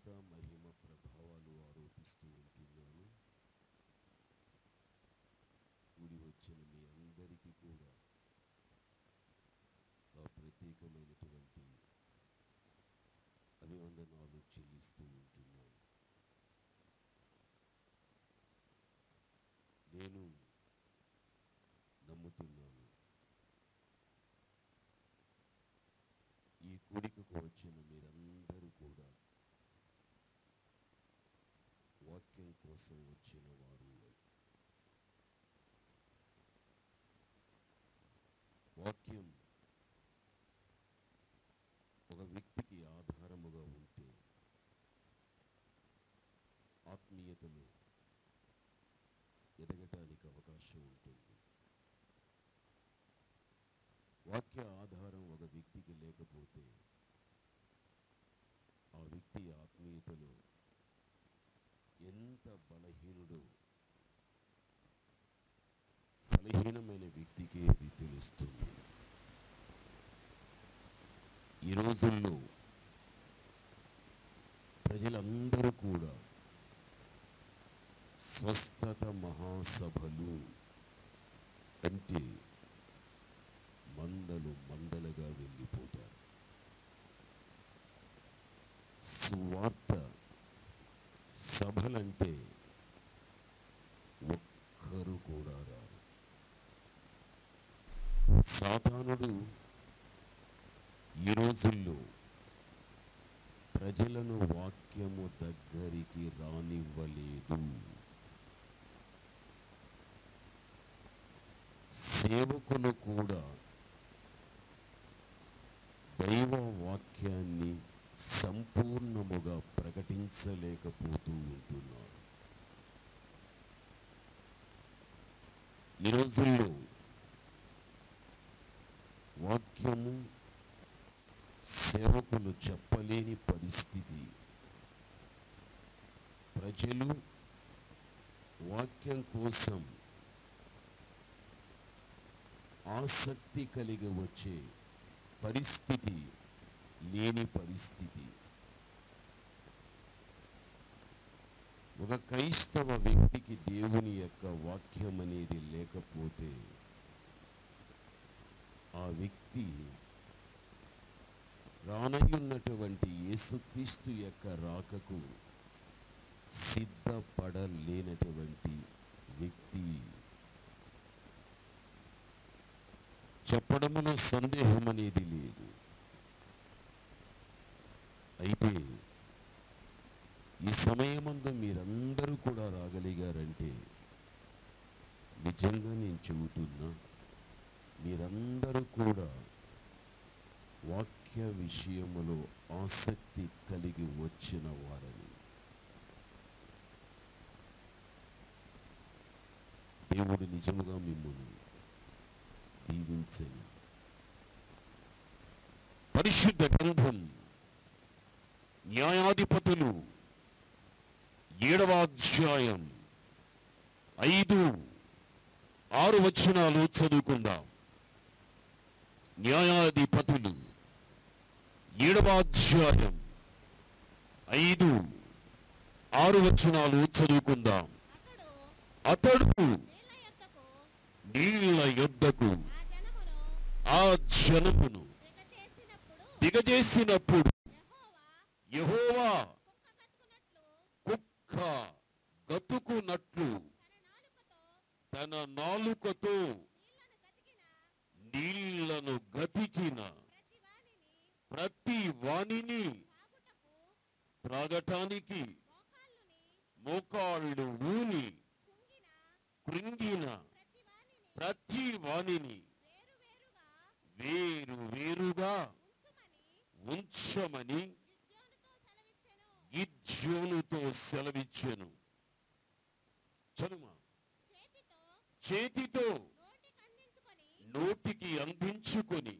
మహిమ ప్రభావాలు ఆరోపిస్తూ ఉంటున్నాను కూడి వచ్చిన మీ అందరికీ కూడా ఆ ప్రత్యేకమైనటువంటి అభివందనాలు చెల్లిస్తూ ఉంటున్నాను నేను నమ్ముతున్నాను ఈ కూడికకు వచ్చిన మీరందరూ కూడా వాక్యం కోసం వచ్చిన వారు అని. వాక్యం ఒక వ్యక్తికి ఆధారముగా ఉంటే ఆత్మీయతలో ఎదగటానికి అవకాశం ఉంటుంది వాక్య ఆధారం ఒక వ్యక్తికి లేకపోతే ఆ వ్యక్తి ఆత్మీయతలో ఎంత బలహీనుడో బలహీనమైన వ్యక్తికి అది తెలుస్తుంది ఈ రోజుల్లో ప్రజలందరూ కూడా స్వస్థత మహాసభలు అంటే మందలు మందలుగా వెళ్ళిపోతారు సువార్త సభలంటే ఒక్కరు కూడా రారు సాతానుడు ఈ రోజుల్లో ప్రజలను వాక్యము దగ్గరికి రానివ్వలేదు సేవకులు కూడా దైవ వాక్యాన్ని సంపూర్ణముగా ప్రకటించలేకపోతూ ఉంటున్నారు ఈ రోజుల్లో వాక్యము సేవకులు చెప్పలేని పరిస్థితి ప్రజలు వాక్యం కోసం ఆసక్తి కలిగి వచ్చే పరిస్థితి లేని పరిస్థితి ఒక క్రైస్తవ వ్యక్తికి దేవుని యొక్క వాక్యం అనేది లేకపోతే ఆ వ్యక్తి రానయ్యున్నటువంటి యేసుక్రీస్తు యొక్క రాకకు సిద్ధపడలేనటువంటి వ్యక్తి చెప్పడములో సందేహం అనేది లేదు అయితే ఈ సమయమందు మీరందరూ కూడా రాగలిగారంటే నిజంగా నేను చెబుతున్నా మీరందరూ కూడా వాక్య విషయములో ఆసక్తి కలిగి వచ్చిన వారని దేవుడు నిజముగా మిమ్మల్ని దీవించని పరిశుద్ధ గ్రంథం న్యాయాధిపతులు ఏడవ అధ్యాయం ఐదు ఆరు వచనాలు చదువుకుందాం న్యాయాధిపతులు ఏడవ అధ్యాయం ఐదు ఆరు వచనాలు చదువుకుందాం అతడు అతడు నీళ్ల యొద్దకు నీళ్ల యొద్దకు ఆ జనమును ఆ జనమును దిగచేసినప్పుడు దిగజేసినప్పుడు యెహోవా యెహోవా కుక్క కట్టుకున్నట్లు కుక్క గతుకున్నట్లు తన నాలుకతో తన నాలుకతో నీళ్లను గతికిన నీళ్లను గతికిన ప్రతి వానిని ప్రతి వానిని తాగుటకు త్రాగటానికి మోకాళ్ళు మోకాళ్ళు ఊని కృంగిన కృంగిన ప్రతి వానిని ప్రతి వానిని వేరు వేరుగా వేరు వేరుగా ఉంచమని ఉంచమని గిద్యోనుతో సెలవిచ్చెను గిజ్జోనుతో సెలవిచ్చెను చదుమా చేతితో చేతితో నోటికందించుకొని నోటికి అందించుకొని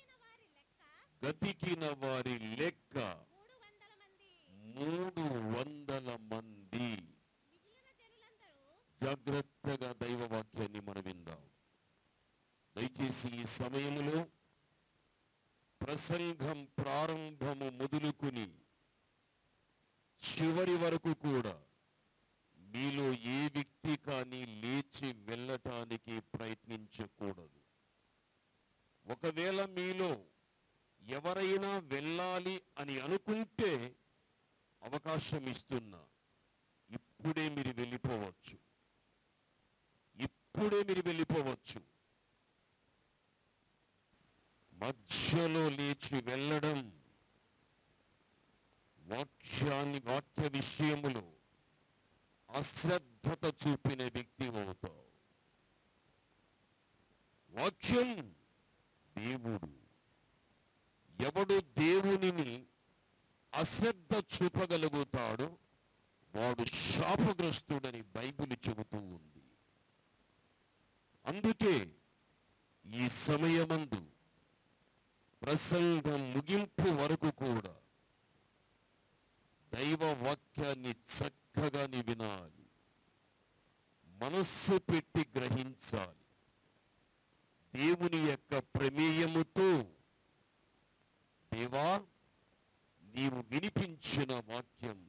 గతికిన వారి లెక్క గతికిన వారి లెక్క మూడు వందల మంది మూడు వందల మంది మిగిలిన జనులందరూ జాగ్రత్తగా దైవ వాక్యాన్ని మనం విందాం దయచేసి ఈ సమయంలో ప్రసంగం ప్రారంభము మొదలుకుని చివరి వరకు కూడా మీలో ఏ వ్యక్తి కానీ లేచి వెళ్ళటానికి ప్రయత్నించకూడదు ఒకవేళ మీలో ఎవరైనా వెళ్ళాలి అని అనుకుంటే అవకాశం ఇస్తున్నా ఇప్పుడే మీరు వెళ్ళిపోవచ్చు ఇప్పుడే మీరు వెళ్ళిపోవచ్చు మధ్యలో లేచి వెళ్ళడం వాక్యాన్ని వాక్య విషయములో అశ్రద్ధత చూపిన వ్యక్తి అవుతావు వాక్యం దేవుడు ఎవడు దేవునిని అశ్రద్ధ చూపగలుగుతాడో వాడు శాపగ్రస్తుడని బైబిల్ చెబుతూ ఉంది అందుకే ఈ సమయమందు ప్రసంగం ముగింపు వరకు కూడా దైవ వాక్యాన్ని చక్కగా నీ వినాలి మనస్సు పెట్టి గ్రహించాలి దేవుని యొక్క ప్రమేయముతో దేవా నీవు వినిపించిన వాక్యం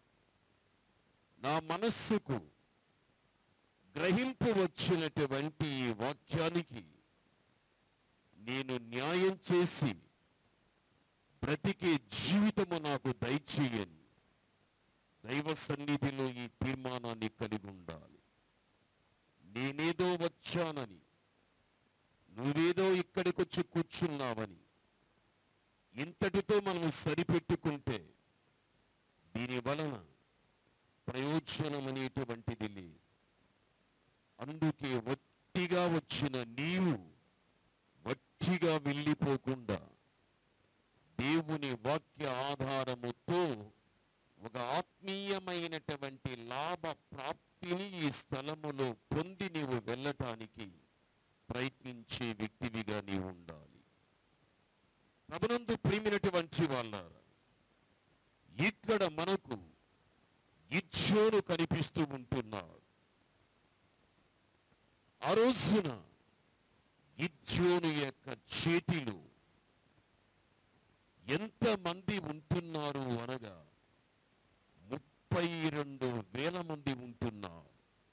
నా మనస్సుకు గ్రహింపు వచ్చినటువంటి ఈ వాక్యానికి నేను న్యాయం చేసి బ్రతికే జీవితము నాకు దయచేయని దైవ సన్నిధిలో ఈ తీర్మానాన్ని కలిగి ఉండాలి నేనేదో వచ్చానని నువ్వేదో ఇక్కడికొచ్చి కూర్చున్నావని ఇంతటితో మనం సరిపెట్టుకుంటే దీని వలన ప్రయోజనం అనేటువంటిది లేదు అందుకే ఒట్టిగా వచ్చిన నీవు వట్టిగా వెళ్ళిపోకుండా దేవుని వాక్య ఆధారముతో ఒక ఆత్మీయమైనటువంటి లాభ ప్రాప్తిని ఈ స్థలములో పొంది నీవు వెళ్ళటానికి ప్రయత్నించే వ్యక్తివిగా నీవు ఉండాలి ప్రభునందు ప్రియమైనటువంటి వాళ్ళారా ఇక్కడ మనకు ఇచ్చోను కనిపిస్తూ ఉంటున్నాడు ఆ రోజున గిద్యోను యొక్క చేతిలో ఎంతమంది ఉంటున్నారు అనగా ముప్పై రెండు వేల మంది ఉంటున్నారు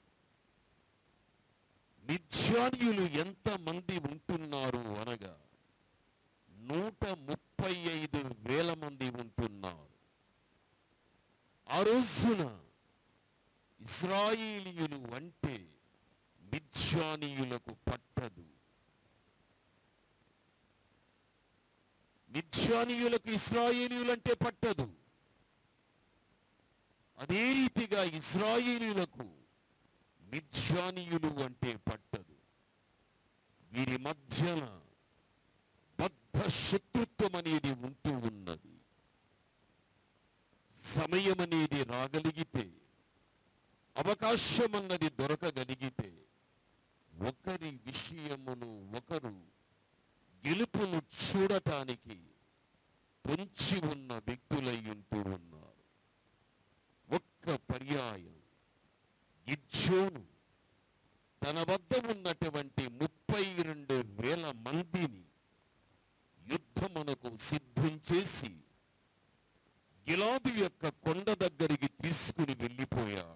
మిథ్యాన్యులు ఎంతమంది ఉంటున్నారు అనగా నూట ముప్పై ఐదు వేల మంది ఉంటున్నారు ఆ రోజున ఇస్రాయేలీయులు అంటే మిథ్యానీయులకు పట్టదు మిథ్యానీయులకు ఇస్రాయేలీయులంటే పట్టదు అదే రీతిగా ఇస్రాయేలీయులకు మిథ్యానీయులు అంటే పట్టదు వీరి మధ్యన బద్ధ శత్రుత్వం అనేది ఉంటూ ఉన్నది సమయం అనేది రాగలిగితే అవకాశం అన్నది దొరకగలిగితే ఒకరి విషయమును ఒకరు గెలుపును చూడటానికి పొంచి ఉన్న వ్యక్తులై ఉంటూ ఉన్నారు ఒక్క పర్యాయం గిజ్జోను తన వద్ద ఉన్నటువంటి ముప్పై రెండు వేల మందిని యుద్ధమునకు సిద్ధం చేసి గిలాదు యొక్క కొండ దగ్గరికి తీసుకుని వెళ్ళిపోయాడు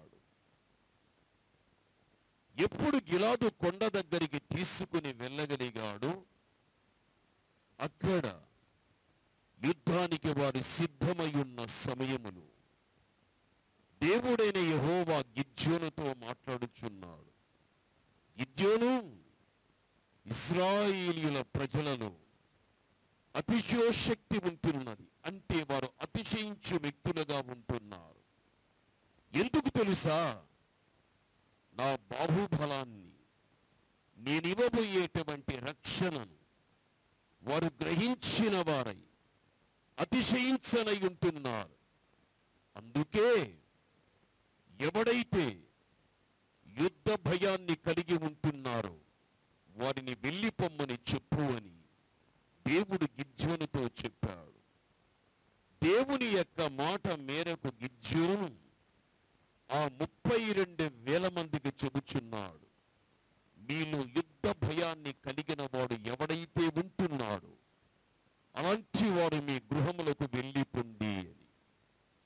ఎప్పుడు గిలాదు కొండ దగ్గరికి తీసుకుని వెళ్ళగలిగాడు అక్కడ యుద్ధానికి వారు సిద్ధమై ఉన్న సమయమును దేవుడైన యహోవా గిద్యోనుతో మాట్లాడుచున్నాడు గిద్యోను ఇస్రాయేలీయుల ప్రజలలో అతిశయోశక్తి ఉంటున్నది అంటే వారు అతిశయించు వ్యక్తులుగా ఉంటున్నారు ఎందుకు తెలుసా నా బాహుబలాన్ని నేనివ్వబోయేటువంటి రక్షణను వారు గ్రహించిన వారై అతిశయించనై ఉంటున్నారు అందుకే ఎవడైతే యుద్ధ భయాన్ని కలిగి ఉంటున్నారో వారిని వెళ్ళిపొమ్మని చెప్పు అని దేవుడు గిజ్జోనుతో చెప్పాడు దేవుని యొక్క మాట మేరకు గిజ్జోను ఆ ముప్పై రెండు వేల మందికి చెబుచున్నాడు మీలో యుద్ధ భయాన్ని కలిగిన వాడు ఎవడైతే ఉంటున్నాడో అలాంటి వాడు మీ గృహములకు వెళ్ళి పొంది అని ఆ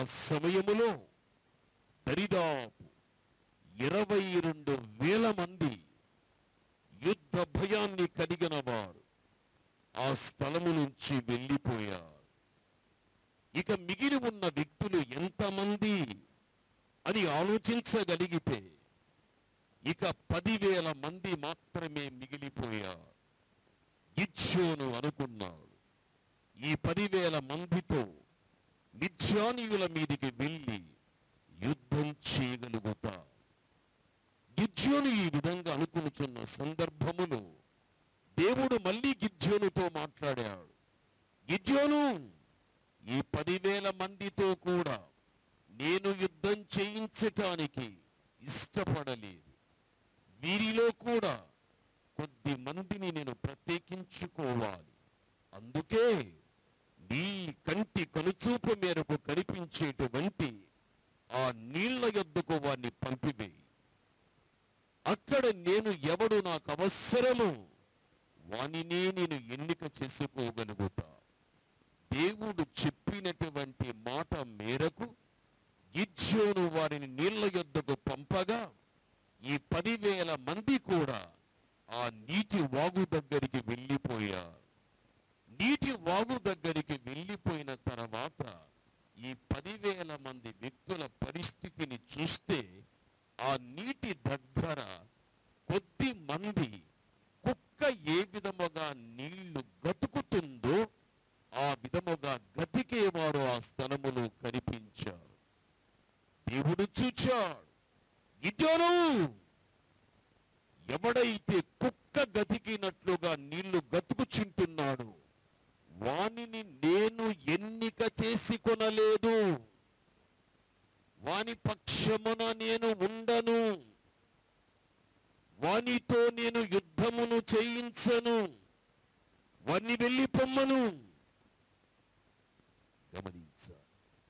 సమయములో దరిదాపు ఇరవై రెండు వేల మంది యుద్ధ భయాన్ని కలిగిన వారు ఆ స్థలము నుంచి వెళ్ళిపోయారు ఇక మిగిలి ఉన్న వ్యక్తులు ఎంతమంది అని ఆలోచించగలిగితే ఇక పదివేల మంది మాత్రమే మిగిలిపోయారు గిద్యోను అనుకున్నాడు ఈ పదివేల మందితో మిథ్యానీయుల మీదికి వెళ్ళి యుద్ధం చేయగలుగుతా గిద్యోను ఈ విధంగా అనుకునుచున్న సందర్భములో దేవుడు మళ్ళీ గిద్యోనుతో మాట్లాడాడు గిద్యోను ఈ పదివేల మందితో కూడా నేను యుద్ధం చేయించటానికి ఇష్టపడలేదు వీరిలో కూడా కొద్ది మందిని నేను ప్రత్యేకించుకోవాలి అందుకే నీ కంటి కనుచూపు మేరకు కనిపించేటువంటి ఆ నీళ్ల యొద్దకు వారిని పంపివేయి అక్కడ నేను ఎవడు నాకు అవసరము వానినే నేను ఎన్నిక చేసుకోగలుగుతా దేవుడు చెప్పినటువంటి మాట మేరకు గిద్యోను వారిని నీళ్ల యొద్దకు పంపగా ఈ పదివేల మంది కూడా ఆ నీటి వాగు దగ్గరికి వెళ్ళిపోయారు నీటి వాగు దగ్గరికి వెళ్ళిపోయిన తర్వాత ఈ పదివేల మంది వ్యక్తుల పరిస్థితిని చూస్తే ఆ నీటి దగ్గర కొద్ది మంది కుక్క ఏ విధముగా నీళ్లు గతుకుతుందో ఆ విధముగా గతికేవారు ఆ స్థలములో కనిపించారు దేవుడు చూచాడు గిద్యోను ఎవడైతే కుక్క గతికినట్లుగా నీళ్లు గతుకుచుంటున్నాడు వానిని నేను ఎన్నిక చేసి కొనలేదు వాని పక్షమున నేను ఉండను వానితో నేను యుద్ధమును చేయించను వాన్ని వెళ్ళి పొమ్మను గమనించాలి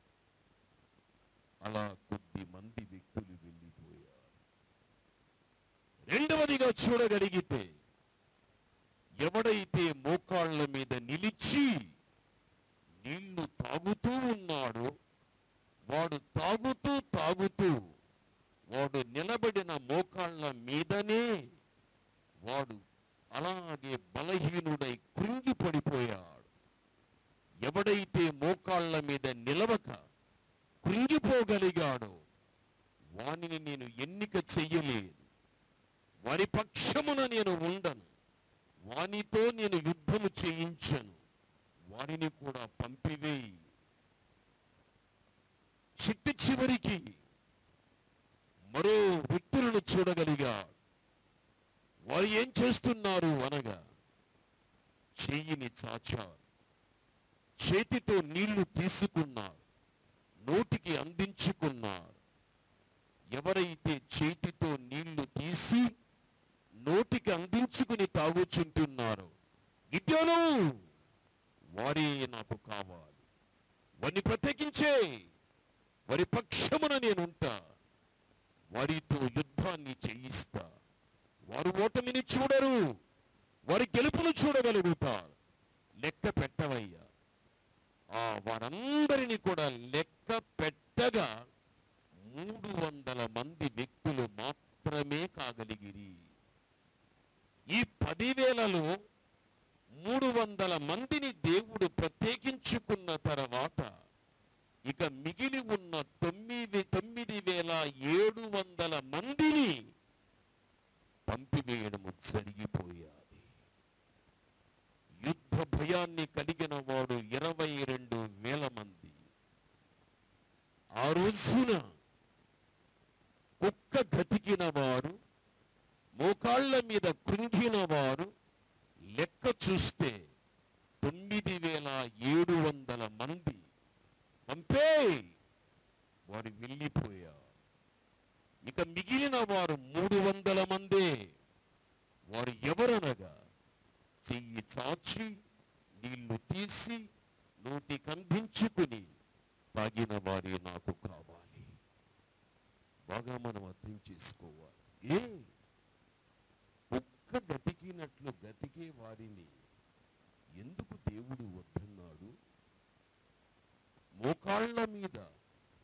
అలా కొద్ది మంది వ్యక్తులు వెళ్ళిపోయారు రెండవదిగా చూడగలిగితే ఎవడైతే మోకాళ్ళ మీద నిలిచి నీళ్లు తాగుతూ ఉన్నాడో వాడు తాగుతూ తాగుతూ వాడు నిలబడిన మోకాళ్ళ మీదనే వాడు అలాగే బలహీనుడై కృంగి పడిపోయాడు ఎవడైతే మోకాళ్ళ మీద నిలవక కృంగిపోగలిగాడో వానిని నేను ఎన్నిక చెయ్యలేను వారి పక్షమున నేను ఉండను వానితో నేను యుద్ధము చేయించను వారిని కూడా పంపివేయి చిట్టు చివరికి మరో వ్యక్తులను చూడగలిగా వారు ఏం చేస్తున్నారు అనగా చెయ్యిని చాచారు చేతితో నీళ్లు తీసుకున్నారు నోటికి అందించుకున్నారు ఎవరైతే చేతితో నీళ్లు తీసి నోటికి అందించుకుని తాగుచుంటున్నారు గిద్యోను వారే నాకు కావాలి వారిని ప్రత్యేకించే వారి పక్షమున నేనుంటా వారితో యుద్ధాన్ని చేయిస్తా వారు ఓటమిని చూడరు వారి గెలుపును చూడగలుగుతారు లెక్క పెట్టవయ్యా ఆ వారందరిని కూడా లెక్క పెట్టగా మూడు వందల మంది వ్యక్తులు మాత్రమే కాగలిగిరి ఈ పదివేలలో మూడు వందల మందిని దేవుడు ప్రత్యేకించుకున్న తర్వాత ఇక మిగిలి ఉన్న తొమ్మిది తొమ్మిది వేల ఏడు వందల మందిని పంపివేయడము జరిగిపోయాది యుద్ధ భయాన్ని కలిగిన వాడు ఇరవై రెండు వేల మంది ఆ రోజున కుక్క గతికిన వారు మోకాళ్ళ మీద కృంగిన వారు లెక్క చూస్తే తొమ్మిది వేల ఏడు వందల మంది పంపే వారు వెళ్ళిపోయారు ఇక మిగిలిన వారు మూడు వందల మందే వారు ఎవరనగా చెయ్యి చాచి నీళ్లు తీసి నోటికి అందించుకుని తాగిన వారే నాకు కావాలి బాగా మనం అర్థం చేసుకోవాలి ఏ ఒక్క గతికినట్లు గతికే వారిని ఎందుకు దేవుడు వద్దన్నాడు మోకాళ్ళ మీద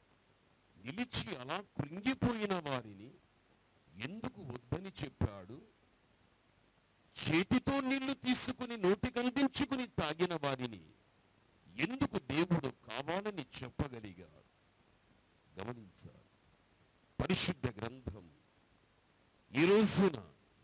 ఎందుకు దేవుడు కావాలని చెప్పగలిగాడు గమనించాలి పరిశుద్ధ గ్రంథం ఈ రోజున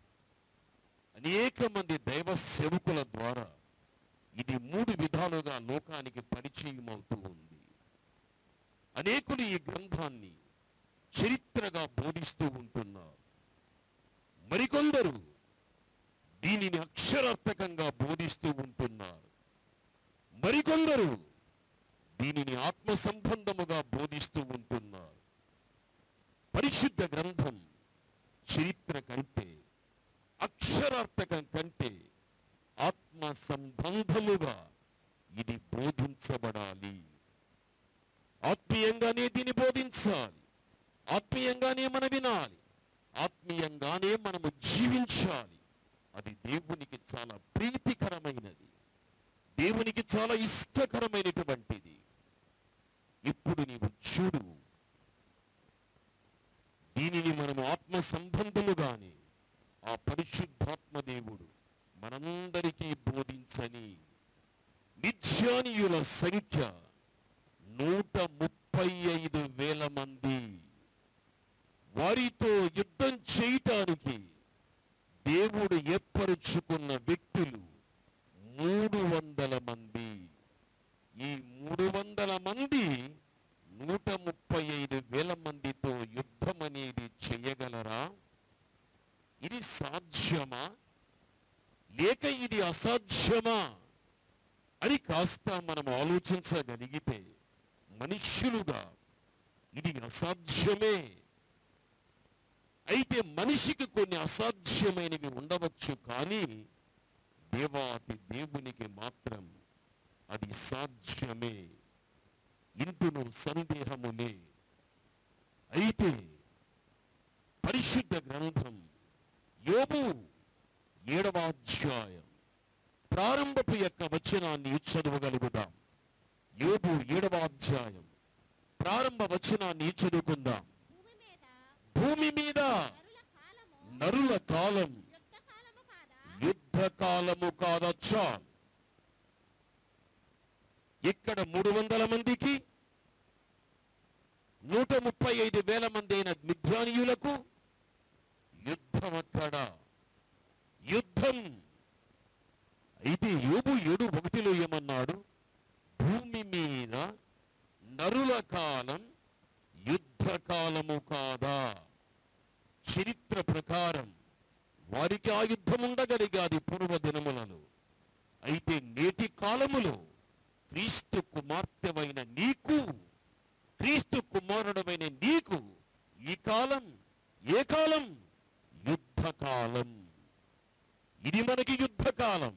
అనేక మంది దైవ సేవకుల ద్వారా ఇది మూడు విధాలుగా లోకానికి పరిచయం అవుతూ ఉంది అనేకులు ఈ గ్రంథాన్ని చరిత్రగా బోధిస్తూ ఉంటున్నారు మరికొందరు దీనిని అక్షరార్థకంగా బోధిస్తూ ఉంటున్నారు మరికొందరు దీనిని ఆత్మ సంబంధముగా బోధిస్తూ ఉంటున్నారు పరిశుద్ధ గ్రంథం చరిత్ర కంటే అక్షరార్థకం కంటే ఆత్మ సంబంధముగా ఇది బోధించబడాలి ఆత్మీయంగానే దీన్ని బోధించాలి ఆత్మీయంగానే మనం వినాలి ఆత్మీయంగానే మనము జీవించాలి అది దేవునికి చాలా ప్రీతికరమైనది దేవునికి చాలా ఇష్టకరమైనటువంటిది ఇప్పుడు నీవు చూడు దీనిని మనము ఆత్మ సంబంధముగానే ఆ పరిశుద్ధాత్మ దేవుడు మనందరికీ బోధించని నిత్యానీయుల సంఖ్య నూట ముప్పై ఐదు వేల మంది వారితో యుద్ధం చేయటానికి దేవుడు ఏర్పరుచుకున్న వ్యక్తులు మూడు వందల మంది ఈ మూడు వందల మంది నూట ముప్పై ఐదు వేల మందితో యుద్ధం అనేది చేయగలరా ఇది సాధ్యమా లేక ఇది అసాధ్యమా అని కాస్త మనం ఆలోచించగలిగితే మనుష్యులుగా ఇది అసాధ్యమే అయితే మనిషికి కొన్ని అసాధ్యమైనవి ఉండవచ్చు కానీ దేవాది దేవునికి మాత్రం అది సాధ్యమే ఇందులో సందేహములే అయితే పరిశుద్ధ గ్రంథం యోబు ఏడవ అధ్యాయం ప్రారంభపు యొక్క వచనాన్ని చదవగలుగుదాం యోబు ఏడవ అధ్యాయం ప్రారంభ వచనాన్ని చదువుకుందాం భూమి మీద భూమి మీద నరుల కాలము నరుల కాలం యుద్ధ కాలము కాదా యుద్ధ కాలము కాదచ్చా ఇక్కడ మూడు వందల మందికి నూట ముప్పై ఐదు వేల మంది అయిన మిథ్యానీయులకు యుద్ధం అక్కడ యుద్ధం అయితే యోబు ఏడు ఒకటిలో ఏమన్నాడు భూమి మీద నరుల కాలం యుద్ధ కాలము కాదా చరిత్ర ప్రకారం వారికి ఆ యుద్ధం ఉండగలిగాది పూర్వ దినములలో అయితే నేటి కాలములో క్రీస్తు కుమార్తెవైన నీకు క్రీస్తు కుమారుడమైన నీకు ఈ కాలం ఏ కాలం యుద్ధ కాలం ఇది మనకి యుద్ధ కాలం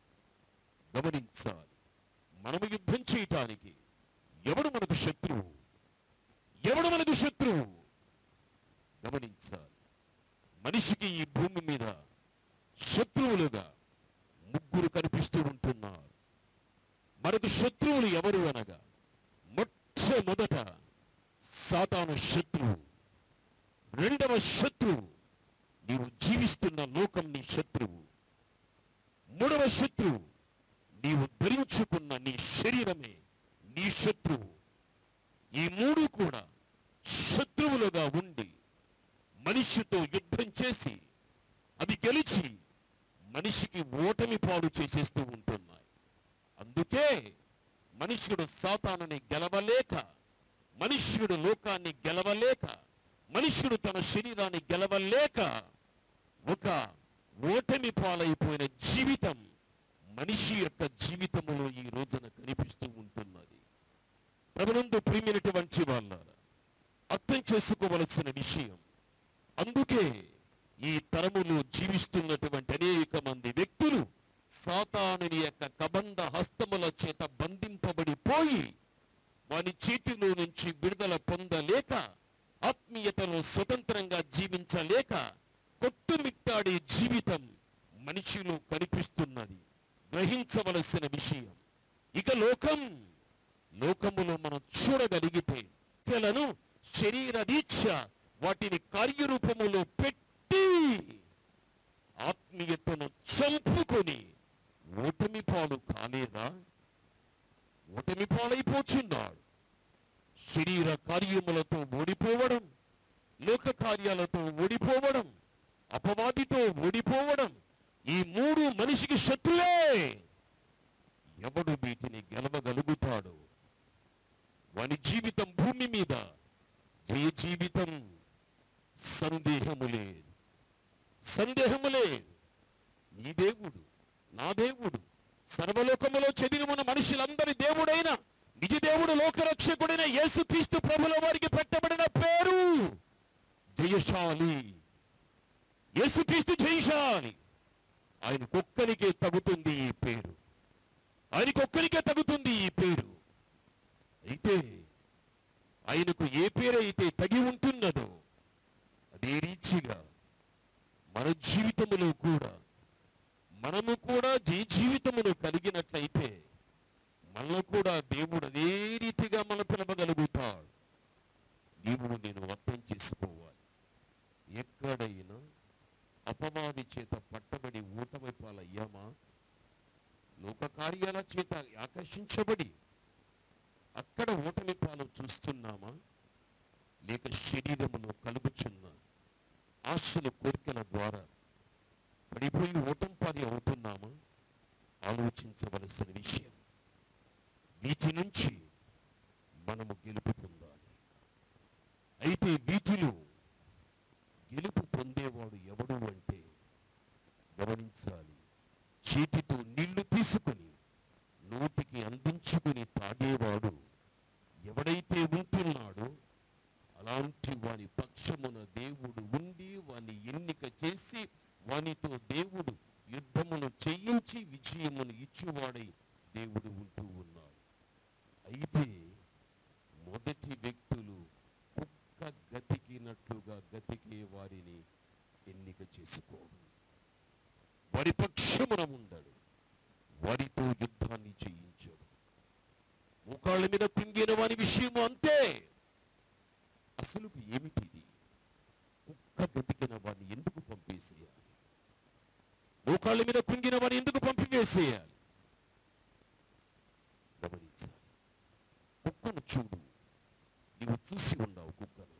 గమనించాలి మనము యుద్ధం చేయటానికి ఎవడు మనకు శత్రువు ఎవడు మనకు శత్రువు గమనించాలి మనిషికి ఈ భూమి మీద శత్రువులుగా ముగ్గురు కనిపిస్తూ ఉంటున్నారు మనకు శత్రువులు ఎవరు అనగా మొట్టమొదట సాతాను శత్రువు రెండవ శత్రువు నీవు జీవిస్తున్న లోకం నీ శత్రువు మూడవ శత్రువు నీవు ధరించుకున్న నీ శరీరమే నీ శత్రువు ఈ మూడు కూడా శత్రువులుగా ఉండి మనిషితో యుద్ధం చేసి అవి గెలిచి మనిషికి ఓటమి పాడు చేసేస్తూ ఉంటున్నాయి అందుకే మనుష్యుడు సాతానుని గెలవలేక మనుష్యుడు లోకాన్ని గెలవలేక మనుష్యుడు తన శరీరాన్ని గెలవలేక ఒక ఓటమి పాలైపోయిన జీవితం మనిషి యొక్క జీవితములో ఈ రోజున కనిపిస్తూ ఉంటున్నది ప్రభునందు ప్రియమైనటువంటి వాళ్ళ అర్థం చేసుకోవలసిన విషయం అందుకే ఈ తరములో జీవిస్తున్నటువంటి అనేక మంది వ్యక్తులు సాతానుని యొక్క కబంధ హస్తముల చేత బంధింపబడిపోయి వాని చేతిలో నుంచి విడుదల పొందలేక ఆత్మీయతలో స్వతంత్రంగా జీవించలేక కొట్టుమిట్టాడే జీవితం మనిషిలో కనిపిస్తున్నది గ్రహించవలసిన విషయం ఇక లోకం లోకములో మనం చూడగలిగితే పిల్లలను శరీర దీక్ష వాటిని కార్యరూపములో పెట్టి ఆత్మీయతను చంపుకొని ఓటమి పాలు కాలేదా ఓటమి పాలైపోచున్నాడు శరీర కార్యములతో ఓడిపోవడం లోక కార్యాలతో ఓడిపోవడం అపవాదితో ఓడిపోవడం ఈ మూడు మనిషికి శత్రులే ఎవడు వీటిని గెలవగలుగుతాడు వాని జీవితం భూమి మీద జయ జీవితం సందేహములే సందేహములే నీ దేవుడు నా దేవుడు సర్వలోకములో చెదిరి ఉన్న మనుషులందరి దేవుడైన నిజ దేవుడు లోకరక్షకుడైన యేసుక్రీస్తు ప్రభుల వారికి పెట్టబడిన పేరు జయశాలి యేసుక్రీస్తు జయశాలి ఆయనకొక్కరికే తగుతుంది ఈ పేరు ఆయనకొక్కరికే తగుతుంది ఈ పేరు అయితే ఆయనకు ఏ పేరైతే తగి ఉంటున్నదో అదే రీతిగా మన జీవితములో కూడా మనము కూడా జీ జీవితమును కలిగినట్లయితే మనలో కూడా దేవుడు అదే రీతిగా మన పిలవగలుగుతాడు నీవు నేను అర్థం చేసుకోవాలి ఎక్కడైనా అపవాది చేత పట్టబడి ఊటమి పాలయ్యామా లోక కార్యాల చేత ఆకర్షించబడి అక్కడ ఓటమి పాలు చూస్తున్నామా లేక శరీరములో కలుగుచున్న ఆశల కోరికల ద్వారా పడిపోయి ఓటంపారి అవుతున్నామా ఆలోచించవలసిన విషయం వీటి నుంచి మనము గెలుపు పొందాలి అయితే వీటిలో గెలుపు పొందేవాడు ఎవడు అంటే గమనించాలి చేతితో నీళ్లు తీసుకుని నోటికి అందించుకుని తాగేవాడు ఎవడైతే ఉంటున్నాడో అలాంటి వాని పక్షమున దేవుడు ఉండి వాని ఎన్నిక చేసి వానితో దేవుడు యుద్ధమును చేయించి విజయమును ఇచ్చువాడై దేవుడు ఉంటూ ఉన్నాడు అయితే మొదటి వ్యక్తులు కుక్క గతికినట్లుగా గతికే వారిని ఎన్నిక చేసుకోడు వారి పక్షమున ఉండడు వారితో యుద్ధాన్ని చేయించాడు మోకాళ్ళ మీద కుంగిన వారి విషయము అంతే అసలు ఏమిటిది కుక్క గతికిన వారిని ఎందుకు పంపేసేయాలి మోకాళ్ళ మీద కుంగిన వారిని ఎందుకు పంపివేసేయాలి గమనించాలి కుక్కను చూడు నీవు చూసి ఉన్నావు కుక్కను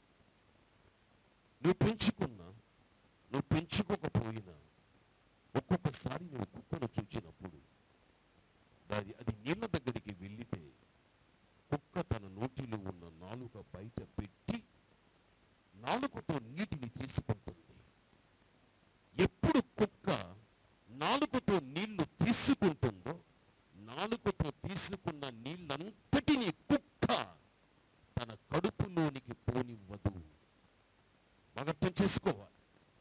నువ్వు పెంచుకున్నా నువ్వు పెంచుకోకపోయినా ఒక్కొక్కసారి నువ్వు కుక్కను చూసినప్పుడు దాని అది నీళ్ళ దగ్గరికి వెళ్ళితే కుక్క తన నోటిలో ఉన్న నాలుక బయట పెట్టి నాలుకతో నీటిని తీసుకుంటుంది ఎప్పుడు కుక్క నాలుకతో నీళ్లు తీసుకుంటుందో నాలుకతో తీసుకున్న నీళ్ళంతటినీ కుక్క తన కడుపులోనికి పోనివ్వదు బాగా అర్థం చేసుకోవాలి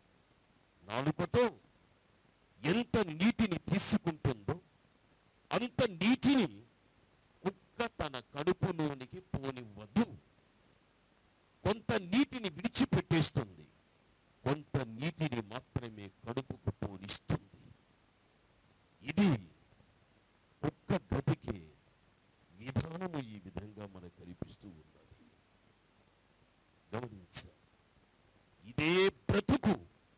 నాలుకతో ఎంత నీటిని తీసుకుంటుందో అంత నీటిని కుక్క తన కడుపులోనికి పోనివ్వదు కొంత నీటిని విడిచిపెట్టేస్తుంది కొంత నీటిని మాత్రమే కడుపుకు పోనిస్తుంది ఇది కుక్క గతికి విధానము ఈ విధంగా మనకు కనిపిస్తూ ఉన్నది గమనించాలి ఇదే బ్రతుకు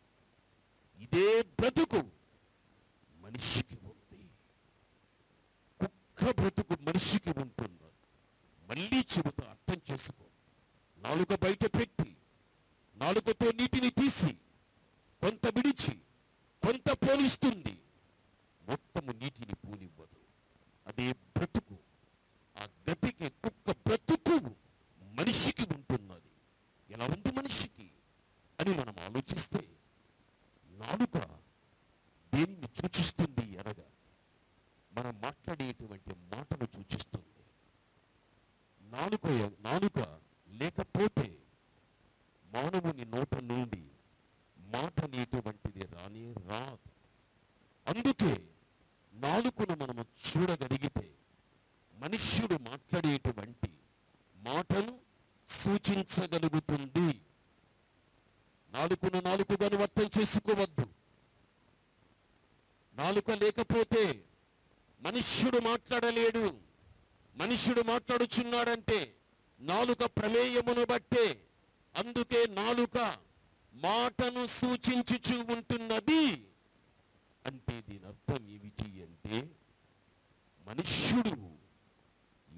ఇదే బ్రతుకు మనిషికి ఉంది కుక్క బ్రతుకు మనిషికి ఉంటుంది మళ్ళీ చెబుతా అర్థం చేసుకో నాలుక బయట పెట్టి నాలుకతో నీటిని తీసి కొంత విడిచి కొంత పోలిస్తుంది మొత్తము నీటిని పూనివ్వదు అదే బ్రతుకు ఆ గతికి కుక్క బ్రతుకు మనిషికి ఉంటున్నది ఎలా ఉంది మనిషికి అని మనం ఆలోచిస్తే నాలుక దేనిని సూచిస్తుంది అనగా మనం మాట్లాడేటువంటి మాటను సూచిస్తుంది నాలుక నాలుక లేకపోతే మానవుని నోట నుండి మాట అనేటువంటిది రానే రాదు అందుకే నాలుకను మనము చూడగలిగితే మనుష్యుడు మాట్లాడేటువంటి మాటను సూచించగలుగుతుంది నాలుకను నాలుకగాను అర్థం చేసుకోవద్దు నాలుక లేకపోతే మనుష్యుడు మాట్లాడలేడు మనుష్యుడు మాట్లాడుచున్నాడంటే నాలుక ప్రమేయమును బట్టే అందుకే నాలుక మాటను సూచించుచూ ఉంటున్నది అంటే దీని అర్థం ఏమిటి అంటే మనుష్యుడు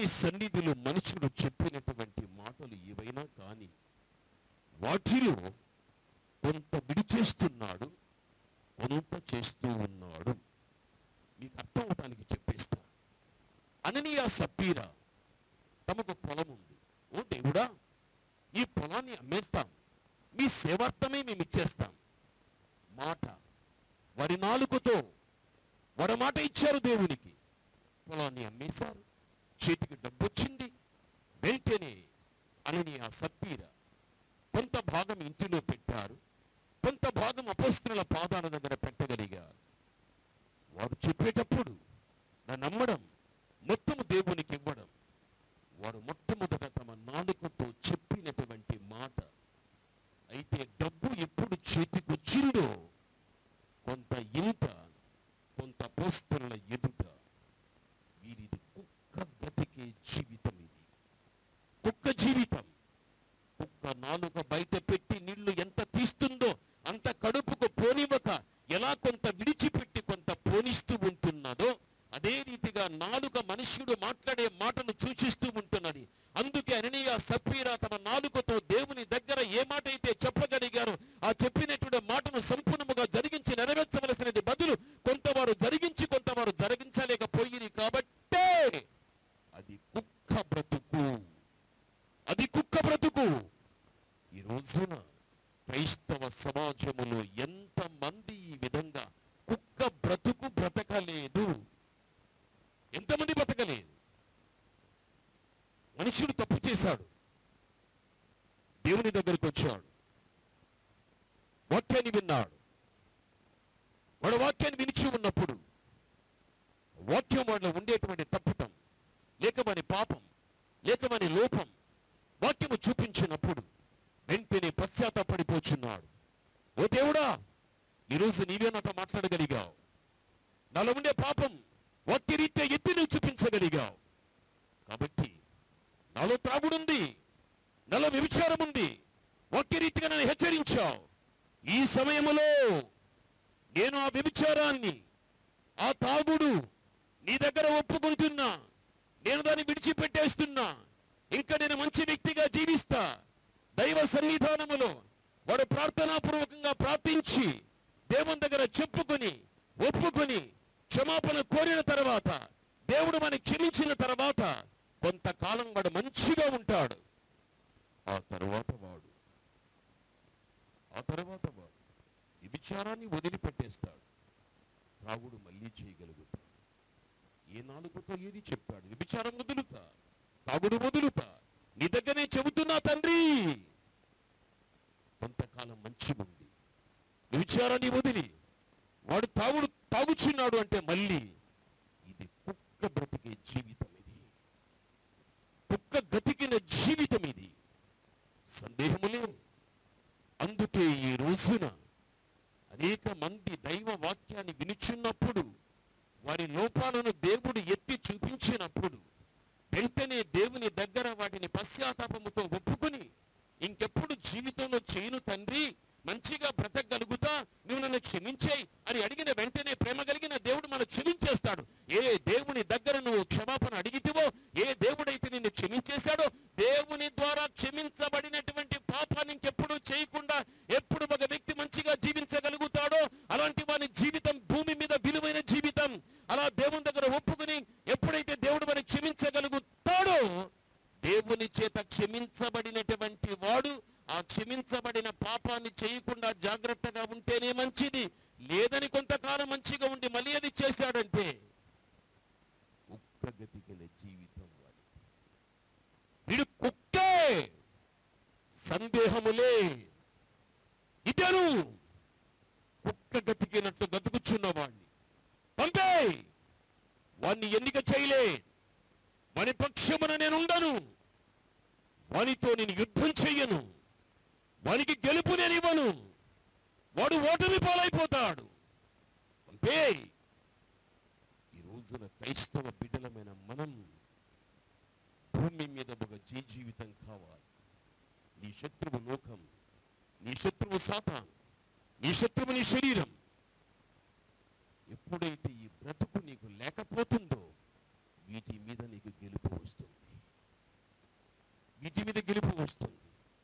దేవుని సన్నిధిలో మనుషుడు చెప్పినటువంటి మాటలు ఏవైనా కానీ వాటిలో కొంత విడిచేస్తున్నాడు కొంత చేస్తూ ఉన్నాడు మీకు అర్థం అవటానికి చెప్పేస్తా అననీయ సప్పీరా తమకు పొలం ఉంది ఓ దేవుడా ఈ పొలాన్ని అమ్మేస్తాం మీ సేవార్థమే మేము ఇచ్చేస్తాం మాట వరి నాలుగుతో వడమాట ఇచ్చారు దేవునికి పొలాన్ని అమ్మేశారు చేతికి డబ్బు వచ్చింది వెంటనే అని ఆ సప్పీర కొంత భాగం ఇంటిలో పెట్టారు కొంత భాగం అపోస్తుల పాదాల దగ్గర పెట్టగలిగారు వారు చెప్పేటప్పుడు నా నమ్మడం మొత్తము దేవునికి ఇవ్వడం వారు మొట్టమొదట తమ నాలుకతో చెప్పినటువంటి మాట అయితే డబ్బు ఎప్పుడు చేతికొచ్చిందో కొంత ఇంట కొంత పోస్తుల ఎదుట వీరిది కుక్క బ్రతికే జీవితం ఇది కుక్క జీవితం కుక్క నాలుక బయట పెట్టి నీళ్లు ఎంత తీస్తుందో అంత కడుపుకు పోనివ్వక ఎలా కొంత విడిచిపెట్టి కొంత పోనిస్తూ ఉంటున్నదో అదే రీతిగా నాలుక మనుష్యుడు మాట్లాడే మాటను సూచిస్తూ ఉంటున్నది అందుకే అననీయ సప్పీరా తమ నాలుకతో దేవుని దగ్గర ఏ మాట అయితే చెప్పగలిగారో ఆ చెప్పినటువంటి మాటను సంపూర్ణముగా జరిగించి నెరవేర్చవలసినది బదులు కొంతవారు జరిగించి కొంతవారు జరిగించలేకపోయింది కాబట్టే అది కుక్క బ్రతుకు అది కుక్క బ్రతుకు ఈ రోజున క్రైస్తవ సమాజములో ఎంతమంది ఈ విధంగా కుక్క బ్రతుకు బ్రతకలేదు ఎంతమంది బ్రతకలేదు మనుషుడు తప్పు చేశాడు దేవుని దగ్గరికి వచ్చాడు వాక్యాన్ని విన్నాడు వాడు వాక్యాన్ని వినిచి ఉన్నప్పుడు వాక్యం వాళ్ళలో ఉండేటువంటి తప్పుటం లేకమని పాపం లేకమని లోపం వాక్యము చూపించినప్పుడు వెంటనే పశ్చాత్తాపడిపోచున్నాడు ఓ దేవుడా ఈరోజు నీవే నాతో మాట్లాడగలిగావు నాలో ఉండే పాపం వాక్యరీత్యా ఎత్తి నువ్వు చూపించగలిగావు కాబట్టి నాలో త్రాగుడుంది నాలో వ్యభిచారం ఉంది వాక్యరీతిగా నన్ను హెచ్చరించావు ఈ సమయములో నేను ఆ వ్యభిచారాన్ని ఆ తాగుడు నీ దగ్గర ఒప్పుకుంటున్నా నేను దాన్ని విడిచిపెట్టేస్తున్నా ఇంకా నేను మంచి వ్యక్తిగా జీవిస్తా దైవ సన్నిధానములో వాడు ప్రార్థనాపూర్వకంగా ప్రార్థించి దేవుని దగ్గర చెప్పుకొని ఒప్పుకొని క్షమాపణ కోరిన తర్వాత దేవుడు మనకి క్షమించిన తర్వాత కొంతకాలం వాడు మంచిగా ఉంటాడు ఆ తర్వాత వాడు ఆ తర్వాత వాడు ఈ విచారాన్ని వదిలిపెట్టేస్తాడు త్రాగుడు మళ్ళీ చేయగలుగుతాడు ఏ నాలుగుతో ఏది చెప్పాడు విచారం వదులుతా తాగుడు వదులుతా నీ దగ్గరే చెబుతున్నా తండ్రి కొంతకాలం మంచిగుంది విచారాన్ని వదిలి వాడు తాగుడు తాగుచున్నాడు అంటే మళ్ళీ ఇది కుక్క బ్రతికే జీవితం ఇది కుక్క గతికిన జీవితం ఇది సందేహములే అందుకే ఈ రోజున అనేక మంది దైవ వాక్యాన్ని వినిచున్నప్పుడు వారి లోపాలను దేవుడు ఎత్తి చూపించినప్పుడు వెంటనే దేవుని దగ్గర వాటిని పశ్చాత్తాపముతో ఒప్పుకొని ఇంకెప్పుడు జీవితంలో చేయను తండ్రి మంచిగా బ్రతకగలుగుతా నువ్వు నన్ను క్షమించేయి అని అడిగిన వెంటనే ప్రేమ కలిగిన దేవుడు మనం క్షమించేస్తాడు ఏ దేవుని దగ్గర నువ్వు క్షమాపణ అడిగితివో ఏ దేవుడైతే నిన్ను క్షమించేశాడో దేవుని ద్వారా క్షమించబడినటువంటి పాపాన్ని ఇంకెప్పుడు చేయకుండా ఎప్పుడు ఒక వ్యక్తి మంచిగా జీవించగలుగుతాడో అలాంటి వాని జీవితం భూమి మీద విలువైన జీవితం అలా దేవుని దగ్గర ఒప్పుకుని ఎప్పుడైతే దేవుడు మరి క్షమించగలుగుతాడో దేవుని చేత క్షమించబడినటువంటి వాడు ఆ క్షమించబడిన పాపాన్ని చేయకుండా జాగ్రత్తగా ఉంటేనే మంచిది లేదని కొంతకాలం మంచిగా ఉండి మళ్ళీ అది చేశాడంటే ఉక్కగతికిన జీవితం వాడి వీడు కుక్కే సందేహములే ఇతను కుక్క గతికినట్టు గతుకుచున్నవాణ్ణి పంపే వాణ్ణి ఎన్నిక చేయలే వాని పక్షమున నేను ఉండను వానితో నేను యుద్ధం చెయ్యను వానికి గెలుపు నేను ఇవ్వను వాడు ఓటమి పాలైపోతాడు పంపే ఈ రోజున క్రైస్తవ బిడ్డలమైన మనం భూమి మీద ఒక జీ జీవితం కావాలి నీ శత్రువు లోకం నీ శత్రువు సాతాన్ నీ శత్రువు నీ శరీరం ఎప్పుడైతే ఈ బ్రతుకు నీకు లేకపోతుందో వీటి మీద నీకు గెలుపు వస్తుంది వీటి మీద గెలుపు వస్తుంది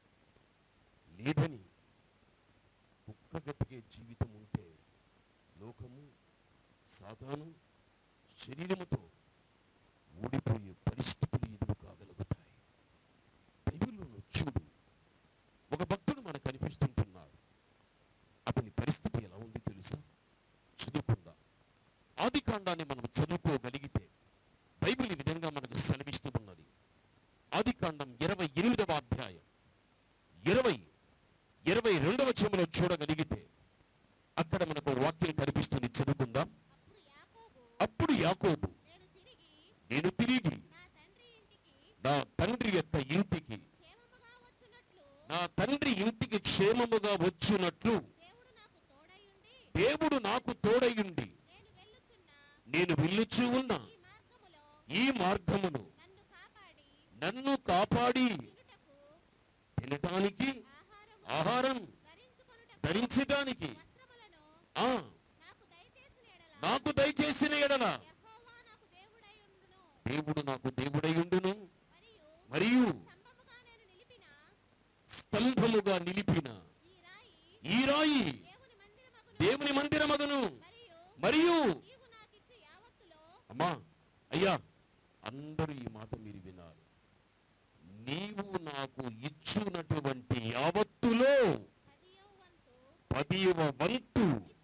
లేదని కుక్క గతికే జీవితం ఉంటే లోకము సాధాను శరీరముతో ఊడిపోయే పరిస్థితులు ఎదురు కాగలుగుతాయి బైబిల్లోను చూడు ఒక భక్తుడు మనకు కనిపిస్తుంటున్నాడు అతని పరిస్థితి ఎలా ఉంది తెలుసా చదువుకుందాం ఆది కాండాన్ని మనం చదువుకోగలిగితే బైబిల్ ఈ విధంగా మనకు సెలవిస్తూ ఉన్నది ఆది కాండం ఇరవై ఎనిమిదవ అధ్యాయం ఇరవై ఇరవై రెండవ చెములో చూడగలిగితే అక్కడ మనకు వాక్యం కనిపిస్తుంది చదువుకుందాం అప్పుడు యాకోబు అప్పుడు యాకోబు నేను తిరిగి నేను తిరిగి నా తండ్రి ఇంటికి నా తండ్రి యొక్క ఇంటికి క్షేమముగా వచ్చున్నట్లు నా తండ్రి ఇంటికి క్షేమముగా వచ్చినట్లు దేవుడు నాకు తోడయుండి దేవుడు నాకు తోడయుండి నేను వెళ్ళుచున్న నేను వెళ్ళుచూ ఉన్న ఈ మార్గములో ఈ మార్గమును నన్ను కాపాడి నన్ను కాపాడి తినుటకు తినటానికి ఆహారము ఆహారం ధరించుకొనుటకు ధరించడానికి వస్త్రములను ఆ నాకు దయచేసిన ఎడల నాకు దయచేసిన ఎడల యెహోవా నాకు దేవుడై ఉండును దేవుడు నాకు దేవుడయుండును మరియు మరియు స్తంభముగా నేను నిలిపిన స్తంభముగా నిలిపిన ఈ రాయి ఈ రాయి దేవుని మందిరమగును దేవుని మందిరమగను మరియు మరియు నీవు నాకిచ్చు యావత్తులో అమ్మా అయ్యా అందరూ ఈ మాట మీరు వినాలి నీవు నాకు ఇచ్చునటువంటి యావత్తులో పదియవ వంతు పదివ వంతు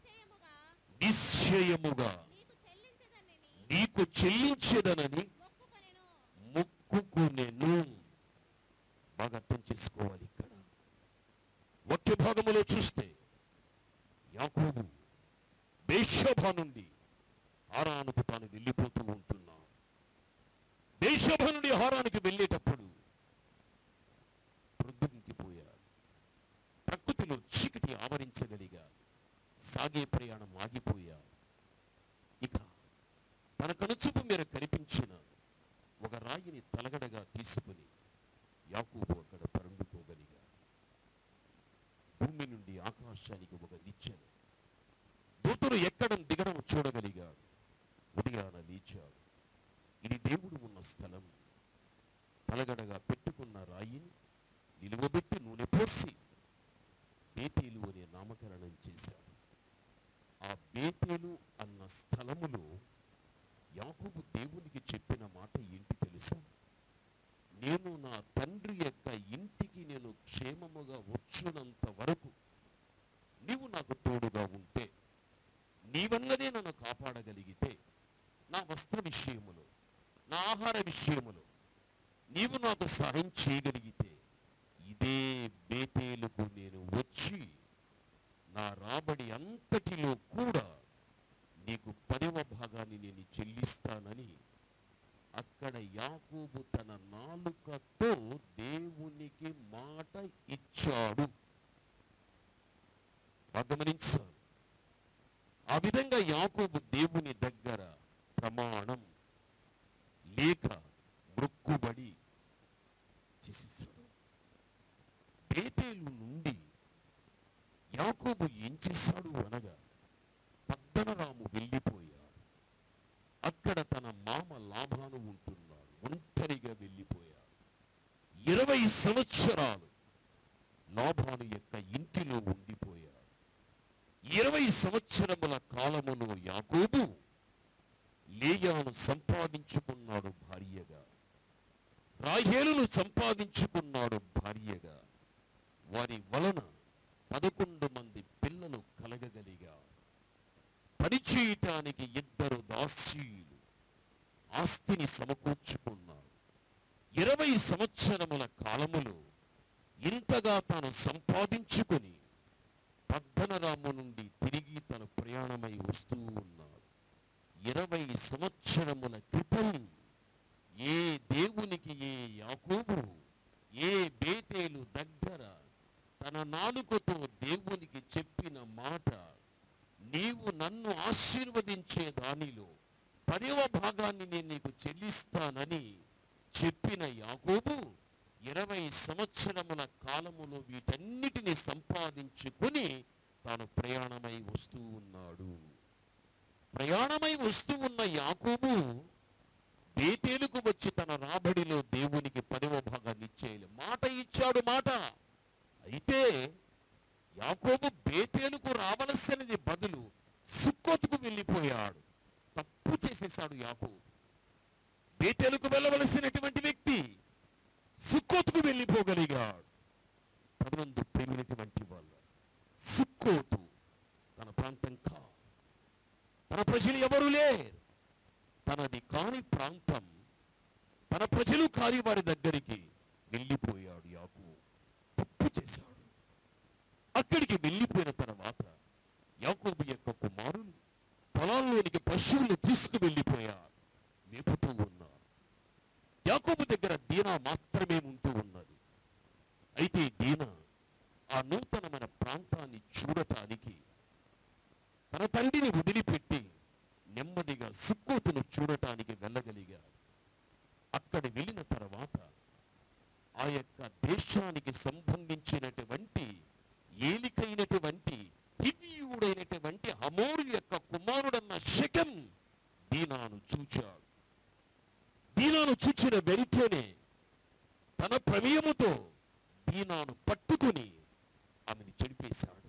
నిశ్చయముగా నిశ్చయముగా నీకు చెల్లించదనని నీకు చెల్లించేదనని మొక్కుకొనెను మొక్కుకునేను బాగా అర్థం చేసుకోవాలి ఇక్కడ వాక్య భాగములో చూస్తే యాకోబు బేషభ నుండి హారానుకు తాను వెళ్ళిపోతూ ఉంటున్నాడు బేషభ నుండి హారానికి వెళ్ళేటప్పుడు ప్రొద్దుకిపోయాడు ప్రకృతిలో చీకటి ఆవరించగలిగా సాగే ప్రయాణం ఆగిపోయాడు ఇక తన కనుచూపు మేర కనిపించిన ఒక రాయిని తలగడగా తీసుకుని యాకూబు అక్కడ పరుండుకోగలిగాడు భూమి నుండి ఆకాశానికి ఒక నిచ్చెన దూతలు ఎక్కడం దిగడం చూడగలిగాడు ఉదయాన లేచాడు ఇది దేవుడు ఉన్న స్థలం తలగడగా పెట్టుకున్న రాయిని నిలువబెట్టి నూనె పోసి బేతేలు అనే నామకరణం చేశాడు ఆ బేతేలు అన్న స్థలములో యాకోబు దేవునికి చెప్పిన మాట ఏంటి తెలుసా నేను నా తండ్రి యొక్క ఇంటికి నేను క్షేమముగా వచ్చునంత వరకు నీవు నాకు తోడుగా ఉంటే నీవన్నదే నన్ను కాపాడగలిగితే నా వస్త్ర విషయములో నా ఆహార విషయములో నీవు నాకు సహాయం చేయగలిగితే ఇదే బేతేలుకు నేను వచ్చి నా రాబడి అంతటిలో కూడా నీకు పదవ భాగాన్ని నేను చెల్లిస్తానని అక్కడ యాకోబు తన నాలుకతో దేవునికి మాట ఇచ్చాడు బాగా గమనించాలి ఆ విధంగా యాకోబు దేవుని దగ్గర ప్రమాణం లేక మృక్కుబడి చేసేసాడు బేతేలు నుండి యాకోబు ఏం చేశాడు అనగా పద్దనరాము వెళ్ళిపోయాడు అక్కడ తన మామ లాభాను ఉంటున్నాడు ఒంటరిగా వెళ్ళిపోయాడు ఇరవై సంవత్సరాలు లాభాను యొక్క ఇంటిలో ఉండిపోయాడు ఇరవై సంవత్సరముల కాలములో యాకోబు లేయాను సంపాదించుకున్నాడు భార్యగా రాహేలును సంపాదించుకున్నాడు భార్యగా వారి వలన పదకొండు మంది పిల్లలు కలగగలిగారు పనిచేయటానికి ఇద్దరు దాసీలు ఆస్తిని సమకూర్చుకున్నారు ఇరవై సంవత్సరముల కాలములో ఇంతగా తాను సంపాదించుకుని పద్దనరాము నుండి తిరిగి తను ప్రయాణమై వస్తూ ఉన్నాడు ఇరవై సంవత్సరముల క్రితం ఏ దేవునికి ఏ యాకోబు ఏ బేతేలు దగ్గర తన నాలుకతో దేవునికి చెప్పిన మాట నీవు నన్ను ఆశీర్వదించే దానిలో పదవ భాగాన్ని నేను నీకు చెల్లిస్తానని చెప్పిన యాకోబు ఇరవై సంవత్సరముల కాలములో వీటన్నిటిని సంపాదించుకుని తాను ప్రయాణమై వస్తూ ఉన్నాడు ప్రయాణమై వస్తూ ఉన్న యాకోబు బేతేలుకు వచ్చి తన రాబడిలో దేవునికి పదవ భాగాన్ని ఇచ్చేయాలి మాట ఇచ్చాడు మాట అయితే యాకోబు బేతేలుకు రావలసినది బదులు సుక్కోతుకు వెళ్ళిపోయాడు తప్పు చేసేశాడు యాకోబు బేతేలుకు వెళ్ళవలసినటువంటి వ్యక్తి సుక్కోతుకు వెళ్ళిపోగలిగాడు ప్రభునందు ప్రేమినటువంటి వాళ్ళ సుక్కోతు తన ప్రాంతం కా తన ప్రజలు ఎవరు లేరు తనది కాని ప్రాంతం తన ప్రజలు కాని వారి దగ్గరికి వెళ్ళిపోయాడు యాకు తప్పు చేశాడు అక్కడికి వెళ్ళిపోయిన తర్వాత యాకోబు యొక్క కుమారులు పొలాల్లోనికి పశువులు తీసుకువెళ్ళిపోయారు మేపుతూ ఉన్నారు యాకోబు దగ్గర దీనా మాత్రమే ఉంటూ ఉన్నది అయితే దీనా ఆ నూతనమైన ప్రాంతాన్ని చూడటానికి తన తండ్రిని వదిలిపెట్టి నెమ్మదిగా సుక్కోతును చూడటానికి వెళ్ళగలిగాడు అక్కడ వెళ్ళిన తర్వాత ఆ యొక్క దేశానికి సంబంధించినటువంటి ఏలికైనటువంటి హివీయుడైనటువంటి హమోరు యొక్క కుమారుడన్న శకం దీనాను చూచాడు దీనాను చూచిన వెంటనే తన ప్రమేయముతో దీనాను పట్టుకుని ఆమెను చెడిపేశాడు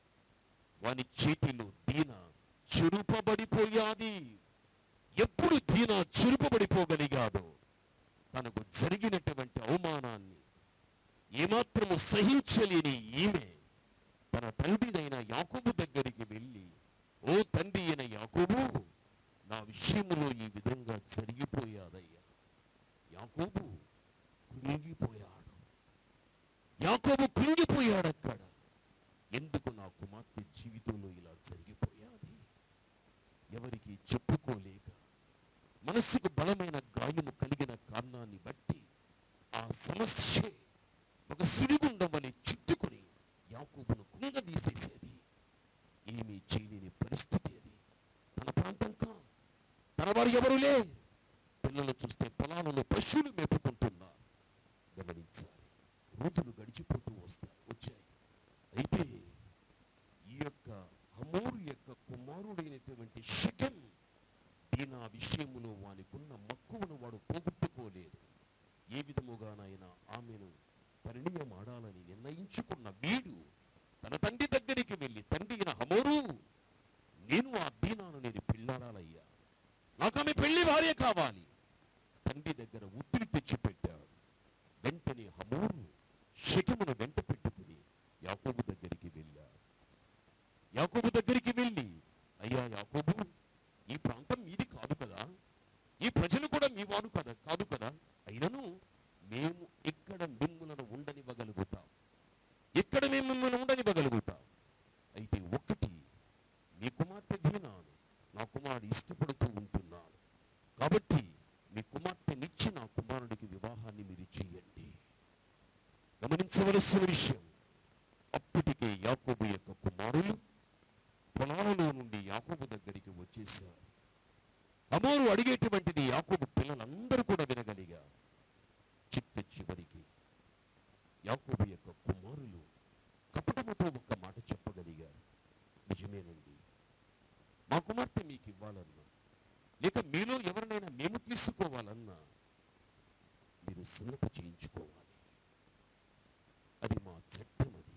వాని చేతిలో దీన చెరుపబడిపోయాది ఎప్పుడు దీన చెరుపబడిపోగలిగాడో తనకు జరిగినటువంటి అవమానాన్ని ఏమాత్రము సహించలేని ఈమె తన తండ్రినైన యాకోబు దగ్గరికి వెళ్ళి ఓ తండ్రి అయిన యాకోబు నా విషయంలో ఈ విధంగా జరిగిపోయాదయ్యా యాకోబు కృంగిపోయాడు యాకోబు కృంగిపోయాడు అక్కడ ఎందుకు నా కుమార్తె జీవితంలో ఇలా జరిగిపోయాది ఎవరికి చెప్పుకోలేక మనస్సుకు బలమైన గాయము కలిగిన కారణాన్ని బట్టి ఆ సమస్య ఒక సిరిగుండం చుట్టుకొని యాకోబును కుంగదీసేసేది ఏమీ చేయలేని పరిస్థితి అది తన ప్రాంతం కా తన వారు ఎవరు లే పిల్లలు చూస్తే పొలాలలో పశువులు మేపుకుంటున్నారు గమనించాలి రోజులు గడిచిపోతూ వస్తాయి వచ్చాయి అయితే ఈ యొక్క హమోరు యొక్క కుమారుడైనటువంటి షకెం దీని ఆ విషయములో వానికున్న మక్కువను వాడు పోగొట్టుకోలేదు ఏ విధముగానైనా ఆమెను పరిణయమాడాలని నిర్ణయించుకున్న వీడు తన తండ్రి దగ్గరికి వెళ్ళి తండ్రి అయిన హమోరు నేను ఆ దీనాను నేను పెళ్ళాడాలయ్యా నాకు ఆమె పెళ్లి భార్య కావాలి తండ్రి దగ్గర ఉత్తిని తెచ్చిపెట్టాడు వెంటనే హమోరు శకమును వెంట పెట్టుకుని యాకోబు దగ్గరికి వెళ్ళాడు యాకోబు దగ్గరికి వెళ్ళి అయ్యా యాకోబు ఈ ప్రాంతం మీది కాదు కదా ఈ ప్రజలు కూడా మీ వారు కదా కాదు కదా అయినను మేము ఇక్కడ మిమ్ములను ఉండనివ్వగలుగుతాం ఇక్కడ మేము మిమ్మల్ని ఉండనివ్వగలుగుతాం అయితే ఒక్కటి మీ కుమార్తె దీనాను నా కుమారుడు ఇష్టపడుతూ ఉంటున్నాడు కాబట్టి మీ కుమార్తెనిచ్చి నా కుమారుడికి వివాహాన్ని మీరు చెయ్యండి గమనించవలసిన విషయం అప్పటికే యాకోబు యొక్క కుమారులు పొలాలలో నుండి యాకోబు దగ్గరికి వచ్చేసారు అమోరు అడిగేటువంటిది యాకోబు పిల్లలందరూ కూడా వినగలిగారు చిట్ట చివరికి యాకోబు యొక్క కుమారులు కపటముతో ఒక్క మాట చెప్పగలిగారు నిజమేనండి మా కుమార్తె మీకు ఇవ్వాలన్నా లేక మీలో ఎవరినైనా మేము తీసుకోవాలన్నా మీరు సున్నత చేయించుకోవాలి అది మా చట్టం అది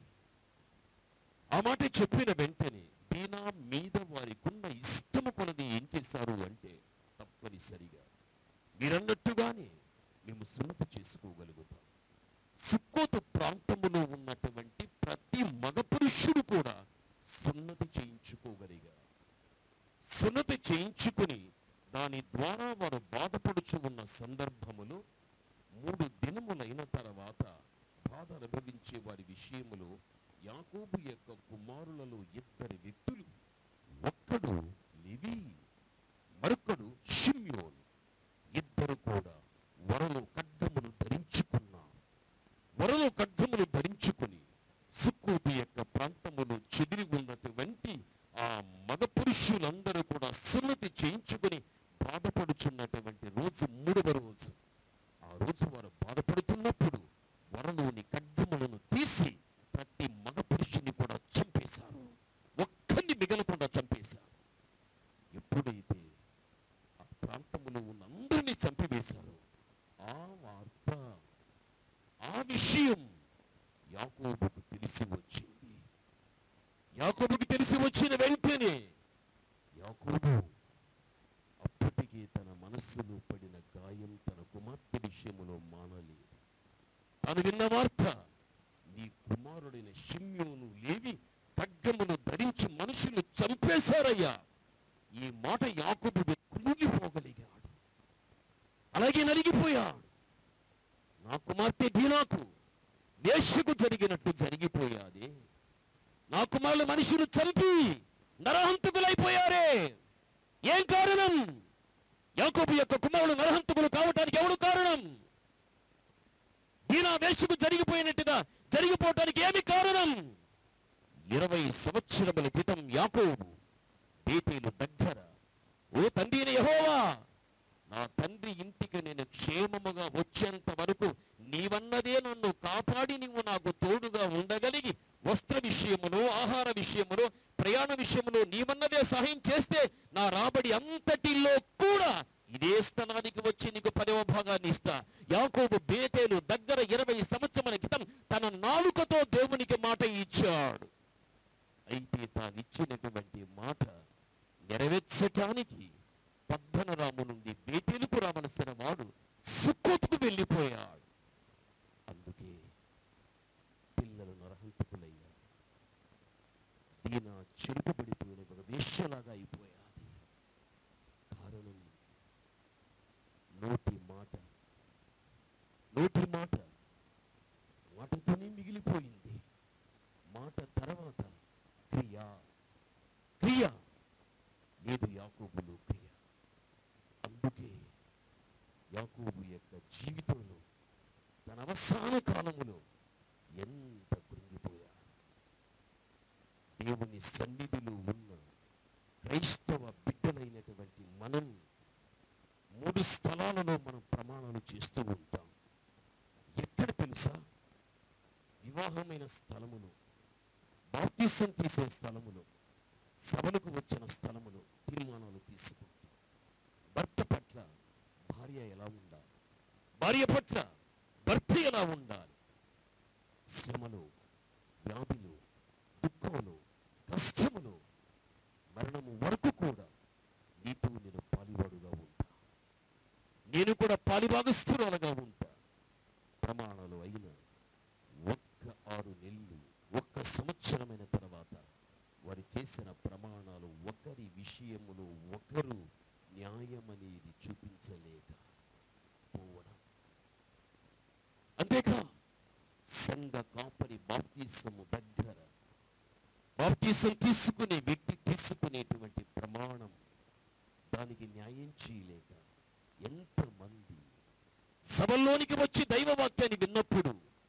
ఆ మాట చెప్పిన వెంటనే దీనా మీద వారికున్న ఇష్టము కొలది ఏం చేశారు అంటే తప్పనిసరిగా మీరన్నట్టుగానే మేము సున్నత చేసుకోగలుగుతాం సుక్కోతు ప్రాంతములో ఉన్నటువంటి ప్రతి మగ పురుషుడు కూడా సున్నతి చేయించుకోగలిగారు సున్నతి చేయించుకుని దాని ద్వారా వారు బాధపడుచు ఉన్న సందర్భములో మూడు దినములైన తర్వాత బాధ అనుభవించే వారి విషయములో యాకోబు యొక్క కుమారులలో ఇద్దరు వ్యక్తులు ఒక్కడు లివి మరొకడు షిమ్యోన్ ఇద్దరు కూడా వరలో ఖడ్గములు ధరించుకున్నారు వరలో ఖడ్గములు ధరించుకుని సుక్కోతు యొక్క ప్రాంతములో చెదిరి ఉన్నటువంటి ఆ మగ పురుషులందరూ కూడా సున్నతి చేయించుకుని బాధపడుచున్నటువంటి రోజు మూడవ రోజు ఆ రోజు వారు బాధపడుతున్నప్పుడు వరలోని ఖడ్గములను తీసి ప్రతి మగ పురుషుని కూడా చంపేశారు ఒక్కరిని మిగలకుండా చంపేశారు యాకోబుకు తెలిసి వచ్చింది యాకోబుకు తెలిసి వచ్చిన వెంటనే యాకోబు అప్పటికే తన మనస్సులో పడిన గాయం తన కుమార్తె విషయములో మానలేదు తాను విన్న వార్త నీ కుమారుడైన షిమ్యోను లేవి ఖడ్గమును ధరించి మనుషులు చంపేశారయ్యా ఈ మాట యాకోబు కృంగిపోగలిగాడు అలాగే నలిగిపోయాడు నా కుమార్తె దీనాకు వేశ్యకు జరిగినట్లు జరిగిపోయాది నా కుమారులు మనుషులు చంపి నరహంతకులైపోయారే ఏం కారణం యాకోబు యొక్క కుమారుడు నరహంతకులు కావటానికి ఎవడు కారణం దీనా వేశ్యకు జరిగిపోయినట్టుగా జరిగిపోవటానికి ఏమి కారణం ఇరవై సంవత్సరముల క్రితం యాకోబు బేతేలు దగ్గర ఓ తండ్రిని యహోవా నా తండ్రి ఇంటికి నేను క్షేమముగా వచ్చేంత వరకు నీవన్నదే నన్ను కాపాడి నీవు నాకు తోడుగా ఉండగలిగి వస్త్ర విషయములో ఆహార విషయములో ప్రయాణ విషయములో నీవన్నదే సహాయం చేస్తే నా రాబడి అంతటిలో కూడా ఇదే స్థలానికి వచ్చి నీకు పదవ భాగాన్ని ఇస్తా యాకోబు బేతేలు దగ్గర ఇరవై సంవత్సరాల క్రితం తన నాలుకతో దేవునికి మాట ఇచ్చాడు అయితే తానిచ్చినటువంటి మాట నెరవేర్చటానికి పద్దనరాము నుండి బేటెలుపు రావలసిన వాడు సుక్కోతుకు వెళ్ళిపోయాడు అందుకే పిల్లలు నరహంతకులయ్యారు దీన చెరుకుబడిపోయిన ఒక వేశ్యలాగా అయిపోయాది కారణం నోటి మాట నోటి మాట మాటతోనే మిగిలిపోయింది మాట తర్వాత క్రియ క్రియ లేదు యాకోబులో క్రియ అందుకే యాకోబు యొక్క జీవితంలో తన అవసాన కాలములో ఎంత కృంగిపోయాడు దేవుని సన్నిధిలో ఉన్న క్రైస్తవ బిడ్డలైనటువంటి మనం మూడు స్థలాలలో మనం ప్రమాణాలు చేస్తూ ఉంటాం ఎక్కడ తెలుసా వివాహమైన స్థలములో బాప్తిసం తీసే స్థలములో సభలకు వచ్చిన స్థలములో తీర్మానాలు తీసుకుంటాం భర్త పట్ల భార్య ఎలా ఉండాలి భార్య పట్ల భర్త ఎలా ఉండాలి శ్రమలో వ్యాధిలో దుఃఖంలో కష్టములో మరణము వరకు కూడా నీతో నేను పాలివాడుగా ఉంటా నేను కూడా పాలిభాగస్తురాలుగా ఉంటా ప్రమాణాలు అయిన ఒక్క ఆరు నెలలు ఒక్క సంవత్సరమైన తర్వాత వారు చేసిన ప్రమాణాలు ఒకరి విషయములో ఒకరు న్యాయమనేది చూపించలేక పోవడం అంతేకా సంఘ కాపరి బాప్తీసము దగ్గర బాప్తీసం తీసుకునే వ్యక్తి తీసుకునేటువంటి ప్రమాణం దానికి న్యాయం చేయలేక ఎంతమంది సభల్లోనికి వచ్చి దైవ వాక్యాన్ని విన్నప్పుడు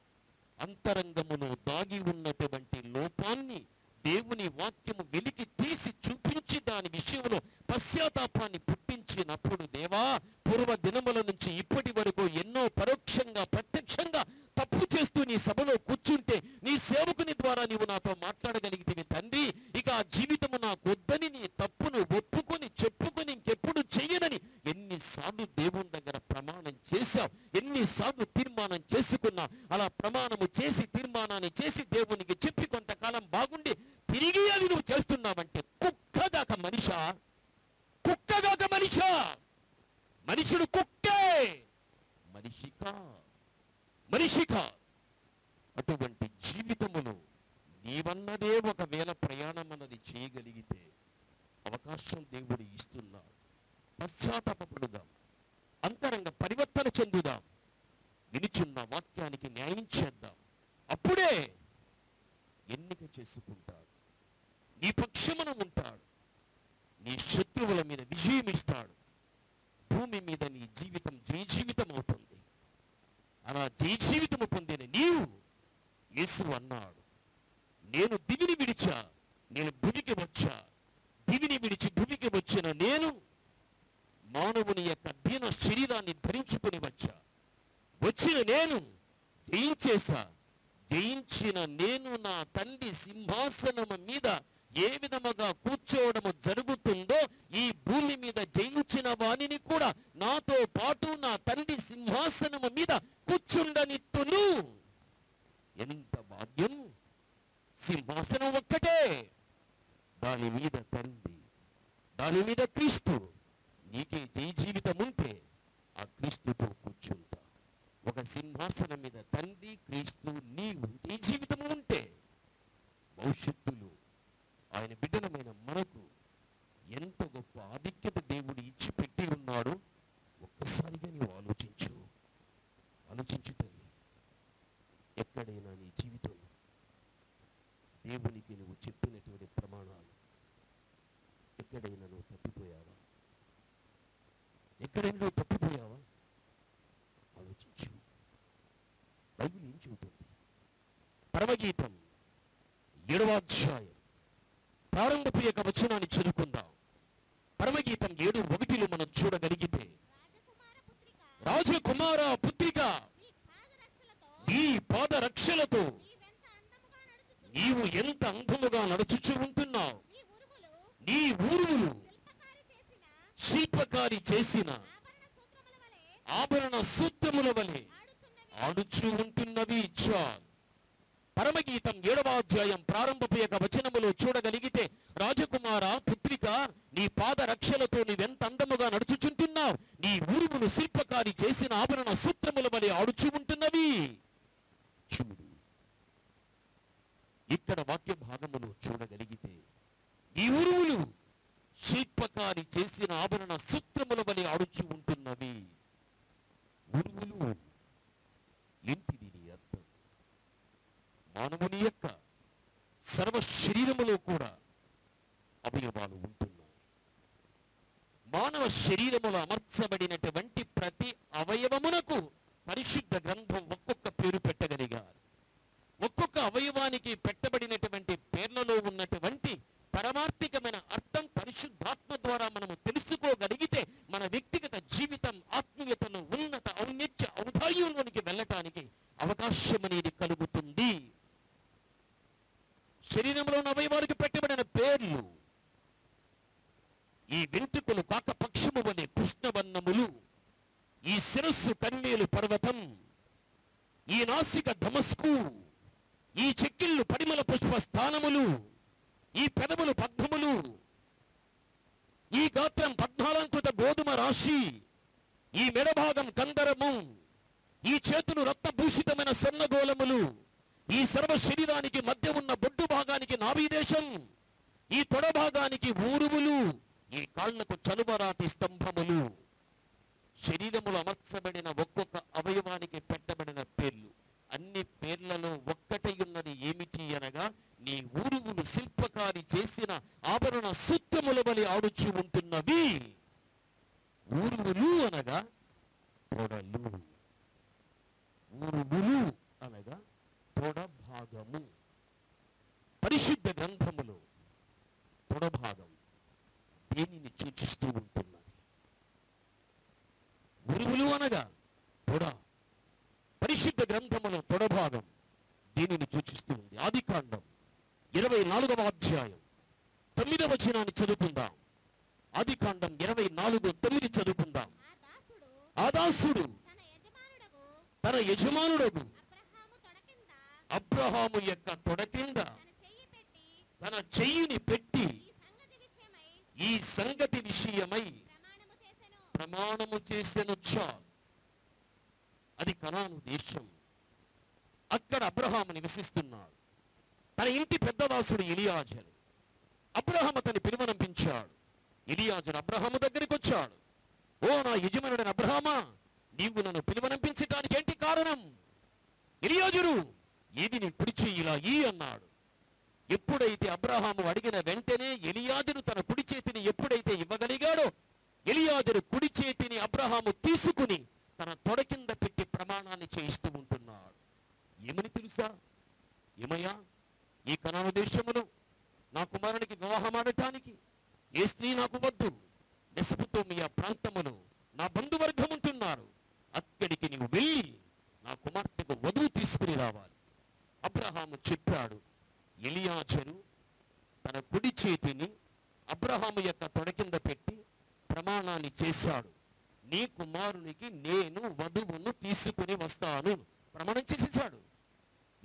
అంతరంగములో దాగి ఉన్నటువంటి లోపాన్ని దేవుని వాక్యము వెలికి తీసి చూపించి దాని విషయంలో పశ్చాత్తాపాన్ని పుట్టించినప్పుడు దేవా పూర్వ దినముల నుంచి ఇప్పటి వరకు ఎన్నో పరోక్షంగా ప్రత్యక్షంగా తప్పు చేస్తూ నీ సభలో కూర్చుంటే నీ సేవకుని ద్వారా నీవు నాతో మాట్లాడగలిగితే తండ్రి ఇక ఆ జీవితము నాకు వద్దని నీ తప్పును ఒప్పుకొని చెప్పుకొని ఇంకెప్పుడు చెయ్యనని ఎన్నిసార్లు దేవుని దగ్గర ప్రమాణం చేశావు ఎన్నిసార్లు తీర్మానం చేసుకున్నావు అలా ప్రమాణము చేసి తీర్మానాన్ని చేసి దేవునికి చెప్పి కొంతకాలం బాగుండి తిరిగి అది నువ్వు చేస్తున్నావంటే కుక్కగాక మనిషా కుక్కగాక మనిషా మనుషుడు కుక్కే మనిషి కా మనిషి కా అటువంటి జీవితమును నీవన్నదే ఒకవేళ ప్రయాణం అన్నది చేయగలిగితే అవకాశం దేవుడు ఇస్తున్నాడు పశ్చాత్తాపడుదాం అంతరంగ పరివర్తన చెందుదాం వినిచున్న వాక్యానికి న్యాయం చేద్దాం అప్పుడే ఎన్నిక చేసుకుంటాడు నీ పక్షమున ఉంటాడు నీ శత్రువుల మీద విజయం ఇస్తాడు భూమి మీద నీ జీవితం జయ జీవితం అవుతుంది అలా జయ జీవితము పొందిన నీవు యేసు అన్నాడు నేను దివిని విడిచా నేను భూమికి వచ్చా దివిని విడిచి భూమికి వచ్చిన నేను మానవుని యొక్క దీన శరీరాన్ని ధరించుకొని వచ్చా వచ్చిన నేను జయించేసా జయించిన నేను నా తండ్రి సింహాసనము మీద ఏ విధముగా కూర్చోవడము జరుగుతుందో ఈ భూమి మీద జయించిన వాణిని కూడా నాతో పాటు నా తండ్రి సింహాసనము మీద కూర్చుండనిత్తును ఎంత భాగ్యం సింహాసనం ఒక్కటే దాని మీద తండ్రి దాని మీద క్రీస్తు నీకే జై జీవితం ఉంటే ఆ క్రీస్తుతో కూర్చుంటా ఒక సింహాసనం మీద తండ్రి క్రీస్తు నీవు జై జీవితం ఉంటే భవిష్యత్తులో ఆయన బిడ్డలమైన మనకు ఎంత గొప్ప ఆధిక్యత దేవుడు ఇచ్చి పెట్టి ఉన్నాడో ఒక్కసారిగా నీవు ఆలోచించు ఆలోచించు తల్లి ఎక్కడైనా నీ జీవితంలో దేవునికి నువ్వు చెప్పినటువంటి ప్రమాణాలు ఎక్కడైనా నువ్వు తప్పిపోయావా ఎక్కడైనా నువ్వు తప్పిపోయావా ఆలోచించు బైబిల్ ఏం చెబుతుంది పరమగీతం ఏడవ అధ్యాయం ప్రారంభపు యొక్క వచనాన్ని చదువుకుందాం పరమగీతం ఏడు ఒకటిలో మనం చూడగలిగితే రాజకుమార పుత్రిక రాజకుమార పుత్రిక నీ పాదరక్షలతో నీ పాద రక్షలతో నీవెంత అందముగా నడుచుచున్నావు నీవు ఎంత అంధముగా నడుచుచు ఉంటున్నావు నీ ఉరుములు నీ ఊరువులు శిల్పకారి చేసిన శిల్పకారి చేసిన ఆభరణ సూత్రముల వలె ఆభరణ సూత్రముల వలె ఆడుచున్నవి ఆడుచు ఉంటున్నవి చాల్ పరమగీతం ఏడవ అధ్యాయం ప్రారంభపు యొక్క వచనములో చూడగలిగితే రాజకుమార పుత్రిక నీ పాద రక్షలతో నీవెంత అందముగా నడుచుచుంటున్నావు నీ ఊరుములు శిల్పకారి చేసిన ఆభరణ సూత్రముల వలె ఆడుచు ఉంటున్నవి చూడు ఇక్కడ వాక్య భాగములో చూడగలిగితే ఈ ఉరువులు శిల్పకారి చేసిన ఆభరణ సూత్రముల వలె ఆడుచు ఉంటున్నవి ఉరువులు ఏంటి దీని అర్థం మానవుని యొక్క సర్వ శరీరములో కూడా అవయవాలు ఉంటున్నాయి మానవ శరీరములో అమర్చబడినటువంటి ప్రతి అవయవమునకు పరిశుద్ధ గ్రంథం ఒక్కొక్క పేరు పెట్టగలిగారు ఒక్కొక్క అవయవానికి పెట్టబడినటువంటి పేర్లలో ఉన్నటువంటి పరమార్థికమైన అర్థం పరిశుద్ధాత్మ ద్వారా మనము తెలుసుకోగలిగితే మన వ్యక్తిగత జీవితం ఆత్మీయతను ఉన్నత ఔన్నత్య ఔదార్యంలోనికి వెళ్ళటానికి అవకాశం అనేది కలుగుతుంది శరీరంలో ఉన్న అవయవానికి పెట్టబడిన పేర్లు ఈ వెంట్రుకలు కాకపక్షము వలె కృష్ణవర్ణములు ఈ శిరస్సు కన్నీలు పర్వతం ఈ నాసిక ధమస్కు ఈ చెక్కిళ్ళు పరిమళ పుష్ప స్థానములు ఈ పెదవులు పద్మములు ఈ గాత్రం పద్నాలంకృత గోధుమ రాశి ఈ మెడభాగం కందరము ఈ చేతులు రక్తభూషితమైన సన్నగోళములు ఈ సర్వ శరీరానికి మధ్య ఉన్న బొడ్డు భాగానికి నాభీదేశం ఈ తొడ భాగానికి ఊరువులు ఈ కాళ్లకు చలువరాతి స్తంభములు శరీరములో అమర్చబడిన ఒక్కొక్క అవయవానికి పెట్టబడిన పేర్లు అన్ని పేర్లలో ఒక్కటై ఉన్నది ఏమిటి అనగా నీ ఊరువులు శిల్పకారి చేసిన ఆభరణ సూత్రముల వలె ఆడుచు ఉంటున్నవి ఊరువులు అనగా తొడలు ఊరువులు అనగా తొడ భాగము పరిశుద్ధ గ్రంథములో తొడ భాగం దేనిని సూచిస్తూ ఉంటున్నది ఉరువులు అనగా తొడ పరిశుద్ధ గ్రంథములో తొడ భాగం దీనిని సూచిస్తూ ఉంది ఆది కాండం ఇరవై నాలుగవ అధ్యాయం తొమ్మిదవ వచనాన్ని చదువుకుందాం ఆది కాండం ఇరవై నాలుగు తొమ్మిది చదువుకుందాం ఆ దాసుడు ఆ దాసుడు తన యజమానుడకు తన యజమానుడకు అబ్రహాము తొడ కింద అబ్రహాము యొక్క తొడ కింద తన చెయ్యి పెట్టి తన చెయ్యిని పెట్టి ఈ సంగతి విషయమై ఈ సంగతి విషయమై ప్రమాణము చేసెను ప్రమాణము చేసెను చాలు అది కనాను దేశం అక్కడ అబ్రహాము నివసిస్తున్నాడు తన ఇంటి పెద్దదాసుడు ఎలియాజరు అబ్రహాం అతని పిలువనంపించాడు ఎలియాజరు అబ్రహాము దగ్గరికి వచ్చాడు ఓ నా యజమానుడైన అబ్రహామా నీవు నన్ను పిలువనంపించడానికి ఏంటి కారణం ఎలియాజరు ఏది నీ కుడి చెయ్యి ఇలా ఈ అన్నాడు ఎప్పుడైతే అబ్రహాము అడిగిన వెంటనే ఎలియాజరు తన కుడి చేతిని ఎప్పుడైతే ఇవ్వగలిగాడో ఎలియాజరు కుడి చేతిని అబ్రహాము తీసుకుని తన తొడ కింద పెట్టి ప్రమాణాన్ని చేయిస్తూ ఉంటున్నాడు ఏమని తెలుసా ఏమయ్యా ఈ కనాను దేశములో నా కుమారునికి వివాహం ఆడటానికి ఏ స్త్రీ నాకు వద్దు మెసపుతోమియా ప్రాంతములో నా బంధువర్గం ఉంటున్నారు అక్కడికి నీవు వెళ్ళి నా కుమార్తెకు వధువు తీసుకుని రావాలి అబ్రహాము చెప్పాడు ఎలియాజరు తన కుడి చేతిని అబ్రహాము యొక్క తొడ కింద పెట్టి ప్రమాణాన్ని చేశాడు నీ కుమారునికి నేను వధువును తీసుకుని వస్తాను ప్రమాణం చేసేసాడు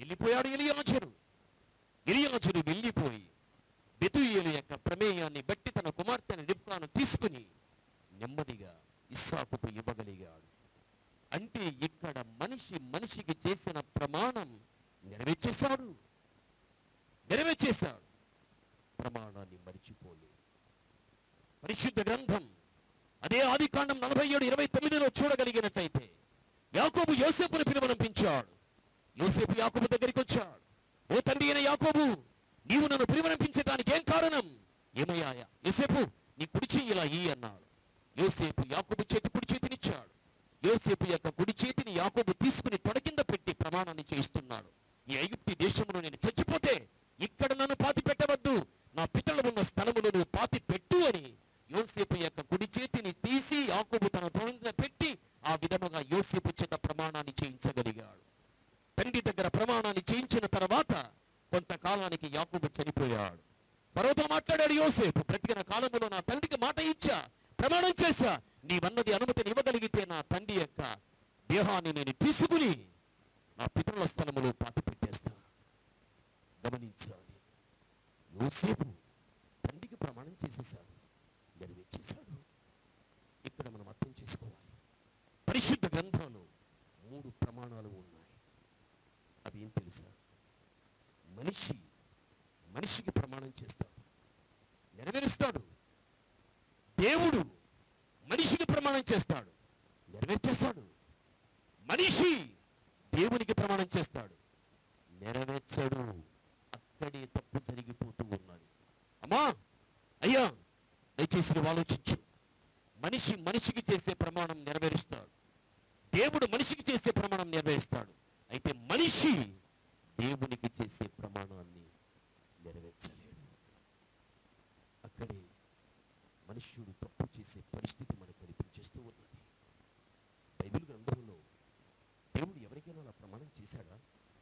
వెళ్ళిపోయాడు ఎలియాజరు ఎలియాజరు వెళ్ళిపోయి బెతుయేలు యొక్క ప్రమేయాన్ని బట్టి తన కుమార్తెను రిబ్కాను తీసుకుని నెమ్మదిగా ఇస్సాకుకు ఇవ్వగలిగాడు అంటే ఇక్కడ మనిషి మనిషికి చేసిన ప్రమాణం నెరవేర్చేశాడు నెరవేర్చేశాడు ప్రమాణాన్ని మరిచిపోలేదు పరిశుద్ధ గ్రంథం అదే ఆది కాండం నలభై ఏడు ఇరవై తొమ్మిదిలో చూడగలిగినట్లయితే యాకోబు యోసేపును పిలువనంపించాడు యోసేపు యాకోబు దగ్గరికి వచ్చాడు ఓ తండ్రి అయిన యాకోబు నీవు నన్ను పిలువనంపించడానికి ఏం కారణం ఏమయ్యా యోసేపు నీ కుడి చెయ్యి ఇలా ఈ అన్నాడు యోసేపు యాకోబు చేతి కుడి చేతినిచ్చాడు యోసేపు యొక్క కుడి చేతిని యాకోబు తీసుకుని తొడ కింద పెట్టి ప్రమాణాన్ని చేయిస్తున్నాడు ఈ ఐగుప్తి దేశంలో నేను చచ్చిపోతే ఇక్కడ నన్ను పాతి పెట్టవద్దు నా పితరులు ఉన్న స్థలములో నువ్వు పాతి పెట్టు అని యోసేపు యొక్క కుడి చేతిని తీసి యాకోబు తన తొడ మీద పెట్టి ఆ విధముగా యోసేపు చేత ప్రమాణాన్ని చేయించగలిగాడు తండ్రి దగ్గర ప్రమాణాన్ని చేయించిన తర్వాత కొంతకాలానికి యాకోబు చనిపోయాడు పర్వతో మాట్లాడాడు యోసేపు బ్రతికిన కాలములో నా తండ్రికి మాట ఇచ్చా ప్రమాణం చేశా నీవన్నది అనుమతిని ఇవ్వగలిగితే నా తండ్రి యొక్క దేహాన్ని నేను తీసుకుని నా పితరుల స్థలములో పాతి పెట్టేస్తా గమనించాలి యోసేపు తండ్రికి ప్రమాణం చేసేశాడు నెరవేర్చేశాడు ఇక్కడ మనం అర్థం చేసుకోవాలి పరిశుద్ధ గ్రంథంలో మూడు ప్రమాణాలు ఉన్నాయి అవి ఏం తెలుసా మనిషి మనిషికి ప్రమాణం చేస్తాడు నెరవేరుస్తాడు దేవుడు మనిషికి ప్రమాణం చేస్తాడు నెరవేర్చేస్తాడు మనిషి దేవునికి ప్రమాణం చేస్తాడు నెరవేర్చడు అక్కడే తప్పు జరిగిపోతూ ఉన్నది అమ్మా అయ్యా దయచేసి నువ్వు ఆలోచించు మనిషి మనిషికి చేసే ప్రమాణం నెరవేరుస్తాడు దేవుడు మనిషికి చేసే ప్రమాణం నెరవేరుస్తాడు అయితే మనిషి దేవునికి చేసే ప్రమాణాన్ని నెరవేర్చలేడు అక్కడే మనుష్యుడు తప్పు చేసే పరిస్థితి మనకు కనిపించేస్తూ ఉన్నది బైబిల్ గ్రంథంలో దేవుడు ఎవరికైనా అలా ప్రమాణం చేశాడా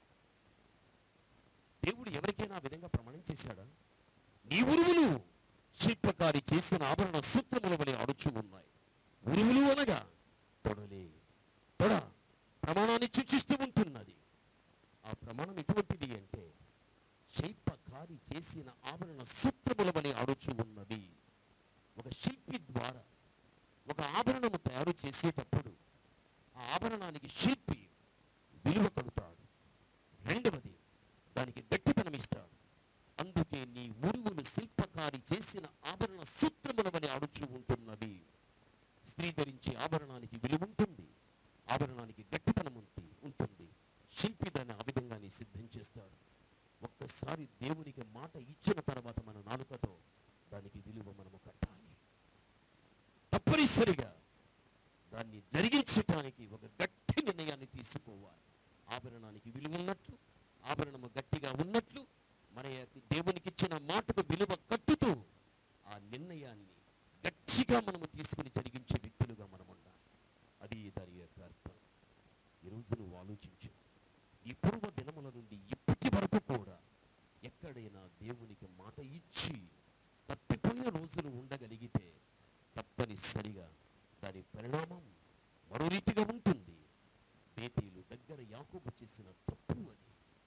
దేవుడు ఎవరికైనా ఆ విధంగా ప్రమాణం చేశాడా నీ ఉరువులు శిల్పకారి చేసిన ఆభరణ సూత్రముల వలె అడుచు ఉన్నాయి ఉరువులు అనగా తొడలే తొడ ప్రమాణాన్ని సూచిస్తూ ఉంటున్నది ఆ ప్రమాణం ఎటువంటిది అంటే శిల్పకారి చేసిన ఆభరణ సూత్రముల వలె అడుచు ఉన్నది ఒక శిల్పి ద్వారా ఒక ఆభరణము తయారు చేసేటప్పుడు ఆ ఆభరణానికి శిల్పి విలువ కడుతాడు రెండవది దానికి గట్టితనం ఇస్తాడు అందుకే నీ ఉరువులు శిల్పకారి చేసిన ఆభరణ సూత్రములవని అడుచు ఉంటున్నది స్త్రీ ధరించే ఆభరణానికి విలువ ఉంటుంది ఆభరణానికి గట్టితనం ఉంది ఉంటుంది శిల్పి దాన్ని ఆ విధంగానే సిద్ధం చేస్తాడు ఒక్కసారి దేవునికి మాట ఇచ్చిన తర్వాత మన నాలుకతో దానికి విలువ మనము కట్టాలి తప్పనిసరిగా దాన్ని జరిగించటానికి ఒక గట్టి నిర్ణయాన్ని తీసుకోవాలి ఆభరణానికి విలువ ఉన్నట్లు ఆభరణము గట్టిగా ఉన్నట్లు మన యొక్క దేవునికి ఇచ్చిన మాటకు విలువ కట్టుతూ ఆ నిర్ణయాన్ని గట్టిగా మనము తీసుకుని జరిగించే వ్యక్తులుగా మనం ఉండాలి అది దాని యొక్క అర్థం ఈరోజు నువ్వు ఆలోచించు ఈ పూర్వ దినముల నుండి ఇప్పటి వరకు కూడా ఎక్కడైనా దేవునికి మాట ఇచ్చి తప్పిపోయిన రోజులు ఉండగలిగితే తప్పనిసరిగా దాని పరిణామం మరో రీతిగా ఉంటుంది బేతీలు దగ్గర యాకోబు చేసిన తప్పు అది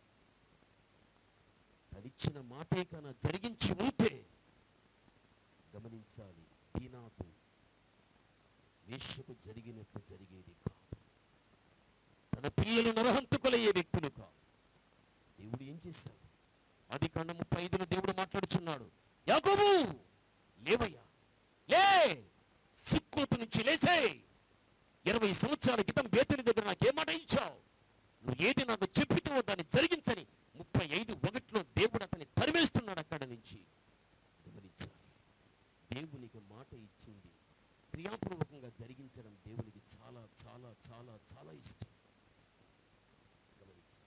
తనిచ్చిన మాటే కన జరిగించి ఉంటే గమనించాలి దీనాకు వేష్యకు జరిగినట్లు జరిగేది కాదు తన పిల్లలు నరహంతకులయ్యే వ్యక్తులు కాదు దేవుడు ఏం చేశాడు అది కన్న ముప్పై ఐదులో దేవుడు మాట్లాడుచున్నాడు యాకోబు లేవయ్యా లే సిక్కోతు నుంచి లేసే ఇరవై సంవత్సరాల క్రితం బేతుని దగ్గర నాకేం మాట ఇచ్చావు నువ్వు ఏది నాకు చెప్పితో దాన్ని జరిగించని ముప్పై ఐదు ఒకటిలో దేవుడు అతన్ని తరిమేస్తున్నాడు అక్కడ నుంచి గమనించాలి దేవునికి మాట ఇచ్చింది క్రియాపూర్వకంగా జరిగించడం దేవునికి చాలా చాలా చాలా చాలా ఇష్టం గమనించాలి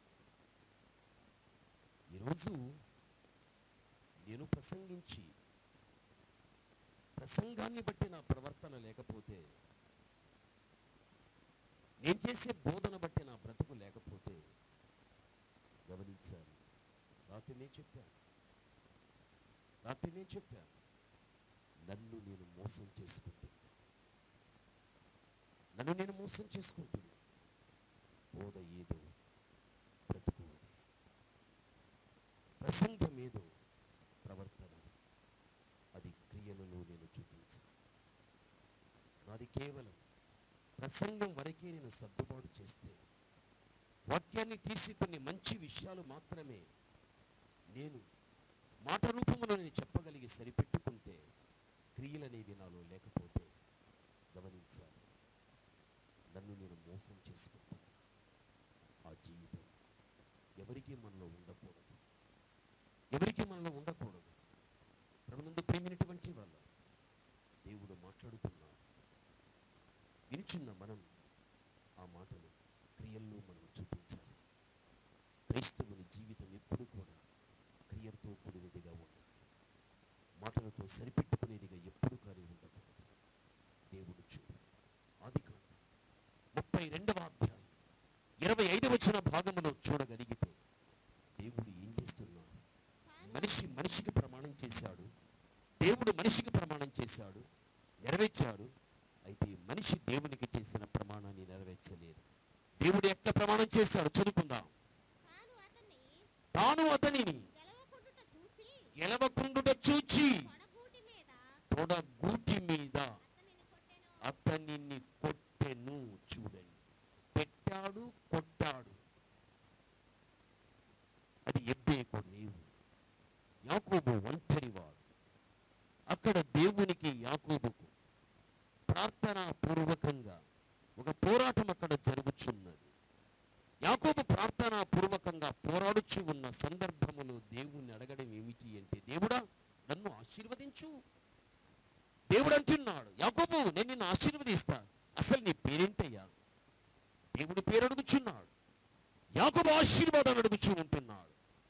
ఈరోజు నేను ప్రసంగించి ప్రసంగాన్ని బట్టి నా ప్రవర్తన లేకపోతే నేను చేసే బోధన బట్టి నా బ్రతుకు లేకపోతే గమనించాలి రాత్రి నేను చెప్పాను రాత్రి నేను చెప్పాను నన్ను నేను మోసం చేసుకుంటున్నా నన్ను నేను మోసం చేసుకుంటున్నా బోధ ఏదో బ్రతుకు అది కేవలం ప్రసంగం వరకే నేను సర్దుబాటు చేస్తే వాక్యాన్ని తీసి కొన్ని మంచి విషయాలు మాత్రమే నేను మాట రూపంలో నేను చెప్పగలిగి సరిపెట్టుకుంటే క్రియలనేవి నాలో లేకపోతే గమనించాలి నన్ను నేను మోసం చేసుకుంటున్నా ఆ జీవితం ఎవరికీ మనలో ఉండకూడదు ఎవరికీ మనలో ఉండకూడదు ప్రభునందు ప్రేమినటువంటి వాళ్ళ దేవుడు మాట్లాడుతున్నాడు వినిచున్న మనం ఆ మాటలు క్రియల్లో మనం చూపించాలి క్రైస్తవుని జీవితం ఎప్పుడు కూడా క్రియలతో కూడినదిగా ఉండాలి మాటలతో సరిపెట్టుకునేదిగా ఎప్పుడు కానీ ఉండకూడదు దేవుడు చూడు ఆది కాండం ముప్పై రెండవ అధ్యాయం ఇరవై ఐదు వచ్చిన భాగములో చూడగలిగితే దేవుడు ఏం చేస్తున్నాడు తాను మనిషి మనిషికి ప్రమాణం చేశాడు దేవుడు మనిషికి ప్రమాణం చేశాడు నెరవేర్చాడు అయితే మనిషి దేవునికి చేసిన ప్రమాణాన్ని నెరవేర్చలేదు దేవుడు ఎట్లా ప్రమాణం చేశాడు చదువుకుందాం తాను అతన్ని తాను అతనిని గెలవకుండుట చూసి గెలవకుండుట చూచి తొడగూటి మీద తొడగూటి మీద అతనిని అతనిని కొట్టెను కొట్టెను చూడండి పెట్టాడు కొట్టాడు అది ఎబ్బేకు నీవు యాకోబు ఒంటరివాడు అక్కడ దేవునికి యాకోబుకు ప్రార్థనా పూర్వకంగా ఒక పోరాటం అక్కడ జరుగుచున్నది యాకోబు ప్రార్థనా పూర్వకంగా పోరాడుచు ఉన్న సందర్భములో దేవుణ్ణి అడగడం ఏమిటి అంటే దేవుడా నన్ను ఆశీర్వదించు దేవుడు అంటున్నాడు యాకోబు నేను నిన్ను ఆశీర్వదిస్తా అసలు నీ పేరేంటయ్యా దేవుడు పేరు అడుగుచున్నాడు యాకోబు ఆశీర్వాదం అడుగుచూ ఉంటున్నాడు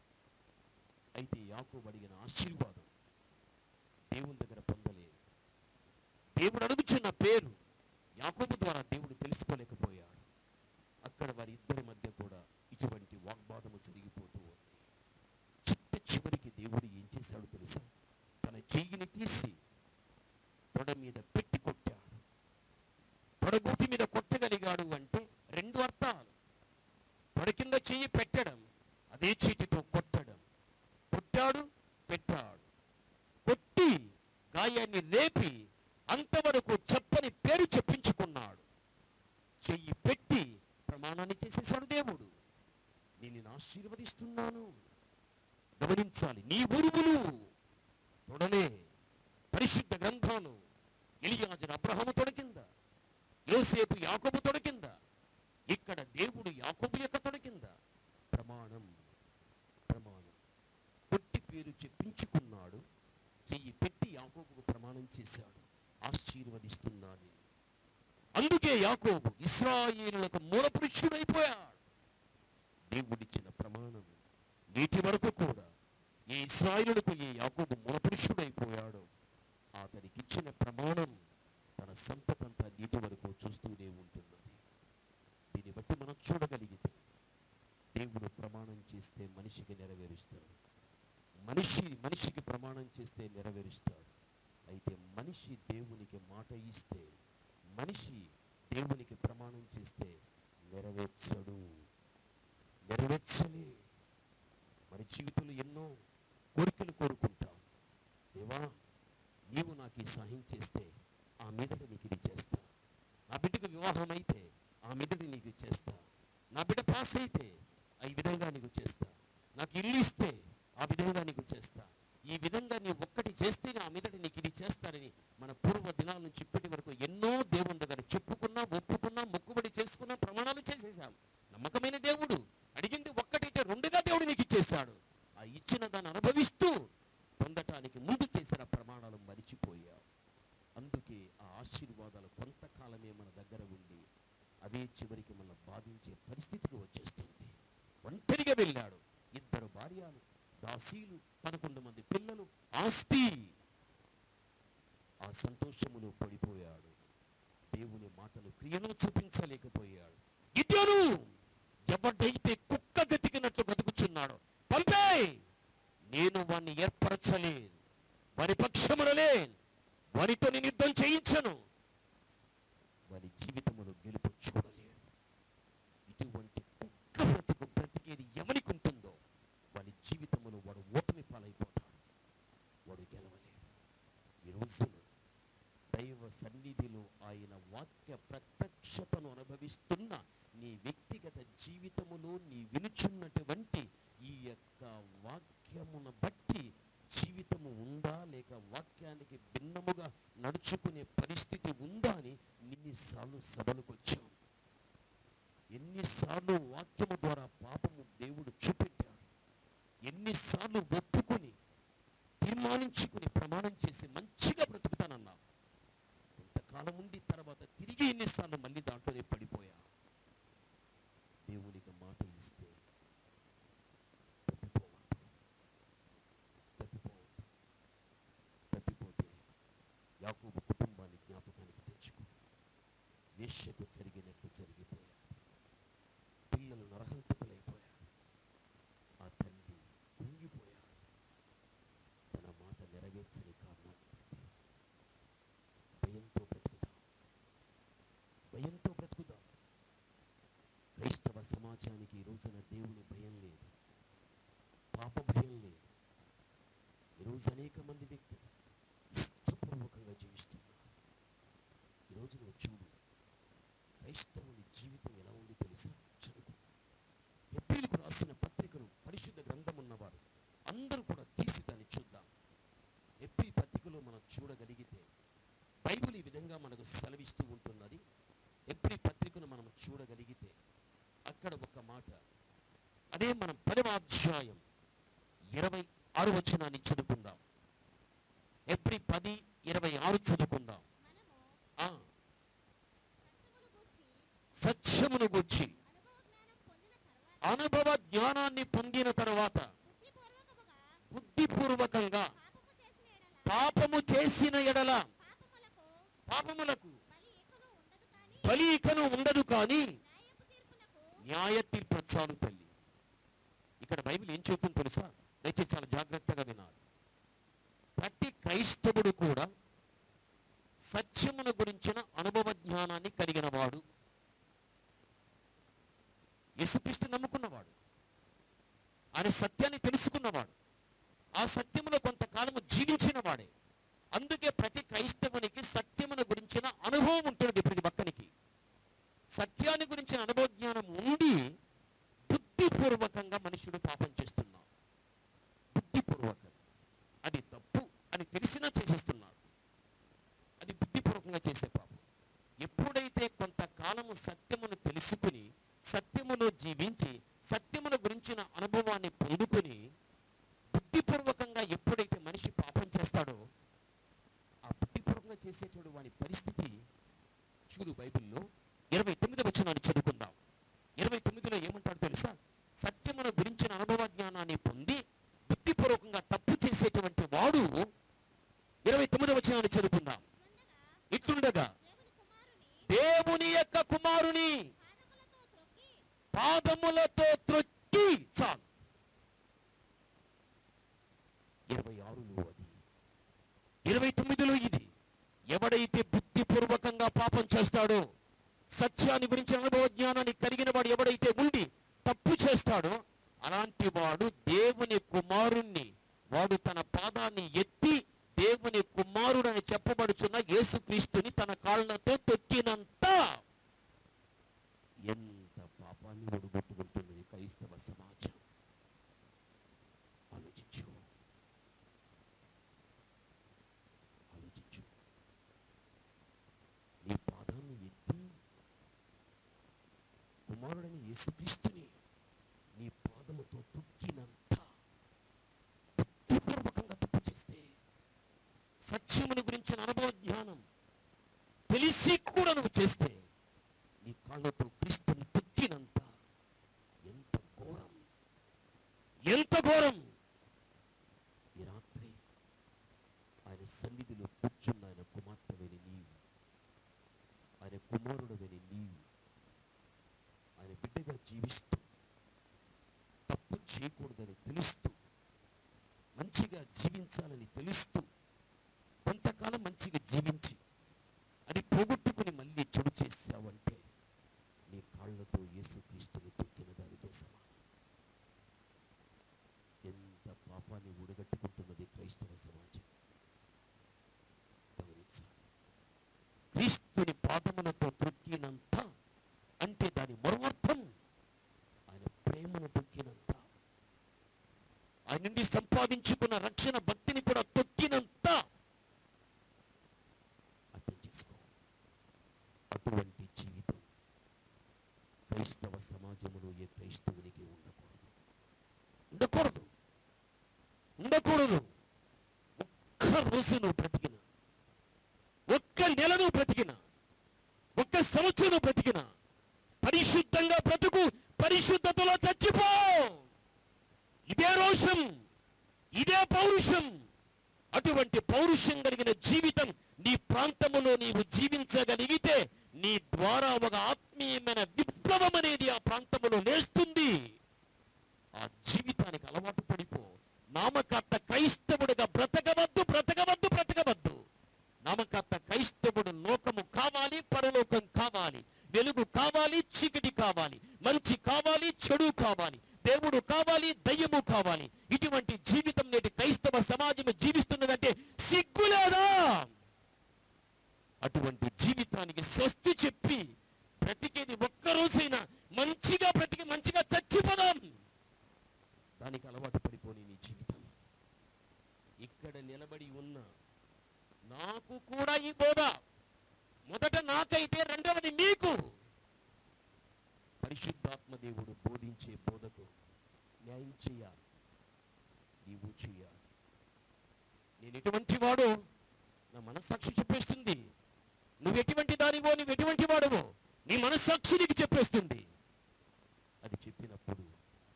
అయితే యాకోబు అడిగిన ఆశీర్వాదం దేవుని దగ్గర పొందలేదు దేవుడు అడుగుచున్న పేరు యాకోబు ద్వారా దేవుడు తెలుసుకోలేకపోయాడు అక్కడ వారి ఇద్దరి మధ్య కూడా ఇటువంటి వాగ్వాదము జరిగిపోతూ ఉంది చిట్ట చివరికి దేవుడు ఏం చేశాడు తెలుసా తన చెయ్యిని తీసి తొడ మీద పెట్టి కొట్టాడు తొడగూటి మీద కొట్టగలిగాడు అంటే రెండు అర్థాలు తొడ కింద చెయ్యి పెట్టడం అదే చేతితో కొట్టడం కొట్టాడు పెట్టాడు కొట్టి గాయాన్ని లేపి అంతవరకు చెప్పని పేరు చెప్పించుకున్నాడు చెయ్యి పెట్టి ప్రమాణాన్ని చేసేశాడు దేవుడు నేను నిన్ను ఆశీర్వదిస్తున్నాను గమనించాలి నీ ఉరుములు తొడలే పరిశుద్ధ గ్రంథాలు ఎలియాజరు అబ్రహాము తొడ కింద యోసేపు యాకోబు తొడ కింద ఇక్కడ దేవుడు యాకోబు యొక్క తొడ కింద ప్రమాణం ప్రమాణం కొట్టి పేరు చెప్పించుకున్నాడు చెయ్యి పెట్టి యాకోబుకు ప్రమాణం చేశాడు ఆశీర్వదిస్తున్నాను అందుకే యాకోబు ఇస్రాయేలులకు మూల పురుషుడైపోయాడు దేవుడిచ్చిన ప్రమాణం నేటి వరకు కూడా ఏ ఇస్రాయేలులకు ఏ యాకోబు మూల పురుషుడైపోయాడో అతనికి ఇచ్చిన ప్రమాణం తన సంపదంతా నీటి వరకు చూస్తూనే ఉంటున్నది దీన్ని బట్టి మనం చూడగలిగితే దేవుడు ప్రమాణం చేస్తే మనిషికి నెరవేరుస్తాడు మనిషి మనిషికి ప్రమాణం చేస్తే నెరవేరుస్తాడు అయితే మనిషి దేవునికి మాట ఇస్తే మనిషి దేవునికి ప్రమాణం చేస్తే నెరవేర్చడు నెరవేర్చలే మన జీవితంలో ఎన్నో కోరికలు కోరుకుంటాం దేవా నీవు నాకు ఈ సహాయం చేస్తే ఆ మీదట నీకు ఇది చేస్తా నా బిడ్డకు వివాహం అయితే ఆ మీదట నీకు చేస్తా నా బిడ్డ పాస్ అయితే ఈ విధంగా నీకు చేస్తా నాకు ఇల్లు ఇస్తే ఆ విధంగా నీకు చేస్తా ఈ విధంగా నీ ఒక్కటి చేస్తే ఆ మీదట నీకు ఇది చేస్తానని మన పూర్వ దినాల నుంచి ఇప్పటి వరకు ఎన్నో దేవుని దగ్గర చెప్పుకున్నా ఒప్పుకున్నా మొక్కుబడి చేసుకున్నా ప్రమాణాలు చేసేసాం నమ్మకమైన దేవుడు అడిగింది ఒక్కటైతే రెండుగా దేవుడు నీకు ఇచ్చేస్తాడు ఆ ఇచ్చిన దాన్ని అనుభవిస్తూ పొందటానికి ముందు చేసిన ప్రమాణాలు మరిచిపోయావు అందుకే ఆ ఆశీర్వాదాలు కొంతకాలమే మన దగ్గర ఉండి అవే చివరికి మన బాధించే పరిస్థితికి వచ్చేస్తుంది ఒంటరిగా వెళ్ళాడు ఇద్దరు భార్యలు దాసీలు పదకొండు మంది పిల్లలు ఆస్తి ఆ సంతోషములో పడిపోయాడు దేవుని మాటలు క్రియలో చూపించలేకపోయాడు ఇతను ఎవడైతే కుక్క గతికినట్లు బతుకుచున్నాడో పంపే నేను వాణ్ణి ఏర్పరచలేను వారి పక్షమునలే వారితో నేను యుద్ధం చేయించను వారి జీవితములో గెలుపు చూడలేడు ఇటువంటి కుక్క బ్రతుకు బ్రతికేది ఎవరికి ఉంటుందో వారి జీవితంలో వాడు ఓటమి పాలైపోతాడు వాడు గెలవలేడు ఈ రోజున దైవ సన్నిధిలో ఆయన వాక్య ప్రత్యక్షతను అనుభవిస్తున్న నీ వ్యక్తిగత జీవితములో నీ వినుచున్నటువంటి ఈ యొక్క వాక్యమును బట్టి జీవితము ఉందా లేక వాక్యానికి భిన్నముగా నడుచుకునే పరిస్థితి ఉందా అని ఎన్నిసార్లు సభలకు వచ్చాం ఎన్నిసార్లు వాక్యము ద్వారా పాపము దేవుడు చూపెట్టాడు ఎన్నిసార్లు ఒప్పుకొని తీర్మానించుకుని ప్రమాణం చేసి మంచిగా బ్రతుకుతానన్నావు కొంతకాలం ఉండి తర్వాత తిరిగి ఎన్నిసార్లు మళ్ళీ దాంట్లోనే పడిపోయా దేవునికి మాట ఇస్తే తప్పిపోవద్దు తప్పిపోవద్దు తప్పిపోతే యాకోబు కుటుంబాన్ని జ్ఞాపకానికి తెచ్చుకో వేశ్యకు జరిగినట్లు జరిగిపోయాడు పిల్లలు నరహంతకులైపోయారు ఆ తండ్రి కుంగిపోయాడు తన మాట నెరవేర్చని కారణాన్ని బట్టి భయంతో బ్రతుకుదాం భయంతో బ్రతుకుదాం క్రైస్తవ సమాజానికి ఈ రోజున దేవుని భయం లేదు పాప భయం లేదు ఈరోజు అనేక మంది వ్యక్తులు ఇష్టపూర్వకంగా జీవిస్తున్నారు ఈరోజు నువ్వు చూడు క్రైస్తవుని జీవితం ఎలా ఉంది తెలుసా చదువు ఎప్రిల్కు రాసిన పత్రికను పరిశుద్ధ గ్రంథం ఉన్నవారు అందరూ కూడా తీసి దాన్ని చూద్దాం ఎప్రిల్ పత్రికలో మనం చూడగలిగితే బైబిల్ ఈ విధంగా మనకు సెలవిస్తూ ఉంటున్నది ఎప్రిల్ పత్రికను మనం చూడగలిగితే అక్కడ ఒక మాట అదే మనం పదవ అధ్యాయం ఇరవై ఆరు వచనాన్ని చదువుకుందాం ఎప్రిల్ పది ఇరవై ఆరు చదువుకుందాం మనము ఆ సత్యమును గూర్చి సత్యమును గుర్చి అనుభవ జ్ఞానం పొందిన తర్వాత అనుభవ జ్ఞానాన్ని పొందిన తర్వాత బుద్ధిపూర్వకముగా బుద్ధిపూర్వకంగా పాపము చేసిన ఎడల పాపము చేసిన ఎడల పాపములకు పాపములకు బలి ఇకను ఉండదు కానీ బలి ఇకను ఉండదు కానీ న్యాయపు తీర్పునకు న్యాయ తీర్పు చాలు తల్లి ఇక్కడ బైబిల్ ఏం చెబుతుంది తెలుసా దయచేసి చాలా జాగ్రత్తగా వినాలి ప్రతి క్రైస్తవుడు కూడా సత్యమును గురించిన అనుభవ జ్ఞానాన్ని కలిగిన వాడు యేసుక్రీస్తు నమ్ముకున్నవాడు ఆయన సత్యాన్ని తెలుసుకున్నవాడు ఆ సత్యములో కొంతకాలము జీవించిన వాడే అందుకే ప్రతి క్రైస్తవునికి సత్యమును గురించిన అనుభవం ఉంటుంది ప్రతి భక్తునికి సత్యాన్ని గురించిన అనుభవ జ్ఞానం ఉండి బుద్ధిపూర్వకంగా మనుషుడు పాపం చేస్తున్నాడు బుద్ధిపూర్వకంగా అది తప్పు అని తెలిసినా చేసేస్తున్నాడు అది బుద్ధిపూర్వకంగా చేసే పాపం ఎప్పుడైతే కొంతకాలము సత్యమును తెలుసుకుని సత్యములో జీవించి సత్యముల గురించిన అనుభవాన్ని పొందుకుని బుద్ధిపూర్వకంగా ఎప్పుడైతే మనిషి పాపం చేస్తాడో ఆ బుద్ధిపూర్వకంగా చేసేటోడు వాని పరిస్థితి చూడు బైబిల్లో ఇరవై తొమ్మిది వచ్చినాన్ని చదువుకుందాం ఇరవై తొమ్మిదిలో ఏమంటాడు తెలుసా సత్యముల గురించిన అనుభవ జ్ఞానాన్ని పొంది బుద్ధిపూర్వకంగా తప్పు చేసేటువంటి వాడు ఇరవై తొమ్మిది వచ్చినాన్ని చదువుకుందాం ఇట్లుండగా దేవుని కుమారుని దేవుని యొక్క కుమారుని పాదములతో త్రొక్కి పాదములతో త్రొక్కి చాలు ఇరవై ఆరులో అది ఇరవై తొమ్మిదిలో ఇది ఎవడైతే బుద్ధిపూర్వకంగా పాపం చేస్తాడో సత్యాన్ని గురించి అనుభవ జ్ఞానాన్ని కలిగిన వాడు ఎవడైతే ఉండి తప్పు చేస్తాడో అలాంటి వాడు దేవుని కుమారుణ్ణి వాడు తన పాదాన్ని ఎత్తి దేవుని కుమారుడని చెప్పబడుచున్న యేసుక్రీస్తుని తన కాళ్ళతో తొక్కినంత ఎంత పాపాన్ని ఒడుగొట్టుకుంటున్నది క్రైస్తవ సమాజం ఆలోచించు ఆలోచించు నీ పాదాన్ని ఎత్తి కుమారుడని యేసుక్రీస్తుని నీ పాదముతో తొక్కినంత బుద్ధిపూర్వకంగా తప్పు చేస్తే సత్యముని గురించిన అనుభవ జ్ఞానం తెలిసి కూడా నువ్వు చేస్తే నీ కాళ్ళతో క్రీస్తుని తొక్కినంత ఎంత ఘోరం ఎంత ఘోరం ఈ రాత్రి ఆయన సన్నిధిలో కూర్చున్న ఆయన కుమార్తెవని నీవు ఆయన కుమారుడవని నీవు ఆయన బిడ్డగా జీవిస్తూ తప్పు చేయకూడదని తెలుస్తూ మంచిగా జీవించాలని తెలుస్తూ కొంతకాలం మంచిగా జీవించి అది పోగొట్టుకుని మళ్ళీ చెడు చేసావంటే నీ కాళ్ళతో యేసుక్రీస్తుని తొక్కిన దానితో సమానం ఎంత పాపాన్ని ఊడగట్టుకుంటున్నది క్రైస్తవ సమాజం గమనించాలి క్రీస్తుని పాదములతో త్రొక్కినంత అంటే దాని మరొకర్థం ఆయన ప్రేమను తొక్కినంత ఆయన నుండి సంపాదించుకున్న రక్షణ భక్తిని కూడా తొక్కినంత అర్థం చేసుకో అటువంటి జీవితం క్రైస్తవ సమాజంలో ఏ క్రైస్తవునికి ఉండకూడదు ఉండకూడదు ఉండకూడదు ఒక్క రోజు నువ్వు బ్రతికిన ఒక్క నెల నువ్వు బ్రతికిన ఒక్క సంవత్సరం నువ్వు బ్రతికిన పరిశుద్ధంగా బ్రతుకు పరిశుద్ధతలో చచ్చిపో ఇదే రోషం ఇదే పౌరుషం అటువంటి పౌరుషం కలిగిన జీవితం నీ ప్రాంతములో నీవు జీవించగలిగితే నీ ద్వారా ఒక ఆత్మీయమైన విప్లవం అనేది ఆ ప్రాంతములో లేస్తుంది ఆ జీవితానికి అలవాటు పడిపో నామకర్త క్రైస్తవుడిగా బ్రతకవద్దు బ్రతకవద్దు బ్రతకవద్దు నామకర్త క్రైస్తవుడు లోకము కావాలి పరలోకం కావాలి వెలుగు కావాలి చీకటి కావాలి మంచి కావాలి చెడు కావాలి దేవుడు కావాలి దయ్యము కావాలి ఇటువంటి జీవితం నేటి క్రైస్తవ సమాజం జీవిస్తున్నదంటే సిగ్గులేదా అటువంటి జీవితానికి స్వస్తి చెప్పి బ్రతికేది ఒక్కరోజైనా మంచిగా బ్రతికి మంచిగా చచ్చిపోదాం దానికి అలవాటు పడిపోని నీ జీవితం ఇక్కడ నిలబడి ఉన్న నాకు కూడా ఈ బోధ మొదట నాకైతే రెండవది మీకు పరిశుద్ధాత్మ దేవుడు బోధించే బోధకు న్యాయం చేయాలి నీవు చేయాలి నేను ఎటువంటి వాడో నా మనస్సాక్షి చెప్పేస్తుంది నువ్వు ఎటువంటి దానివో నువ్వు ఎటువంటి వాడవో నీ మనస్సాక్షి నీకు చెప్పేస్తుంది అది చెప్పినప్పుడు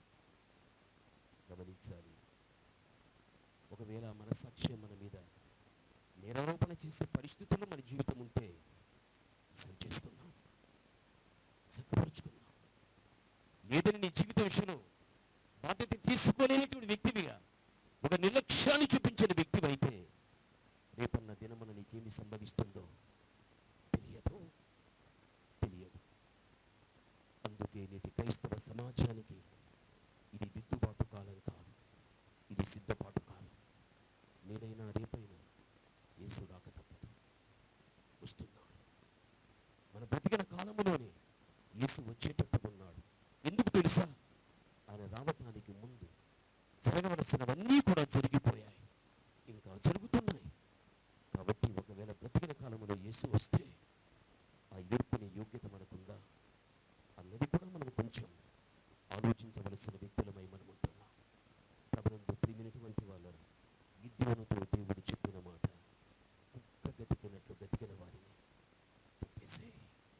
గమనించాలి ఒకవేళ ఆ మనస్సాక్షి మన మీద నిరారోపణ చేసే పరిస్థితుల్లో మన జీవితం ఉంటే సరి చేసుకుందాం చక్కపరుచుకుందాం ఏదని నీ జీవిత విషయంలో బాధ్యత తీసుకోలేనటువంటి వ్యక్తివిగా ఒక నిర్లక్ష్యాన్ని చూపించిన వ్యక్తివైతే రేపన్న దినమున నీకేమి సంభవిస్తుందో తెలియదు తెలియదు అందుకే నేటి క్రైస్తవ సమాజానికి ఇది దిద్దుబాటు కాలం కాదు ఇది సిద్ధపాటు కాలం నేనైనా రేపైనా యేసు రాక తప్పదు వస్తున్నాడు మన బ్రతికిన కాలములోనే యేసు వచ్చేటట్టుకున్నాడు ఎందుకు తెలుసా ఆయన రావటానికి ముందు జరగవలసినవన్నీ కూడా జరిగిపోయాయి ఇంకా జరుగుతున్నాయి కాబట్టి ఒకవేళ బ్రతికిన కాలంలో యేసు వస్తే ఆ ఎదుర్కొనే యోగ్యత మనకుందా అన్నది కూడా మనం కొంచెం ఆలోచించవలసిన వ్యక్తులమై మనం ఉంటున్నాం ప్రభుత్వంతో ప్రియమైనటువంటి వాళ్ళ గిద్యోనుతో దేవుడు చెప్పిన మాట కుక్క గతికినట్లు గతికిన వారిని తప్పేసేయ్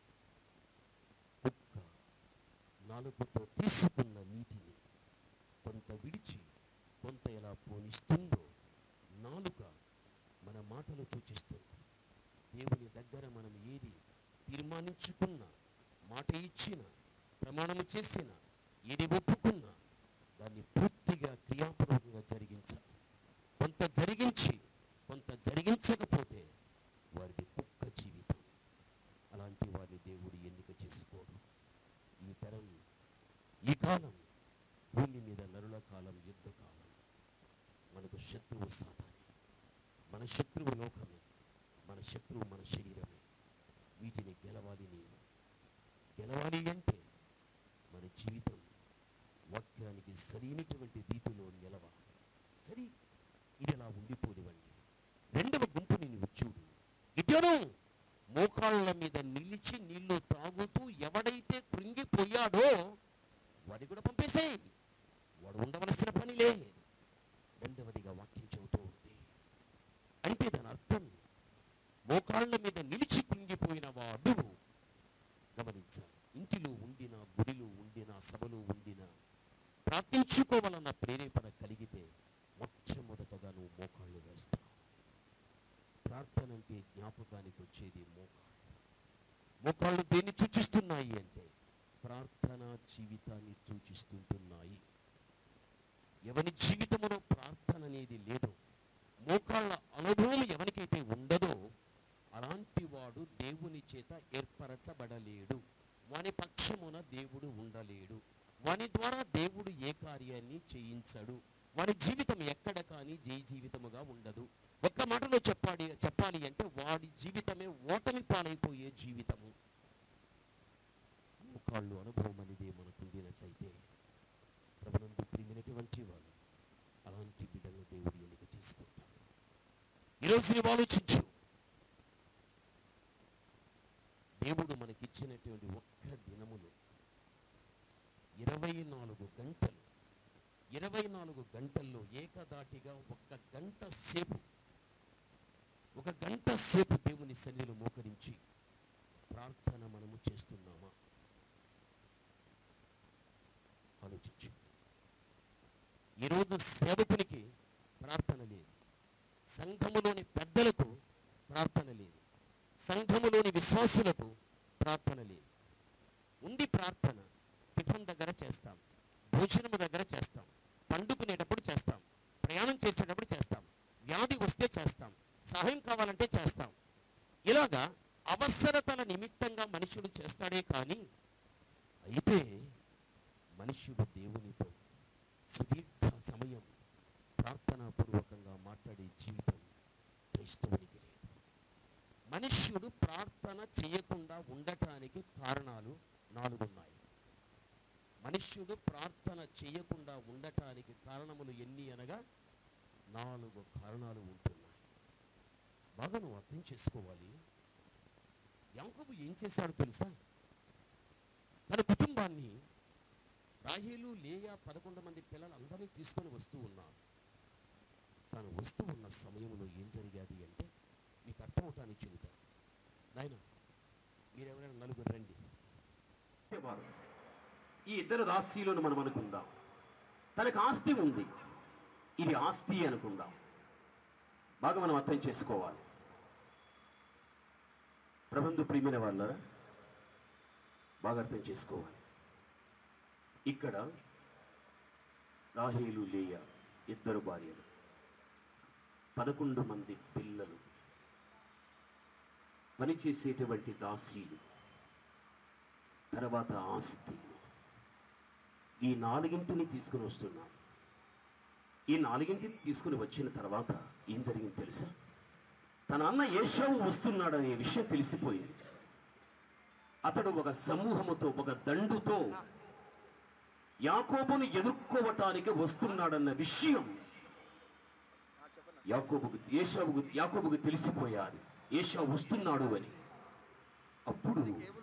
కుక్క నాలుగుతో తీసుకున్న నీటిని కొంత విడిచి కొంత ఎలా పోనిస్తుందో నాలుక మన మాటలు సూచిస్తుంది దేవుని దగ్గర మనం ఏది తీర్మానించుకున్న మాట ఇచ్చిన ప్రమాణము చేసిన ఏది ఒప్పుకున్నా దాన్ని పూర్తిగా క్రియాపూర్వకంగా జరిగించాలి కొంత జరిగించి కొంత జరిగించకపోతే వారిది కుక్క జీవితం అలాంటి వారిని దేవుడు ఎన్నిక చేసుకోడు ఈ తరం ఈ కాలం భూమి మీద నరుల కాలం యుద్ధ కాలం మనకు శత్రువు సాతానే మన శత్రువు లోకమే మన శత్రువు మన శరీరమే వీటిని గెలవాలి నీవు గెలవాలి అంటే మన జీవితం వాక్యానికి సరైనటువంటి రీతిలో నిలవాలి సరి ఇది అలా ఉండిపోనివ్వండి రెండవ గుంపుని నువ్వు చూడు ఇతను మోకాళ్ళ మీద నిలిచి నీళ్లు తాగుతూ ఎవడైతే కృంగిపోయాడో వాడి కూడా పంపేసేయ్ వాడు ఉండవలసిన పని లేదు రెండవదిగా వాక్యం చెబుతూ ఉంది అంటే దాని అర్థం మోకాళ్ళ మీద నిలిచి కృంగిపోయిన వాడు గమనించాలి ఇంటిలో ఉండిన గుడిలో ఉండిన సభలో ఉండిన ప్రార్థించుకోవాలన్న ప్రేరేపణ కలిగితే మొట్టమొదటగా నువ్వు మోకాళ్ళు వేస్తావు ప్రార్థన అంటే జ్ఞాపకానికి వచ్చేది మోకాళ్ళు మోకాళ్ళు దేన్ని సూచిస్తున్నాయి అంటే ప్రార్థన జీవితాన్ని సూచిస్తుంటున్నాయి ఎవరి జీవితంలో ప్రార్థన అనేది లేదు మోకాళ్ళ అనుభవం ఎవరికైతే ఉండదో అలాంటి వాడు దేవుని చేత ఏర్పరచబడలేడు వాని పక్షమున దేవుడు ఉండలేడు వాని ద్వారా దేవుడు ఏ కార్యాన్ని చేయించడు వాడి జీవితం ఎక్కడ కానీ జయ జీవితముగా ఉండదు ఒక్క మాటలో చెప్పాలి చెప్పాలి అంటే వాడి జీవితమే ఓటమి పాలైపోయే జీవితము ముఖాళ్ళు అనుభవం అనేది మనకు ఉండినట్లయితే ప్రభునందు ప్రియమైనటువంటి వాళ్ళు అలాంటి బిడ్డలను దేవుడు ఎన్నిక చేసుకుంటాడు ఈరోజు నీవు ఆలోచించు దేవుడు మనకిచ్చినటువంటి ఒక్క దినములో ఇరవై నాలుగు గంటలు ఇరవై నాలుగు గంటల్లో ఏకదాటిగా ఒక్క గంట సేపు ఒక గంట సేపు దేవుని సన్నిధిలో మోకరించి ప్రార్థన మనము చేస్తున్నామా ఆలోచించు ఈరోజు సేవకునికి ప్రార్థన లేదు సంఘములోని పెద్దలకు ప్రార్థన లేదు సంఘములోని విశ్వాసులకు ప్రార్థన లేదు ఉండి ప్రార్థన టిఫిన్ దగ్గర చేస్తాం భోజనము దగ్గర చేస్తాం పండుకునేటప్పుడు చేస్తాం ప్రయాణం చేసేటప్పుడు చేస్తాం వ్యాధి వస్తే చేస్తాం సహాయం కావాలంటే చేస్తాం ఇలాగా అవసరతల నిమిత్తంగా మనుషుడు చేస్తాడే కానీ అయితే మనుష్యుడు దేవునితో సుదీర్ఘ సమయం ప్రార్థనాపూర్వకంగా మాట్లాడే జీవితం క్రైస్తవునికి లేదు మనుష్యుడు ప్రార్థన చేయకుండా ఉండటానికి కారణాలు నాలుగున్నాయి మనుష్యుడు ప్రార్థన చేయకుండా ఉండటానికి కారణములు ఎన్ని అనగా నాలుగు కారణాలు ఉంటున్నాయి బాగా నువ్వు అర్థం చేసుకోవాలి యాకోబు ఏం చేశాడు తెలుసా తన కుటుంబాన్ని రాహేలు లేయా పదకొండు మంది పిల్లలు అందరినీ తీసుకొని వస్తూ ఉన్నారు తాను వస్తూ ఉన్న సమయంలో ఏం జరిగాది అంటే మీకు అర్థమవటానికి చెబుతాను నాయన మీరెవరైనా నలుగురు రండి వారు ఈ ఇద్దరు దాసీలను మనం అనుకుందాం తనకు ఆస్తి ఉంది ఇది ఆస్తి అనుకుందాం బాగా మనం అర్థం చేసుకోవాలి ప్రబంధు ప్రియమైన వాళ్ళరా బాగా అర్థం చేసుకోవాలి ఇక్కడ రాహేలు లేయ ఇద్దరు భార్యలు పదకొండు మంది పిల్లలు పనిచేసేటువంటి దాసీలు తర్వాత ఆస్తి ఈ నాలుగింటిని తీసుకుని వస్తున్నాం ఈ నాలుగింటిని తీసుకుని వచ్చిన తర్వాత ఏం జరిగింది తెలుసా తన అన్న ఏషావు వస్తున్నాడనే విషయం తెలిసిపోయింది అతడు ఒక సమూహముతో ఒక దండుతో యాకోబును ఎదుర్కోవటానికి వస్తున్నాడన్న విషయం యాకోబుకు ఏషావుకు యాకోబుకు తెలిసిపోయాది ఏషావు వస్తున్నాడు అని అప్పుడు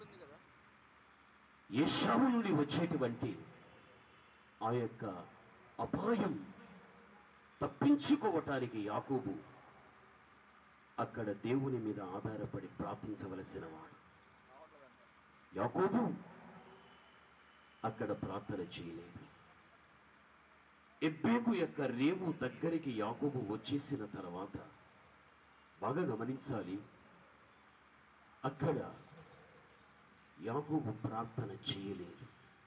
ఏషావు నుండి వచ్చేటువంటి ఆ యొక్క అపాయం తప్పించుకోవటానికి యాకోబు అక్కడ దేవుని మీద ఆధారపడి ప్రార్థించవలసిన వాడు యాకోబు అక్కడ ప్రార్థన చేయలేదు ఎబ్బేకు యొక్క రేవు దగ్గరికి యాకోబు వచ్చేసిన తర్వాత బాగా గమనించాలి అక్కడ యాకోబు ప్రార్థన చేయలేదు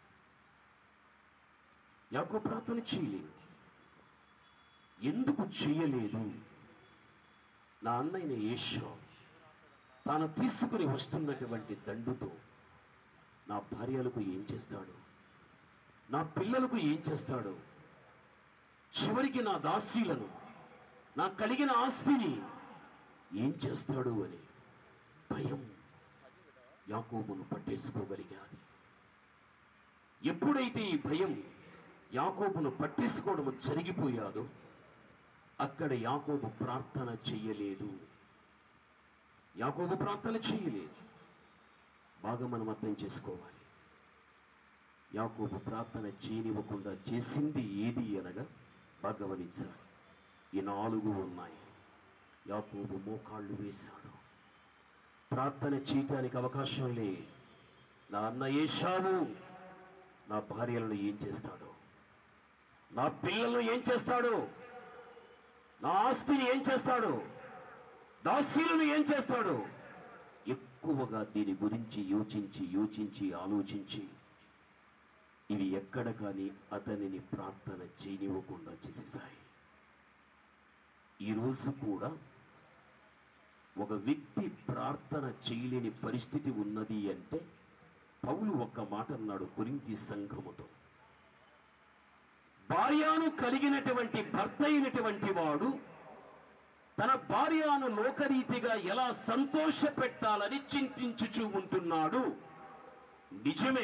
యాకోబు ప్రార్థన చేయలేదు ఎందుకు చేయలేదు నా అన్నయ్య యేషో తాను తీసుకుని వస్తున్నటువంటి దండుతో నా భార్యలకు ఏం చేస్తాడు నా పిల్లలకు ఏం చేస్తాడు చివరికి నా దాసీలను నా కలిగిన ఆస్తిని ఏం చేస్తాడు అని భయం యాకోబును పట్టేసుకోగలిగాది ఎప్పుడైతే ఈ భయం యాకోబును పట్టేసుకోవడం జరిగిపోయాదో అక్కడ యాకోబు ప్రార్థన చెయ్యలేదు యాకోబు ప్రార్థన చేయలేదు బాగా మనం అర్థం చేసుకోవాలి యాకోబు ప్రార్థన చేయనివ్వకుండా చేసింది ఏది అనగా బాగా గమనించాలి ఈ నాలుగు ఉన్నాయి యాకోబు మోకాళ్ళు వేశాడు ప్రార్థన చేయటానికి అవకాశం లే నా అన్న ఏషావు నా భార్యలను ఏం చేస్తాడు నా పిల్లలను ఏం చేస్తాడు నా ఆస్తిని ఏం చేస్తాడు దాసీలను ఏం చేస్తాడు ఎక్కువగా దీని గురించి యోచించి యోచించి ఆలోచించి ఇవి ఎక్కడ కానీ అతనిని ప్రార్థన చేయనివ్వకుండా చేసేసాయి ఈరోజు కూడా ఒక వ్యక్తి ప్రార్థన చేయలేని పరిస్థితి ఉన్నది అంటే పౌలు ఒక్క మాట అన్నాడు కొరింతి సంఘముతో భార్యను కలిగినటువంటి భర్త అయినటువంటి వాడు తన భార్యను లోకరీతిగా ఎలా సంతోష పెట్టాలని చింతించుచూ ఉంటున్నాడు నిజమే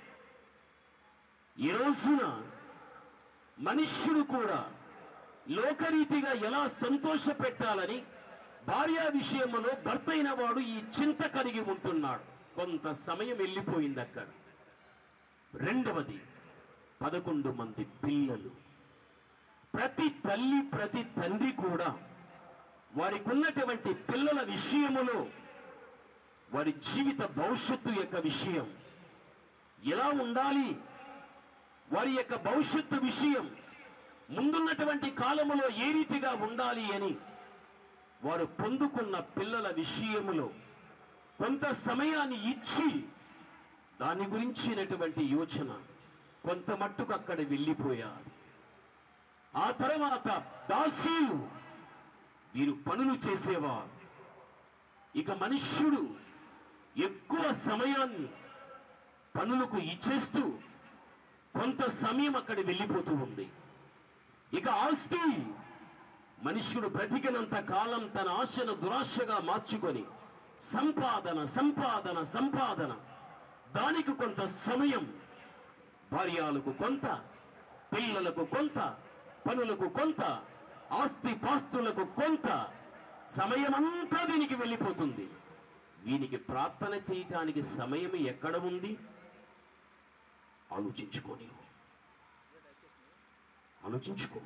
ఈ రోజున మనుష్యుడు కూడా లోకరీతిగా ఎలా సంతోష పెట్టాలని భార్య విషయంలో భర్త అయిన వాడు ఈ చింత కలిగి ఉంటున్నాడు కొంత సమయం వెళ్ళిపోయింది అక్కడ రెండవది పదకొండు మంది పిల్లలు ప్రతి తల్లి ప్రతి తండ్రి కూడా వారికి ఉన్నటువంటి పిల్లల విషయములో వారి జీవిత భవిష్యత్తు యొక్క విషయం ఎలా ఉండాలి వారి యొక్క భవిష్యత్తు విషయం ముందున్నటువంటి కాలములో ఏ రీతిగా ఉండాలి అని వారు పొందుకున్న పిల్లల విషయములో కొంత సమయాన్ని ఇచ్చి దాని గురించినటువంటి యోచన కొంత మట్టుకు అక్కడ వెళ్ళిపోయారు ఆ తర్వాత దాసీలు వీరు పనులు చేసేవారు ఇక మనుష్యుడు ఎక్కువ సమయాన్ని పనులకు ఇచ్చేస్తూ కొంత సమయం అక్కడ వెళ్ళిపోతూ ఉంది ఇక ఆస్తి మనుష్యుడు బ్రతికినంత కాలం తన ఆశను దురాశగా మార్చుకొని సంపాదన సంపాదన సంపాదన దానికి కొంత సమయం భార్యాలకు కొంత పిల్లలకు కొంత పనులకు కొంత ఆస్తి పాస్తులకు కొంత సమయమంతా దీనికి వెళ్ళిపోతుంది వీనికి ప్రార్థన చేయటానికి సమయం ఎక్కడ ఉంది ఆలోచించుకో నీవు ఆలోచించుకో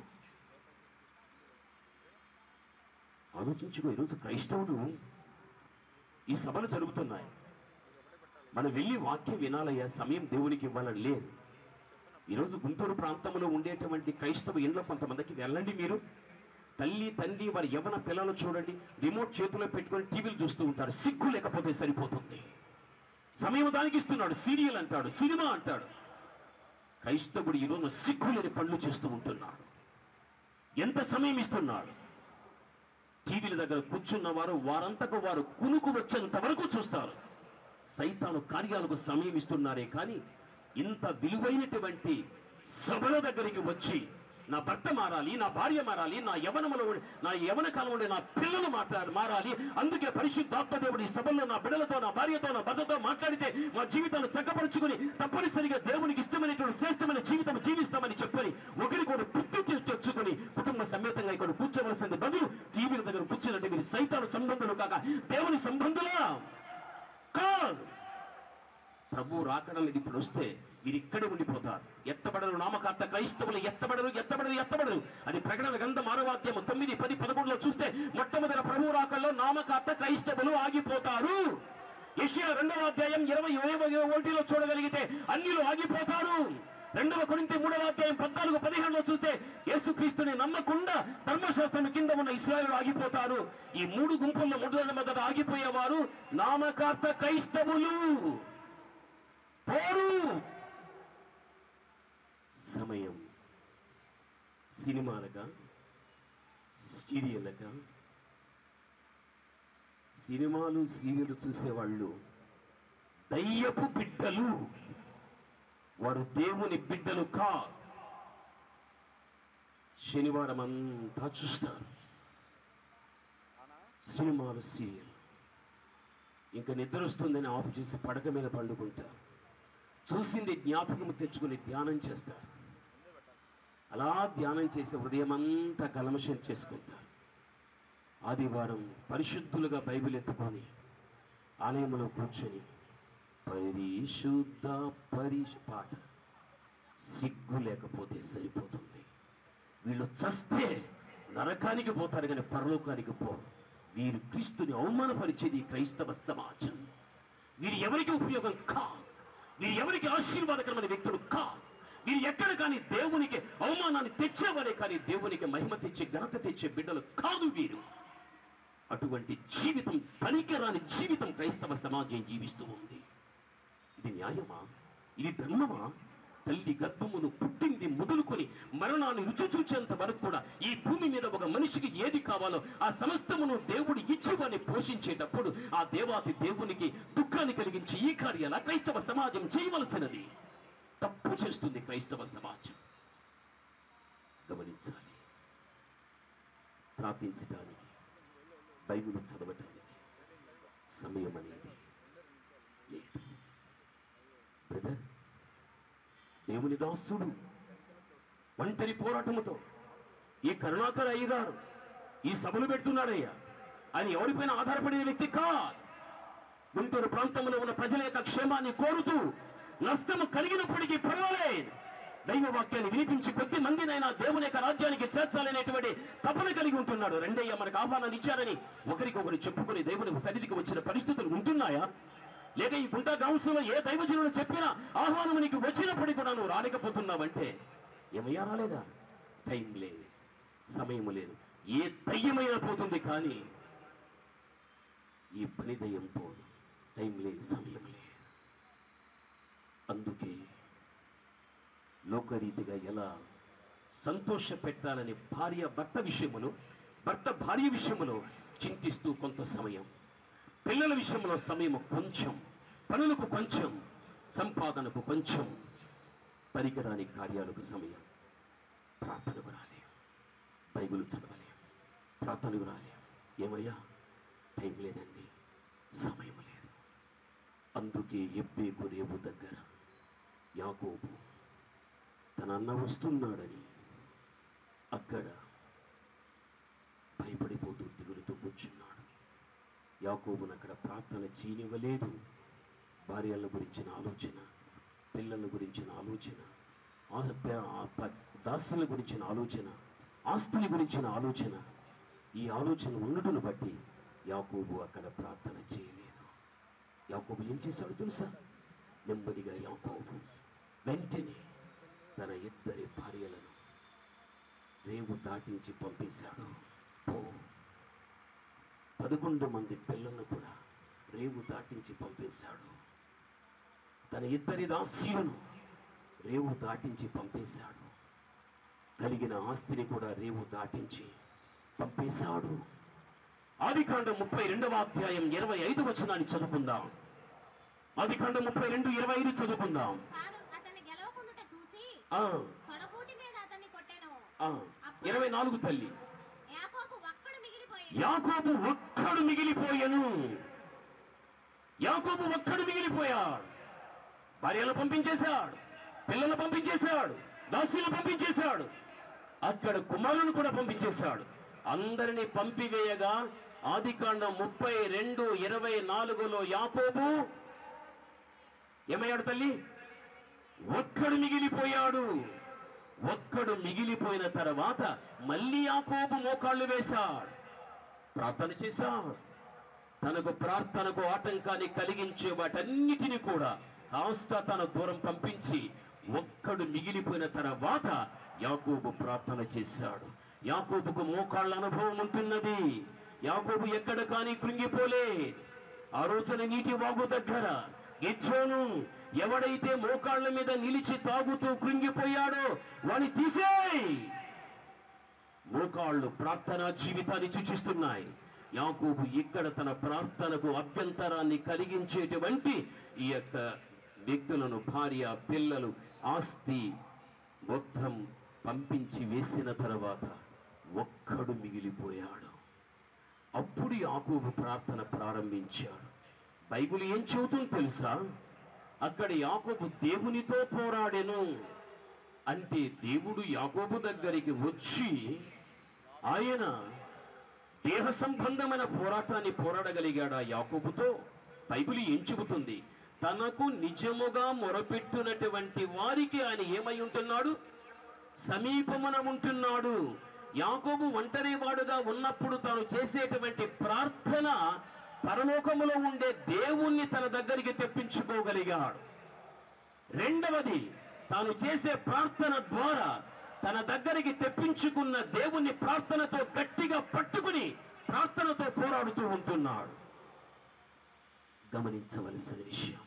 ఆలోచించుకో ఈరోజు క్రైస్తవులు ఈ సభలు జరుగుతున్నాయి మనం వెళ్ళి వాక్యం వినాలయ్యా సమయం దేవునికి ఇవ్వాలని లేదు ఈరోజు గుంటూరు ప్రాంతంలో ఉండేటువంటి క్రైస్తవ ఇండ్ల కొంతమందికి వెళ్ళండి మీరు తల్లి తండ్రి వారి యవన పిల్లలు చూడండి రిమోట్ చేతిలో పెట్టుకొని టీవీలు చూస్తూ ఉంటారు సిగ్గు లేకపోతే సరిపోతుంది సమయం దానికి ఇస్తున్నాడు సీరియల్ అంటాడు సినిమా అంటాడు క్రైస్తవుడు ఈరోజు సిగ్గు లేని పనులు చేస్తూ ఉంటున్నాడు ఎంత సమయం ఇస్తున్నాడు టీవీల దగ్గర కూర్చున్న వారు వారంతకు వారు కునుకు వచ్చేంత వరకు చూస్తారు సైతాను కార్యాలకు సమయం ఇస్తున్నారే కానీ ఇంత విలువైనటువంటి సభల దగ్గరికి వచ్చి నా భర్త మారాలి నా భార్య మారాలి నా యవనములో ఉండే- నా యవన కాలం ఉండే నా పిల్లలు మాట్లాడి మారాలి అందుకే పరిశుద్ధాత్మ దేవుడు ఈ సభల్లో నా బిడ్డలతో నా భార్యతో నా భర్తతో మాట్లాడితే మా జీవితాన్ని చక్కపరుచుకుని తప్పనిసరిగా దేవునికి ఇష్టమైనటువంటి శ్రేష్టమైన జీవితం జీవిస్తామని చెప్పని ఒకరికొకరు బుద్ధి తె- తెచ్చుకొని కుటుంబ సమేతంగా ఇక్కడ కూర్చోవలసింది బదులు టీవీల దగ్గర కూర్చున్నట్టు మీరు సైతాను సంబంధులు కాక దేవుని సంబంధులా కాదు ప్రభు రాకడానికి ఇప్పుడు వస్తే మీరు ఇక్కడే ఉండిపోతారు ఎత్తబడరు నామకార్థ క్రైస్తవులు ఎత్తబడరు ఎత్తబడరు ఎత్తబడరు అది ప్రకటన గ్రంథం ఆరవాద్యము తొమ్మిది పది పదకొండులో చూస్తే మొట్టమొదటి ప్రభు రాకల్లో నామకార్థ క్రైస్తవులు ఆగిపోతారు యెషయా రెండవ అధ్యాయం ఇరవై ఇరవై ఒకటిలో చూడగలిగితే అన్యులు ఆగిపోతారు రెండవ కొరింథీ మూడవ అధ్యాయం పద్నాలుగు పదిహేనులో చూస్తే యేసుక్రీస్తుని నమ్మకుండా ధర్మశాస్త్రం కింద ఉన్న ఇస్రాయలు ఆగిపోతారు ఈ మూడు గుంపుల్లో మొదటి మొదట ఆగిపోయేవారు నామకార్థ క్రైస్తవులు పోరు సమయం సినిమాలగా సీరియళ్ళగా సినిమాలు సీరియల్ చూసేవాళ్ళు దయ్యపు బిడ్డలు వారు దేవుని బిడ్డలు కా శనివారం అంతా చూస్తారు సినిమాలు సీరియల్ ఇంకా నిద్ర వస్తుందని ఆపు చేసి పడక మీద పండుకుంటారు చూసింది జ్ఞాపకము తెచ్చుకుని ధ్యానం చేస్తారు అలా ధ్యానం చేసి హృదయం అంతా కలమషం చేసుకుంటారు ఆదివారం పరిశుద్ధులుగా బైబిల్ ఎత్తుకొని ఆలయంలో కూర్చొని పరిశుద్ధ పరిశు పాట సిగ్గు లేకపోతే సరిపోతుంది వీళ్ళు చస్తే నరకానికి పోతారు కానీ పరలోకానికి పోరు వీరు క్రీస్తుని అవమానపరిచేది ఈ క్రైస్తవ సమాజం వీరు ఎవరికి ఉపయోగం కా వీరు ఎవరికి ఆశీర్వాదకరమైన వ్యక్తులు కా వీరు ఎక్కడ కానీ దేవునికి అవమానాన్ని తెచ్చేవారే కానీ దేవునికి మహిమ తెచ్చే ఘనత తెచ్చే బిడ్డలు కాదు వీరు అటువంటి జీవితం పనికిరాని జీవితం క్రైస్తవ సమాజం జీవిస్తూ ఉంది ఇది న్యాయమా ఇది ధర్మమా తల్లి గర్భమును పుట్టింది మొదలుకొని మరణాన్ని రుచి చూచేంత వరకు కూడా ఈ భూమి మీద ఒక మనిషికి ఏది కావాలో ఆ సమస్తమును దేవుడు ఇచ్చి వాడిని పోషించేటప్పుడు ఆ దేవాతి దేవునికి దుఃఖాన్ని కలిగించి ఈ కార్యాల క్రైస్తవ సమాజం చేయవలసినది తప్పు చేస్తుంది క్రైస్తవ సమాజం గమనించాలి ప్రార్థించటానికి బైబిల్ చదవటానికి సమయం అనేది లేదు బ్రదర్ దేవుని దాసుడు ఒంటరి పోరాటముతో ఈ కరుణాకర్ అయ్య గారు ఈ సభలు పెడుతున్నాడయ్యా ఆయన ఎవరిపైన ఆధారపడిన వ్యక్తి కాదు గుంటూరు ప్రాంతంలో ఉన్న ప్రజల యొక్క క్షేమాన్ని కోరుతూ నష్టము కలిగినప్పటికీ పర్వాలేదు దైవ వాక్యాన్ని వినిపించి కొద్ది మందినైనా దేవుని యొక్క రాజ్యానికి చేర్చాలనేటువంటి తపన కలిగి ఉంటున్నాడు రెండయ్య మనకు ఆహ్వానాన్ని ఇచ్చారని ఒకరికొకరు చెప్పుకొని దేవుని సన్నిధికి వచ్చిన పరిస్థితులు ఉంటున్నాయా లేక ఈ గుంటా గ్రామస్తులో ఏ దైవజనులు చెప్పినా ఆహ్వానం నీకు వచ్చినప్పటికీ కూడా నువ్వు రాలేకపోతున్నావంటే ఏమయ్యా రాలేదా టైం లేదు సమయం లేదు ఏ దయ్యమైనా పోతుంది కానీ ఈ పని దయ్యం పోదు టైం లేదు సమయం లేదు అందుకే లోకరీతిగా ఎలా సంతోష పెట్టాలని భార్య భర్త విషయములో భర్త భార్య విషయములో చింతిస్తూ కొంత సమయం పిల్లల విషయంలో సమయం కొంచెం పనులకు కొంచెం సంపాదనకు కొంచెం పరికరాని కార్యాలకు సమయం ప్రార్థనకు రాలే బైబిల్ చదవలే ప్రార్థనకు రాలే ఏమయ్యా టైం లేదండి సమయం లేదు అందుకే ఎబ్బేకు రేపు దగ్గర యాకోబు తన అన్న వస్తున్నాడని అక్కడ భయపడిపోతూ దిగులుతూ కూర్చున్నాడు యాకోబును అక్కడ ప్రార్థన చేయనివ్వలేదు భార్యల గురించిన ఆలోచన పిల్లల గురించిన ఆలోచన ఆశ ప- ఆ ప- దాస్యుల గురించిన ఆలోచన ఆస్తుల గురించిన ఆలోచన ఈ ఆలోచన ఉండటను బట్టి యాకోబు అక్కడ ప్రార్థన చేయలేదు యాకోబు ఏం చేశాడు తెలుసా నెమ్మదిగా యాకోబు వెంటనే తన ఇద్దరి భార్యలను రేవు దాటించి పంపేశాడు పో పదకొండు మంది పిల్లలను కూడా రేవు దాటించి పంపేశాడు తన ఇద్దరి దాస్యులను రేవు దాటించి పంపేశాడు కలిగిన ఆస్తిని కూడా రేవు దాటించి పంపేశాడు ఆదికాండం ముప్పై రెండవ అధ్యాయం ఇరవై ఐదు వచనాన్ని చదువుకుందాం ఆదికాండం ముప్పై రెండు ఇరవై ఐదు చదువుకుందాం తాను అతన్ని గెలవకుండుట చూసి ఆ, తొడగూటి మీద అతన్ని కొట్టెను ఆ, ఇరవై నాలుగు తల్లి యాకోబు ఒక్కడు మిగిలిపోయాడు యాకోబు ఒక్కడు మిగిలిపోయెను యాకోబు ఒక్కడు మిగిలిపోయాడు భార్యను పంపించేశాడు పిల్లలు పంపించేశాడు దాసీలు పంపించేశాడు అక్కడ కుమారులను కూడా పంపించేశాడు అందరినీ పంపివేయగా ఆదికాండం ముప్పై రెండు ఇరవై నాలుగులో యాకోబు ఏమయ్యాడు తల్లి ఒక్కడు మిగిలిపోయాడు ఒక్కడు మిగిలిపోయిన తర్వాత మళ్ళీ యాకోబు మోకాళ్ళు వేశాడు ప్రార్థన చేశాడు తనకు ప్రార్థనకు ఆటంకాన్ని కలిగించే వాటన్నిటిని కూడా కాస్త తన దూరం పంపించి ఒక్కడు మిగిలిపోయిన తర్వాత యాకోబు ప్రార్థన చేశాడు యాకోబుకు మోకాళ్ళ అనుభవం ఉంటున్నది యాకోబు ఎక్కడ కానీ కృంగిపోలే ఆ రోజున నీటి వాగు దగ్గర గిచ్చోను ఎవడైతే మోకాళ్ళ మీద నిలిచి తాగుతూ కృంగిపోయాడో వాని తీసేయ్ మోకాళ్ళు ప్రార్థనా జీవితాన్ని సూచిస్తున్నాయి యాకోబు ఇక్కడ తన ప్రార్థనకు అభ్యంతరాన్ని కలిగించేటువంటి ఈ యొక్క వ్యక్తులను భార్య పిల్లలు ఆస్తి మొత్తం పంపించి వేసిన తర్వాత ఒక్కడు మిగిలిపోయాడు అప్పుడు యాకోబు ప్రార్థన ప్రారంభించాడు బైబిల్ ఏం చెబుతుంది తెలుసా అక్కడ యాకోబు దేవునితో పోరాడెను అంటే దేవుడు యాకోబు దగ్గరికి వచ్చి ఆయన దేహ సంబంధమైన పోరాటాన్ని పోరాడగలిగాడా యాకోబుతో బైబిల్ ఏం చెబుతుంది తనకు నిజముగా మొరపెట్టినటువంటి వారికి ఆయన ఏమై ఉంటున్నాడు సమీపమున ఉంటున్నాడు యాకోబు ఒంటరి వాడుగా ఉన్నప్పుడు తాను చేసేటువంటి ప్రార్థన పరలోకములో ఉండే దేవుణ్ణి తన దగ్గరికి తెప్పించుకోగలిగాడు రెండవది తాను చేసే ప్రార్థన ద్వారా తన దగ్గరికి తెప్పించుకున్న దేవుని ప్రార్థనతో గట్టిగా పట్టుకుని ప్రార్థనతో పోరాడుతూ ఉంటున్నాడు గమనించవలసిన విషయం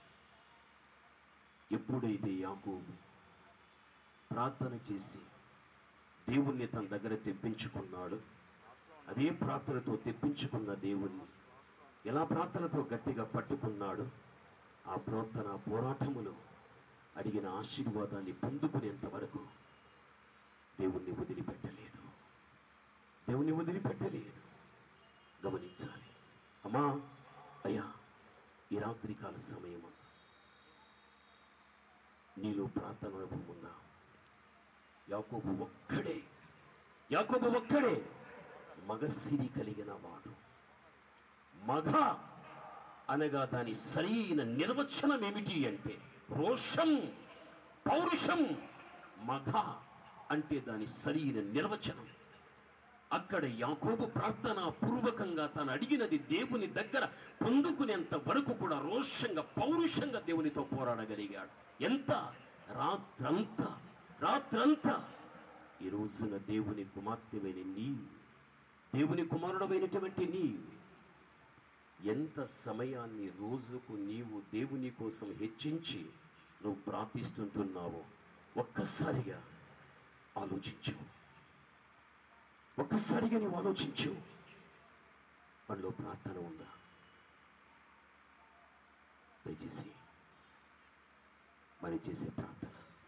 ఎప్పుడైతే యాకోబు ప్రార్థన చేసి దేవుణ్ణి తన దగ్గర తెప్పించుకున్నాడు అదే ప్రార్థనతో తెప్పించుకున్న దేవుణ్ణి ఎలా ప్రార్థనతో గట్టిగా పట్టుకున్నాడు ఆ ప్రార్థన పోరాటములో అడిగిన ఆశీర్వాదాన్ని పొందుకునేంత వరకు దేవుణ్ణి వదిలిపెట్టలేదు దేవుణ్ణి వదిలిపెట్టలేదు గమనించాలి అమ్మా అయ్యా ఈ రాత్రికాల సమయం నీలో ప్రార్థన అనుభవం ఉందా యాకోబు ఒక్కడే యాకోబు ఒక్కడే మగసిరి కలిగిన వాడు మగ అనగా దాని సరైన నిర్వచనం ఏమిటి అంటే రోషం పౌరుషం మగ అంటే దాని సరైన నిర్వచనం అక్కడ యాకోబు ప్రార్థన పూర్వకంగా తాను అడిగినది దేవుని దగ్గర పొందుకునేంత వరకు కూడా రోషంగా పౌరుషంగా దేవునితో పోరాడగలిగాడు ఎంత రాత్రంతా రాత్రంతా ఈ రోజున దేవుని కుమార్తెమైన నీ దేవుని కుమారుడమైనటువంటి నీ ఎంత సమయాన్ని రోజుకు నీవు దేవుని కోసం హెచ్చించి నువ్వు ప్రార్థిస్తుంటున్నావో ఒక్కసారిగా ఆలోచించు ఒక్కసారిగా నీవు ఆలోచించు మనలో ప్రార్థన ఉందా దయచేసి మరి చేసే ప్రార్థన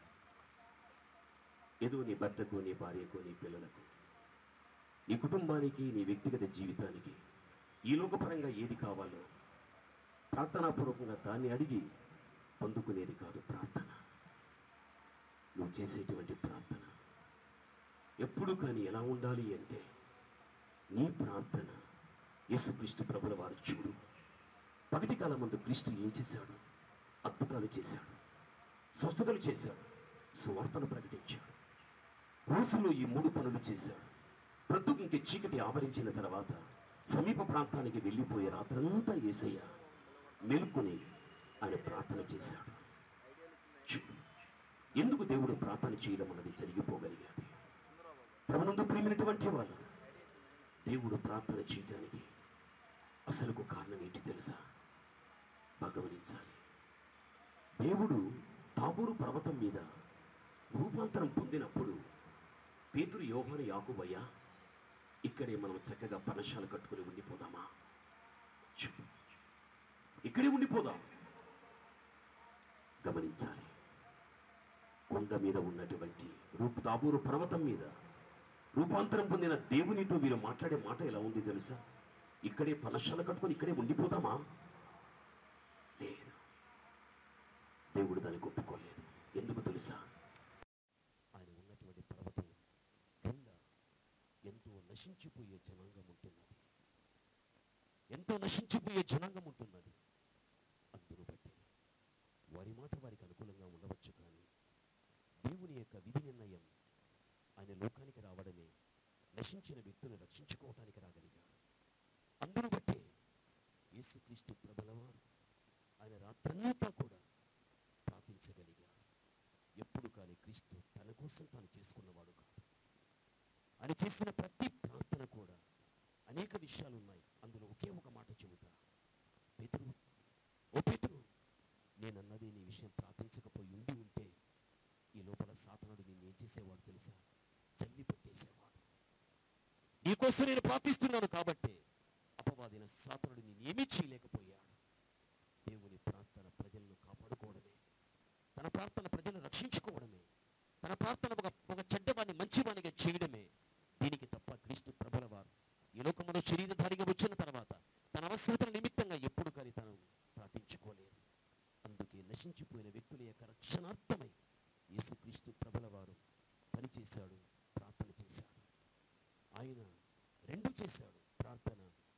ఏదో నీ భర్తకు నీ భార్యకు నీ పిల్లలకు నీ కుటుంబానికి నీ వ్యక్తిగత జీవితానికి ఈ లోకపరంగా ఏది కావాలో ప్రార్థనాపూర్వకంగా దాన్ని అడిగి పొందుకునేది కాదు ప్రార్థన నువ్వు చేసేటువంటి ప్రార్థన ఎప్పుడు కానీ ఎలా ఉండాలి అంటే నీ ప్రార్థన యేసుక్రీస్తు ప్రభుల వారు చూడు పగటి కాలం ముందు క్రీస్తు ఏం చేశాడు అద్భుతాలు చేశాడు స్వస్థతలు చేశాడు సువార్తను ప్రకటించాడు రోజులో ఈ మూడు పనులు చేశాడు ప్రస్తుతం చీకటి ఆవరించిన తర్వాత సమీప ప్రాంతానికి వెళ్ళిపోయే రాత్రంతా ఏసయ్య మేల్కొని ఆయన ప్రార్థన చేశాడు చూడు ఎందుకు దేవుడు ప్రార్థన చేయడం అన్నది జరిగిపోగలిగాది ప్రభునందు ప్రేమినటువంటి వాళ్ళు దేవుడు ప్రార్థన చేయడానికి అసలుకు కారణం ఏంటి తెలుసా బాగా గమనించాలి దేవుడు తాబూరు పర్వతం మీద రూపాంతరం పొందినప్పుడు పేతురు యోహాను యాకుబయ్య ఇక్కడే మనం చక్కగా పనశాలు కట్టుకుని ఉండిపోదామా చూడు ఇక్కడే ఉండిపోదాం గమనించాలి కొండ మీద ఉన్నటువంటి రూపు తాబూరు పర్వతం మీద రూపాంతరం పొందిన దేవునితో వీరు మాట్లాడే మాట ఎలా ఉంది తెలుసా ఇక్కడే పనశాల కట్టుకొని ఇక్కడే ఉండిపోదామా లేదు దేవుడు దానికి ఒప్పుకోలేదు ఎందుకు తెలుసా ఆయన ఉన్నటువంటి పర్వతం కింద ఎంతో నశించిపోయే జనాంగం ఉంటున్నది ఎంతో నశించిపోయే జనాంగం ఉంటున్నది అందును బట్టి వారి మాట వారికి అనుకూలంగా ఉండవచ్చు కానీ దేవుని యొక్క విధి నిర్ణయం ఆయన లోకానికి రావడమే నశించిన వ్యక్తులను రక్షించుకోవటానికి రాగలిగాడు అందును బట్టే యేసుక్రీస్తు ప్రభులవారు ఆయన రాత్రంతా కూడా ప్రార్థించగలిగాడు ఎప్పుడు కానీ క్రీస్తు తన కోసం తాను చేసుకున్నవాడు కాదు ఆయన చేసిన ప్రతి ప్రార్థన కూడా అనేక విషయాలు ఉన్నాయి అందులో ఒకే ఒక మాట చెబుతా పేతురు ఓ పేతురు నేనన్నది నీ విషయం ప్రార్థించకపోయి ఉండి ఉంటే ఈ లోపల సాతనుడు నిన్ను ఏం చేసేవాడు తెలుసా చల్లి పెట్టేసేవాడు నీకోసం నేను ప్రార్థిస్తున్నాను కాబట్టి అపవాదైన సాతనుడు నేను ఏమీ చేయలేకపోయాడు దేవుని ప్రార్థన ప్రజలను కాపాడుకోవడమే తన ప్రార్థన ప్రజలను రక్షించుకోవడమే తన ప్రార్థన ఒక ఒక చెడ్డవాడిని మంచివానిగా చేయడమే దీనికి తప్ప క్రీస్తు ప్రభుల వారు ఈ లోకములో శరీరధారిగా వచ్చిన తర్వాత తన అవసరతల నిమిత్తంగా ఎప్పుడు కానీ తను ప్రార్థించుకోలేదు అందుకే నశించిపోయిన వ్యక్తుల యొక్క రక్షణార్థమై యేసుక్రీస్తు ప్రభుల వారు పనిచేశాడు ప్రార్థన చేశాడు ఆయన రెండు చేశాడు ప్రార్థన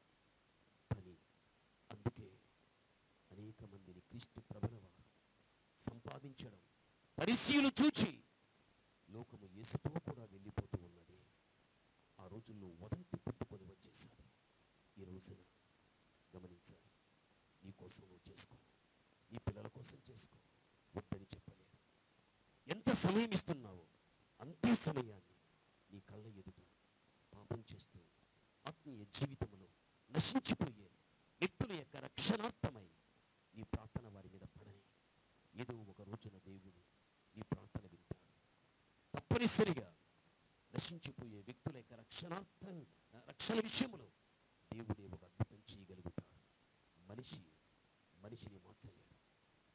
పని అందుకే అనేక మందిని క్రీస్తు ప్రభుల వారు సంపాదించడం పరిశీలు చూచి లోకము యేసుతో కూడా వెళ్ళిపోతూ ఉన్నది ఆ రోజుల్లో వదంతి పుట్టుకొని వచ్చేసారు ఈ రోజున గమనించాలి నీ కోసం నువ్వు చేసుకో నీ పిల్లల కోసం చేసుకో వద్దని చెప్పలేదు ఎంత సమయం ఇస్తున్నావో అంతే సమయాన్ని నీ కళ్ళ ఎదుట పాపం చేస్తూ ఆత్మీయ జీవితంలో నశించిపోయే వ్యక్తుల యొక్క రక్షణార్థమై నీ ప్రార్థన వారి మీద పడని ఏదో ఒక రోజున దేవుడు నీ ప్రార్థన వింటాడు తప్పనిసరిగా నశించిపోయే వ్యక్తుల యొక్క రక్షణార్థం రక్షణ విషయంలో దేవుడే ఒక అద్భుతం చేయగలుగుతాడు మనిషి మనిషిని మార్చలేడు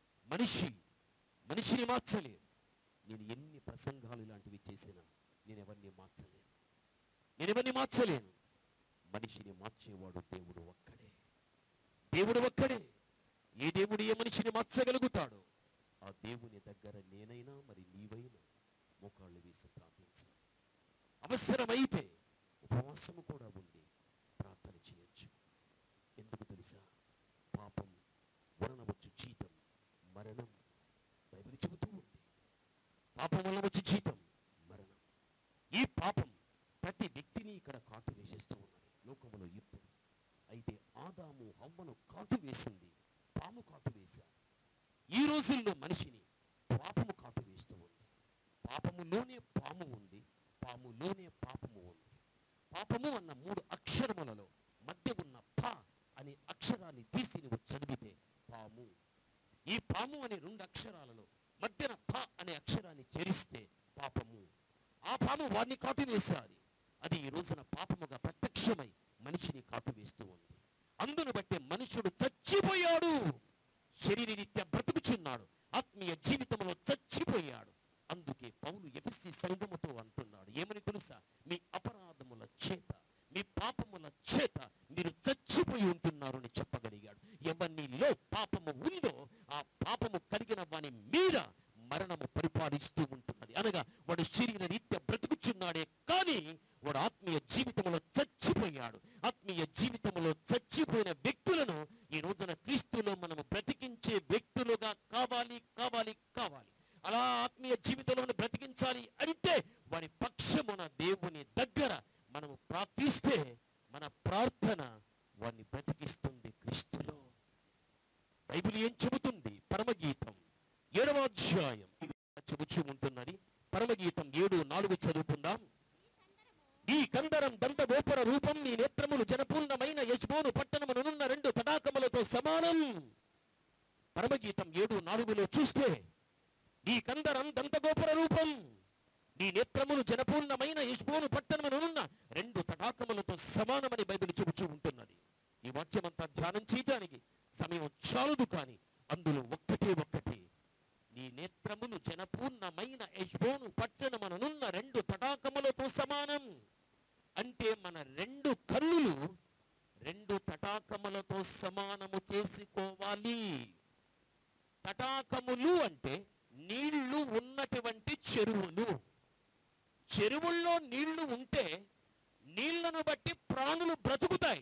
మనిషి మనిషిని మార్చలేడు నేను ఎన్ని ప్రసంగాలు ఇలాంటివి చేసినా నేను ఎవరిని నేను ఎవరిని మార్చలేను మనిషిని మార్చేవాడు దేవుడు ఒక్కడే దేవుడు ఒక్కడే ఏ దేవుడు ఏ మనిషిని మార్చగలుగుతాడో ఆ దేవుని దగ్గర నేనైనా మరి నీవైనా మోకాళ్ళు వేసి ప్రార్థించాలి అవసరమైతే ఉపవాసము కూడా ఉండి ప్రార్థన చేయొచ్చు ఎందుకు తెలుసా పాపం వలన వచ్చు జీతం మరణం బైబిల్ చెబుతూ ఉంది పాపం వలన వచ్చే జీతం మరణం ఈ పాపం ప్రతి వ్యక్తిని ఇక్కడ కాటు వేసేస్తూ ఉన్నది లోకములో ఇప్పుడు అయితే ఆదాము హవ్వను కాటు వేసింది పాము కాటు వేశారు ఈ రోజుల్లో మనిషిని పాపము కాటు వేస్తూ ఉంది పాపములోనే పాము ఉంది పాములోనే పాపము ఉంది పాపము అన్న మూడు అక్షరములలో మధ్య ఉన్న ప అనే అక్షరాన్ని తీసి నువ్వు చదివితే పాము ఈ పాము అనే రెండు అక్షరాలలో మధ్యన ప అనే అక్షరాన్ని చేరిస్తే పాపము ఆ పాము వాడిని కాటు వేశాది అది ఈ రోజున పాపముగా ప్రత్యక్షమై మనిషిని కాటు వేస్తూ ఉంది అందును బట్టి మనుషుడు చచ్చిపోయాడు శరీరరీత్యా బ్రతుకుచున్నాడు ఆత్మీయ జీవితంలో చచ్చిపోయాడు అందుకే పౌలు ఎఫ్సి సంఘముతో అంటున్నాడు ఏమని తెలుసా మీ అపరాధముల చేత మీ పాపముల చేత మీరు చచ్చిపోయి ఉంటున్నారు అని చెప్పగలిగాడు ఎవరినిలో పాపము ఉందో ఆ పాపము కలిగిన వాని మీద మరణము పరిపాలిస్తూ ఉంటున్నది అనగా వాడు శరీర రీత్యా బ్రతుకుచున్నాడే కానీ వాడు ఆత్మీయ జీవితంలో చచ్చిపోయాడు ఆత్మీయ జీవితంలో చచ్చిపోయిన వ్యక్తులను ఈ రోజున క్రీస్తులో మనము బ్రతికించే వ్యక్తులుగా కావాలి కావాలి కావాలి అలా ఆత్మీయ జీవితంలో మనం బ్రతికించాలి అంటే వారి పక్షమున దేవుని దగ్గర మనము ప్రార్థిస్తే మన ప్రార్థన వారిని బ్రతికిస్తుంది క్రీస్తులో బైబిల్ ఏం చెబుతుంది పరమగీతం ఏడవ అధ్యాయం చెబుచూ ఉంటున్నది పరమగీతం ఏడు నాలుగు చదువుకుందాం ఈ కందరం దంత గోపుర రూపం నీ నేత్రములు జనపూర్ణమైన యజ్బోను పట్టణమునున్న రెండు తటాకములతో సమానం పరమగీతం ఏడు నాలుగులో చూస్తే ఈ కందరం దంత గోపుర రూపం నీ నేత్రములు జనపూర్ణమైన యజ్బోను పట్టణమునున్న రెండు తటాకములతో సమానమని బైబిల్ చెబుచూ ఉంటున్నది ఈ వాక్యమంతా ధ్యానం చేయడానికి సమయం చాలదు కానీ అందులో ఒక్కటే ఒక్కటి నీ నేత్రములు జనపూర్ణమైన యజ్బోను పట్టణమనున్న రెండు తటాకములతో సమానం అంటే మన రెండు కన్నులు రెండు తటాకములతో సమానము చేసుకోవాలి తటాకములు అంటే నీళ్లు ఉన్నటువంటి చెరువులు చెరువుల్లో నీళ్లు ఉంటే నీళ్లను బట్టి ప్రాణులు బ్రతుకుతాయి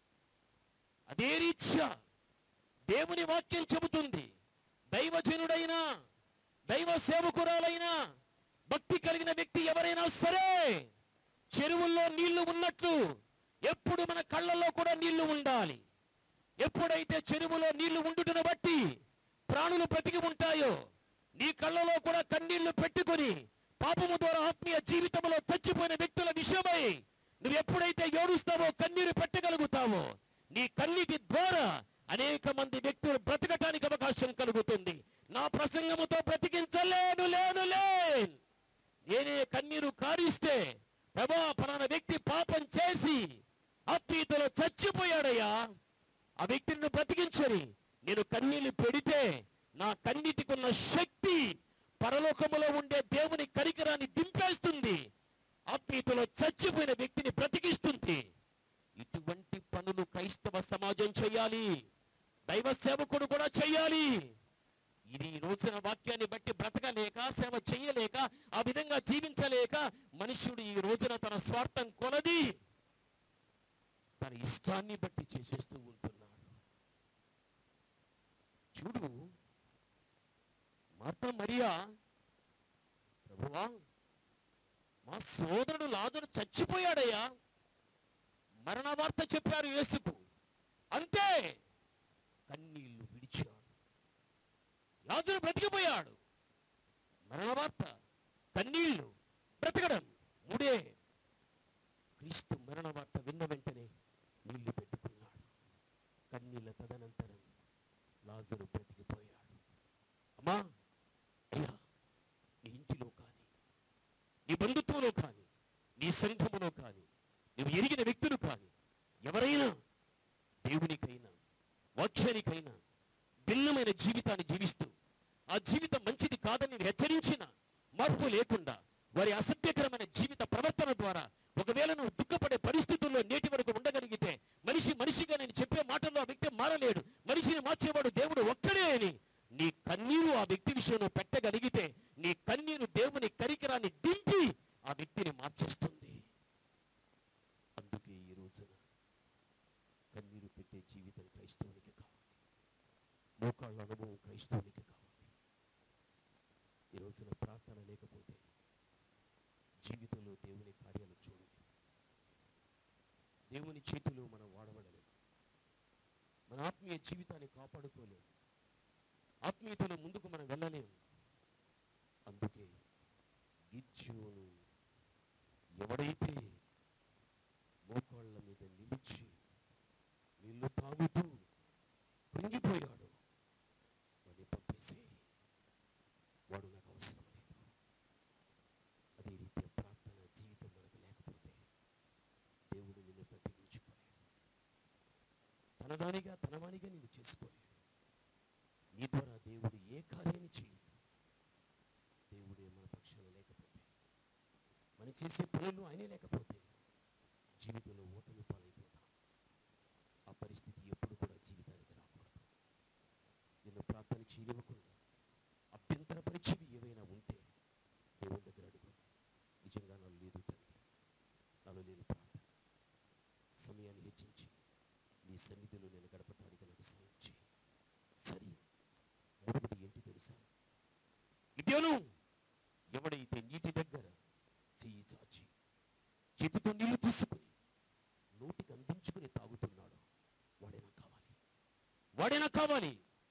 అదే రీత్యా దేవుని వాక్యం చెబుతుంది దైవజనుడైనా దైవ సేవకురాలైనా భక్తి కలిగిన వ్యక్తి ఎవరైనా సరే చెరువుల్లో నీళ్లు ఉన్నట్లు ఎప్పుడు మన కళ్ళల్లో కూడా నీళ్లు ఉండాలి ఎప్పుడైతే చెరువులో నీళ్లు ఉండుటను బట్టి ప్రాణులు బ్రతికి ఉంటాయో నీ కళ్ళలో కూడా కన్నీళ్లు పెట్టుకొని పాపము ద్వారా ఆత్మీయ జీవితంలో చచ్చిపోయిన వ్యక్తుల విషయమై నువ్వు ఎప్పుడైతే ఏడుస్తావో కన్నీరు పెట్టగలుగుతావో నీ కన్నీటి ద్వారా అనేక మంది వ్యక్తులు బ్రతకటానికి అవకాశం కలుగుతుంది నా ప్రసంగముతో బ్రతికించలేను లేను లేన్ నేనే కన్నీరు కారిస్తే ప్రభా పలానా వ్యక్తి పాపం చేసి ఆత్మీయతలో చచ్చిపోయాడయ్యా ఆ వ్యక్తిని బ్రతికించని నేను కన్నీళ్లు పెడితే నా కన్నీటికున్న శక్తి పరలోకములో ఉండే దేవుని కరికరాన్ని దింపేస్తుంది ఆత్మీయతలో చచ్చిపోయిన వ్యక్తిని బ్రతికిస్తుంది ఇటువంటి పనులు క్రైస్తవ సమాజం చేయాలి దైవ సేవకుడు కూడా చేయాలి ఇది ఈ రోజున వాక్యాన్ని బట్టి బ్రతకలేక సేవ చేయలేక ఆ విధంగా జీవించలేక మనుష్యుడు ఈ రోజున తన స్వార్థం కొలది తన ఇష్టాన్ని బట్టి చేసేస్తూ ఉంటున్నాడు చూడు మార్త మరియా ప్రభువా మా సోదరుడు లాజరు చచ్చిపోయాడయ్యా మరణ వార్త చెప్పారు యేసుకు అంతే కన్నీళ్లు విడిచాడు లాజరు బ్రతికిపోయాడు మరణ వార్త కన్నీళ్లు బ్రతకడం మూడే క్రీస్తు మరణ వార్త విన్న వెంటనే నీళ్లు పెట్టుకున్నాడు కన్నీళ్ళ తదనంతరం లాజరు బ్రతికిపోయాడు అమ్మా అయ్యా నీ ఇంటిలో కానీ నీ బంధుత్వంలో కానీ నీ సంఘములో కానీ నువ్వు ఎరిగిన వ్యక్తులు కానీ ఎవరైనా దేవునికైనా వాక్యానికైనా భిన్నమైన జీవితాన్ని జీవిస్తూ ఆ జీవితం మంచిది కాదని నేను హెచ్చరించిన మార్పు లేకుండా వారి అసభ్యకరమైన జీవిత ప్రవర్తన ద్వారా ఒకవేళ నువ్వు పెట్టే జీవితం క్రైస్తవునికి కావాలి మోకాళ్ళ అనుభవం క్రైస్తవునికి కావాలి ఈ రోజున ప్రార్థన లేకపోతే జీవితంలో దేవుని కార్యాలు చూడలేము దేవుని చేతిలో మనం వాడబడలేము మన ఆత్మీయ జీవితాన్ని కాపాడుకోలేము ఆత్మీయతలో ముందుకు మనం వెళ్ళలేము అందుకే గిద్యోను ఎవడైతే మోకాళ్ళ మీద నిలిచి నీళ్లు తాగుతూ కృంగిపోయాడు వాడిని పంపేసి వాడు నాకు అవసరం లేదు అదే రీతియ ప్రార్థన జీవితం మనకు లేకపోతే దేవుడు నిన్ను ప్రతిగించుకోలేడు తనదానిగా తనవానిగా నిన్ను చేసుకోలేడు నీ ద్వారా దేవుడు ఏ కార్యాన్ని చేయలేడు దేవుడే మన పక్షాన లేకపోతే మనం చేసే పనులు ఆయనే లేకపోతే జీవితంలో ఓటమి పాలైపోతాం ఆ పరిస్థితి ఎప్పుడు కూడా జీవితానికి రాకూడదు నిన్ను ప్రార్థన చేయనివ్వకుండా అభ్యంతర పరీక్షలు ఏవైనా ఉంటే దేవుని దగ్గర అడుగు నిజంగా నాలో లేదు తండ్రి నాలో లేదు ప్రార్థన సమయాన్ని హెచ్చించి నీ సన్నిధిలో నేను గడపటానికి నాకు సాయం చేయి సరే మొదటిది ఏంటి తెలుసా ఇదేను ఎవడైతే నీటి దగ్గర చెయ్యి చాచి చేతితో నీళ్లు తీసుకుని నోటికి అందించుకుని తాగుతున్నాడో వాడేనా కావాలి వాడేనా కావాలి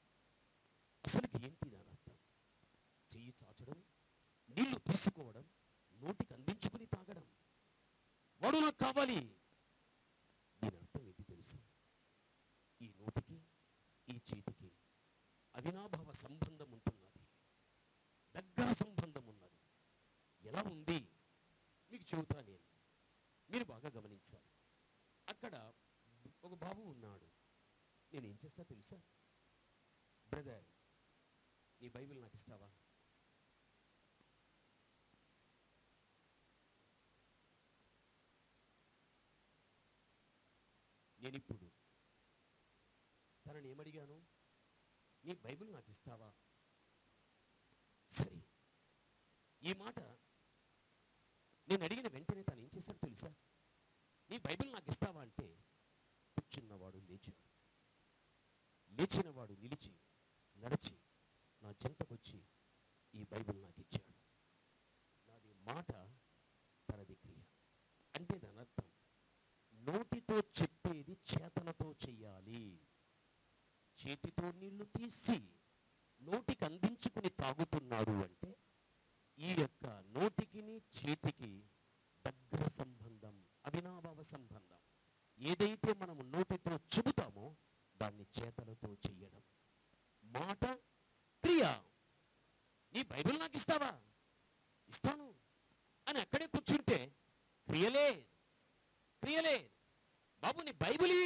అసలుకి ఏంటి దాని అర్థం చెయ్యి చాచడం నీళ్లు తీసుకోవడం నోటికి అందించుకుని తాగడం వాడు నాకు కావాలి దీని అర్థం ఏంటి తెలుసా ఈ నోటికి ఈ చేతికి అవినాభావ సంబంధం ఉంటున్నది దగ్గర సంబంధం ఉన్నది ఎలా ఉంది మీకు చెబుతా నేను మీరు బాగా గమనించాలి అక్కడ ఒక బాబు ఉన్నాడు నేను ఏం చేస్తా తెలుసా బ్రదర్ నీ బైబిల్ నాకు ఇస్తావా నేను ఇప్పుడు తనని ఏమడిగాను నీ బైబిల్ నాకు ఇస్తావా సరే ఈ మాట నేను అడిగిన వెంటనే తను ఏం చేశాడు తెలుసా నీ బైబిల్ నాకు ఇస్తావా అంటే కూర్చున్నవాడు లేచాడు లేచినవాడు నిలిచి నడిచి నా చెంతకొచ్చి ఈ బైబిల్ నాకు ఇచ్చాడు నాది మాట తనది క్రియ అంటే దాని అర్థం నోటితో చెప్పేది చేతలతో చెయ్యాలి చేతితో నీళ్లు తీసి నోటికి అందించుకుని తాగుతున్నాడు అంటే ఈ యొక్క నోటికిని చేతికి దగ్గర సంబంధం అవినాభావ సంబంధం ఏదైతే మనము నోటితో చెబుతామో దాన్ని చేతలతో చెయ్యడం మాట క్రియ నీ బైబిల్ నాకు ఇస్తావా ఇస్తాను అని అక్కడే కూర్చుంటే క్రియలే క్రియలే బాబు నీ బైబిల్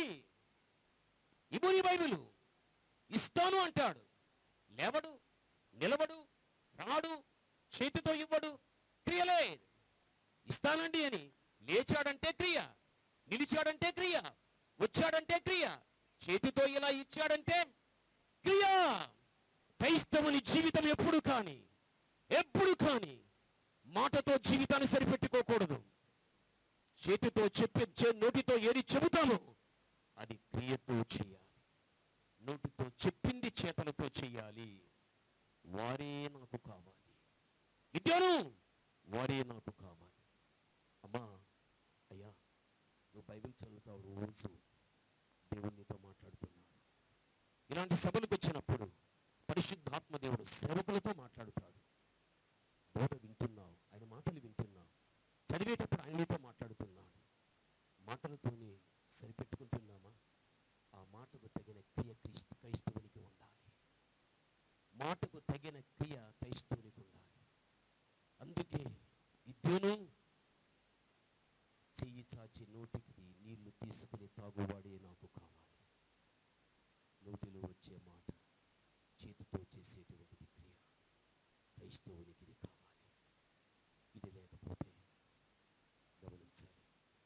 ఇవ్వు నీ బైబిలు ఇస్తాను అంటాడు లేవడు నిలబడు రాడు చేతితో ఇవ్వడు క్రియలే ఇస్తానండి అని లేచాడంటే క్రియ నిలిచాడంటే క్రియ వచ్చాడంటే క్రియ చేతితో ఇలా ఇచ్చాడంటే క్రియ క్రైస్తవుని జీవితం ఎప్పుడు కానీ ఎప్పుడు కానీ మాటతో జీవితాన్ని సరిపెట్టుకోకూడదు చేతితో చెప్పే చే- నోటితో ఏది చెబుతామో అది క్రియతో చేయాలి నోటితో చెప్పింది చేతలతో చెయ్యాలి వారే నాకు కావాలి విద్యాను వారే నాకు కావాలి అమ్మా అయ్యా నువ్వు బైబిల్ చదువుతావు రోజు దేవుడు నీతో మాట్లాడుతున్నాడు ఇలాంటి సభలకు వచ్చినప్పుడు పరిశుద్ధాత్మ దేవుడు సేవకులతో మాట్లాడుతాడు బోధ వింటున్నావు ఆయన మాటలు వింటున్నావు చదివేటప్పుడు ఆయన నీతో మాట్లాడుతున్నాడు మాటలతోనే సరిపెట్టుకుంటున్నామా ఆ మాటకు తగిన క్రియ క్రీస్తు క్రైస్తవునికి ఉండాలి మాటకు తగిన క్రియ క్రైస్తవునికి ఉండాలి అందుకే విద్యను చెయ్యి చాచి నోటికి నీళ్లు తీసుకుని తాగువాడే నాకు కావాలి నోటిలో వచ్చే మాట చేతితో చేసేటువంటిది క్రియ క్రైస్తవునికి ఇది కావాలి ఇది లేకపోతే గమనించాలి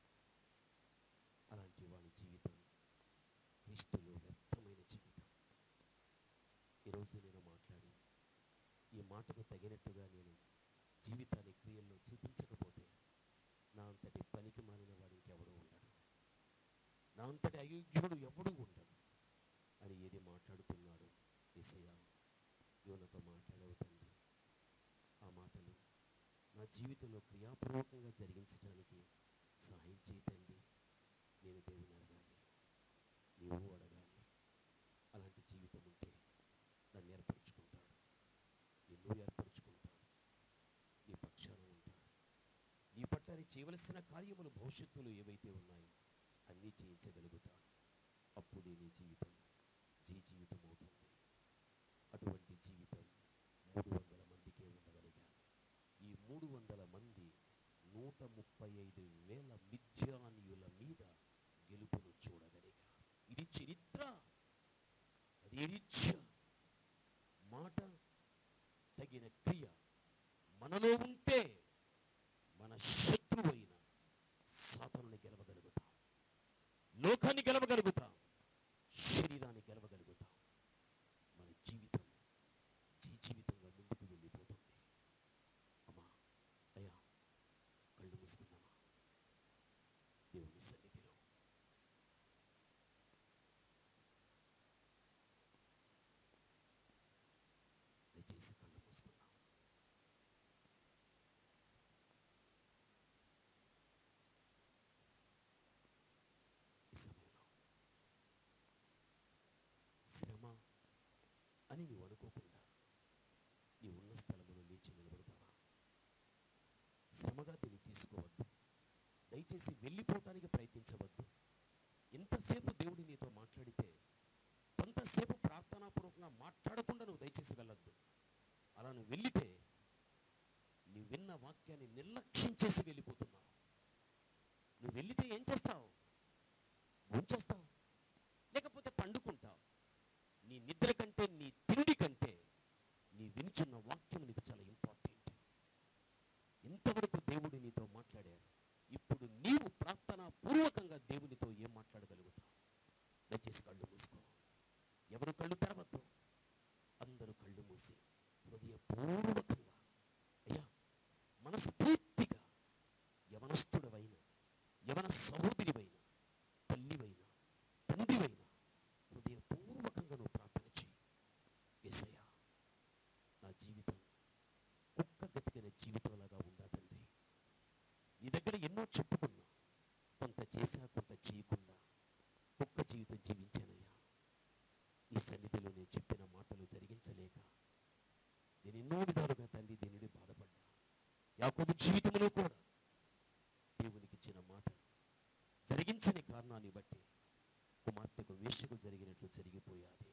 అలాంటి వాడి జీవితం క్రీస్తులో వ్యర్థమైన జీవితం ఈరోజు నేను మాట్లాడి ఈ మాటకు తగినట్టుగా నేను జీవితాన్ని క్రియల్లో చూపించకపోతే నా అంతటి పనికి మాలిన వాడు ఇంకెవడూ ఉండడు నా నా అంతటి అయోగ్యుడు ఎవడు ఉండడు అని ఏది మాట్లాడుతున్నాడు ఏసయ్య యోనతో మాట్లాడవు తండ్రి ఆ మాటలు నా జీవితంలో క్రియాపూర్వకంగా జరిగించడానికి సహాయం చేయి తండ్రి నేను దేవుని అడగాలి నీవు అడగాలి అలాంటి జీవితం ఉంటే నన్ను ఏర్పరచుకుంటాడు నిన్ను ఏర్పరచుకుంటాడు నీ పక్షాన ఉంటాడు నీ పట్ల నీ చేయవలసిన కార్యములు భవిష్యత్తులో ఏవైతే ఉన్నాయో అన్నీ చేయించగలుగుతాడు అప్పుడే నీ జీవితం జీ జీవితం అవుతుంది అటువంటి జీవితం మూడు వందల మందికే ఉండగలిగాను ఈ మూడు వందల మంది నూట ముప్పై ఐదు వేల మిథ్యానీయుల మీద గెలుపును చూడగలిగారు ఇది చరిత్ర అది నిత్య మాట తగిన క్రియ మనలో ఉంటే మన శత్రువైన సాతనుని గెలవగలుగుతాం లోకాన్ని గెలవగలుగుతాం శరీరాన్ని గెలవగలుగుతాం మన జీవితం జీ జీవితంగా ముందుకు వెళ్ళిపోతుంది అమ్మా అయ్యా కళ్ళు మూసుకుందామా దేవుని సన్నిధిలో దయచేసి కళ్ళు మూసుకుందాం ఈ సమయంలో శ్రమ అని నీవు అనుకోకుండా నీ ఉన్న స్థలములో లేచి నిలబడతావా శ్రమగా దీన్ని తీసుకోవద్దు దయచేసి వెళ్ళిపోవటానికి ప్రయత్నించవద్దు ఎంతసేపు దేవుడు నీతో మాట్లాడితే కొంతసేపు ప్రార్థనాపూర్వకంగా మాట్లాడకుండా నువ్వు దయచేసి వెళ్ళొద్దు అలా నువ్వు వెళ్ళితే నువ్వు విన్న వాక్యాన్ని నిర్లక్ష్యం చేసి వెళ్ళిపోతున్నావు నువ్వు వెళ్ళితే ఏం చేస్తావు ఉంచేస్తావు లేకపోతే పండుకుంటావు నీ నిద్ర కంటే నీ తిండి కంటే నీ వినుచున్న వాక్యం నీకు చాలా ఇంపార్టెంట్ ఇంతవరకు దేవుడు నీతో మాట్లాడాడు ఇప్పుడు నీవు ప్రార్థన పూర్వకంగా దేవునితో ఏం మాట్లాడగలుగుతావు దయచేసి కళ్ళు మూసుకో ఎవరు కళ్ళు తెరవద్దు అందరూ కళ్ళు మూసి హృదయపూర్వకంగా అయ్యా మనస్ఫూర్తిగా యవనస్తుడవైన యవన సహోదరివైన తల్లివైన తండ్రివైన హృదయపూర్వకంగా నువ్వు ప్రార్థన చేయి ఏసయ్యా నా జీవితం కుక్క గతికిన జీవితంలాగా ఉందా తండ్రి నీ దగ్గర ఎన్నో చెప్పుకున్నా కొంత చేశా కొంత చేయకుండా కుక్క జీవితం జీవించానయ్యా నీ సన్నిధిలో నేను చెప్పిన మాటలు జరిగించలేక నేను ఎన్నో విధాలుగా తండ్రి దీనిని బాధపడ్డా యాకోబు జీవితంలో కూడా దేవునికి ఇచ్చిన మాట జరిగించని కారణాన్ని బట్టి కుమార్తెకు వేషకు జరిగినట్లు జరిగిపోయాది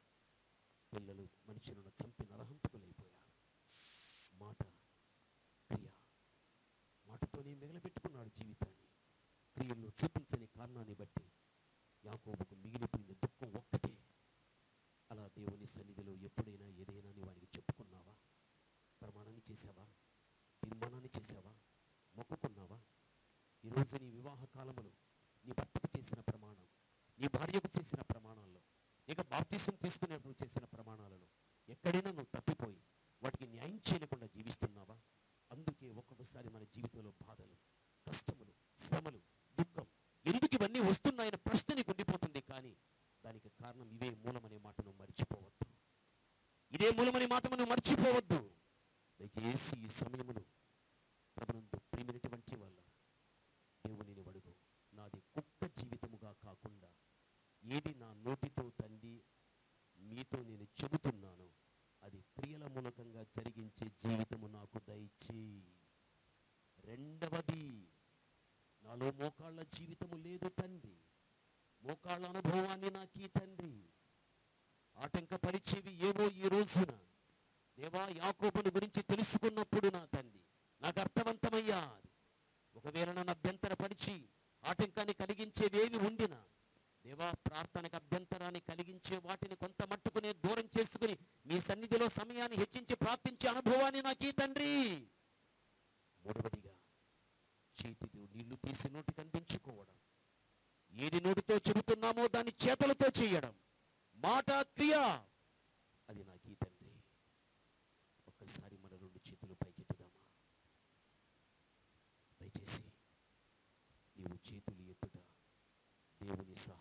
పిల్లలు మనుషులను చంపి నరహంతకులైపోయారు మాట క్రియ మాటతోనే మిగలబెట్టుకున్నాడు జీవితాన్ని క్రియల్లో చూపించని కారణాన్ని బట్టి యాకోబుకు మిగిలిపోయిన దుఃఖం ఒక్కటే అలా దేవుని సన్నిధిలో ఎప్పుడైనా ఏదైనా నీ వారికి చెప్పుకున్నావా ప్రమాణాన్ని చేసావా తీర్మానాన్ని చేసావా మొక్కుకున్నావా ఈరోజు నీ వివాహ కాలములో నీ భర్తకు చేసిన ప్రమాణం నీ భార్యకు చేసిన ప్రమాణాల్లో ఇక బాప్తిసం తీసుకునేప్పుడు చేసిన ప్రమాణాలలో ఎక్కడైనా నువ్వు తప్పిపోయి వాటికి న్యాయం చేయలేకుండా జీవిస్తున్నావా అందుకే ఒక్కొక్కసారి మన జీవితంలో బాధలు కష్టములు శ్రమలు దుఃఖం ఎందుకు ఇవన్నీ వస్తున్నాయనే ప్రశ్న నీకు ఉండిపోతుంది కానీ దానికి కారణం ఇవే మూలమనే మాటను మర్చిపోవద్దు ఇదే మూలమనే మాట మనం మర్చిపోవద్దు దయచేసి ఈ సమయమును ప్రభునందు ప్రేమినటువంటి వల్ల దేవునిని అడుగు నాది కుక్క జీవితముగా కాకుండా ఏది నా నోటితో తండి మీతో నేను చెబుతున్నానో అది క్రియల మూలకంగా జరిగించే జీవితము నాకు దయచి రెండవది నాలో మోకాళ్ళ జీవితము లేదు తండ్రి మోకాళ్ళ అనుభవాన్ని నాకు ఈ తండ్రి ఆటంకపరిచేవి ఏవో ఈ రోజున దేవా యాకోబుని గురించి తెలుసుకున్నప్పుడు నా తండ్రి నాకు అర్థవంతమయ్యా అది. ఒకవేళ నన్ను అభ్యంతరపరిచి ఆటంకాన్ని కలిగించేవేవి ఉండినా దేవా ప్రార్థనకు అభ్యంతరాన్ని కలిగించే వాటిని కొంత మట్టుకునే దూరం చేసుకుని మీ సన్నిధిలో సమయాన్ని హెచ్చించి ప్రార్థించే అనుభవాన్ని నాకు ఈ తండ్రి మూడవదిగా చేతితో నీళ్లు తీసి నోటికి అందించుకోవడం ఏది నోటితో చెబుతున్నామో దాన్ని చేతులతో చేయడం మాట క్రియ అది నాకు ఈ తండ్రి ఒక్కసారి మన రెండు చేతులు పైకెత్తుదామా దయచేసి నీవు చేతులు ఎత్తుట దేవుని సహాయం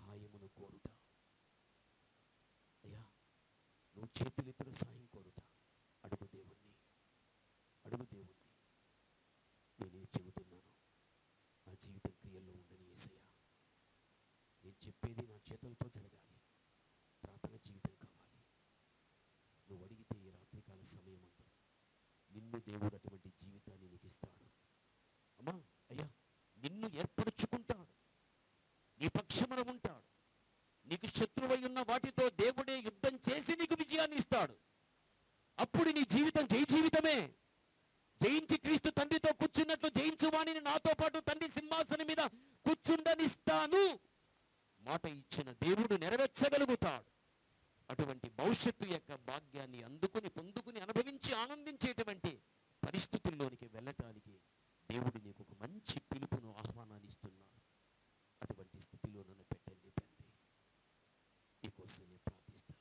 దేవుడు అటువంటి జీవితాన్ని నీకు ఇస్తాడు అమ్మా అయ్యా నిన్ను ఏర్పరచుకుంటాడు నీ పక్షమున ఉంటాడు నీకు శత్రువై ఉన్న వాటితో దేవుడే యుద్ధం చేసి నీకు విజయాన్ని ఇస్తాడు అప్పుడు నీ జీవితం జై జీవితమే జయించి క్రీస్తు తండ్రితో కూర్చున్నట్లు జయించు వాణిని నాతో పాటు తండ్రి సింహాసనం మీద కూర్చుండనిస్తాను మాట ఇచ్చిన దేవుడు నెరవేర్చగలుగుతాడు అటువంటి భవిష్యత్తు యొక్క భాగ్యాన్ని అందుకుని పొందుకుని అనుభవించి ఆనందించేటువంటి పరిస్థితుల్లోనికి వెళ్ళటానికి దేవుడు నీకు ఒక మంచి పిలుపును ఆహ్వానాన్ని ఇస్తున్నాడు అటువంటి స్థితిలో నన్ను పెట్టండి తండ్రి నీకోసం నేను ప్రార్థిస్తాను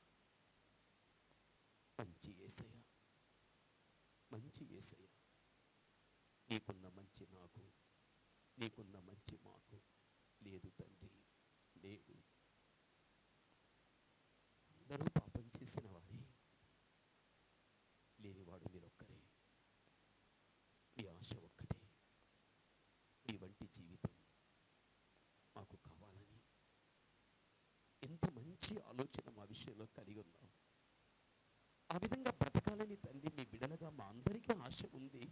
మంచి ఏసయ్య మంచి ఏసయ్య నీకున్న మంచి నాకు నీకున్న మంచి మాకు లేదు తండ్రి లేదు అందరూ పాపం చేసిన వారే లేనివాడు మీరొక్కరే మీ ఆశ ఒక్కటే మీ వంటి జీవితం మాకు కావాలని ఎంత మంచి ఆలోచన మా విషయంలో కలిగి ఉన్నాం ఆ విధంగా బ్రతకాలని తండ్రి మీ బిడలగా మా అందరికీ ఆశ ఉంది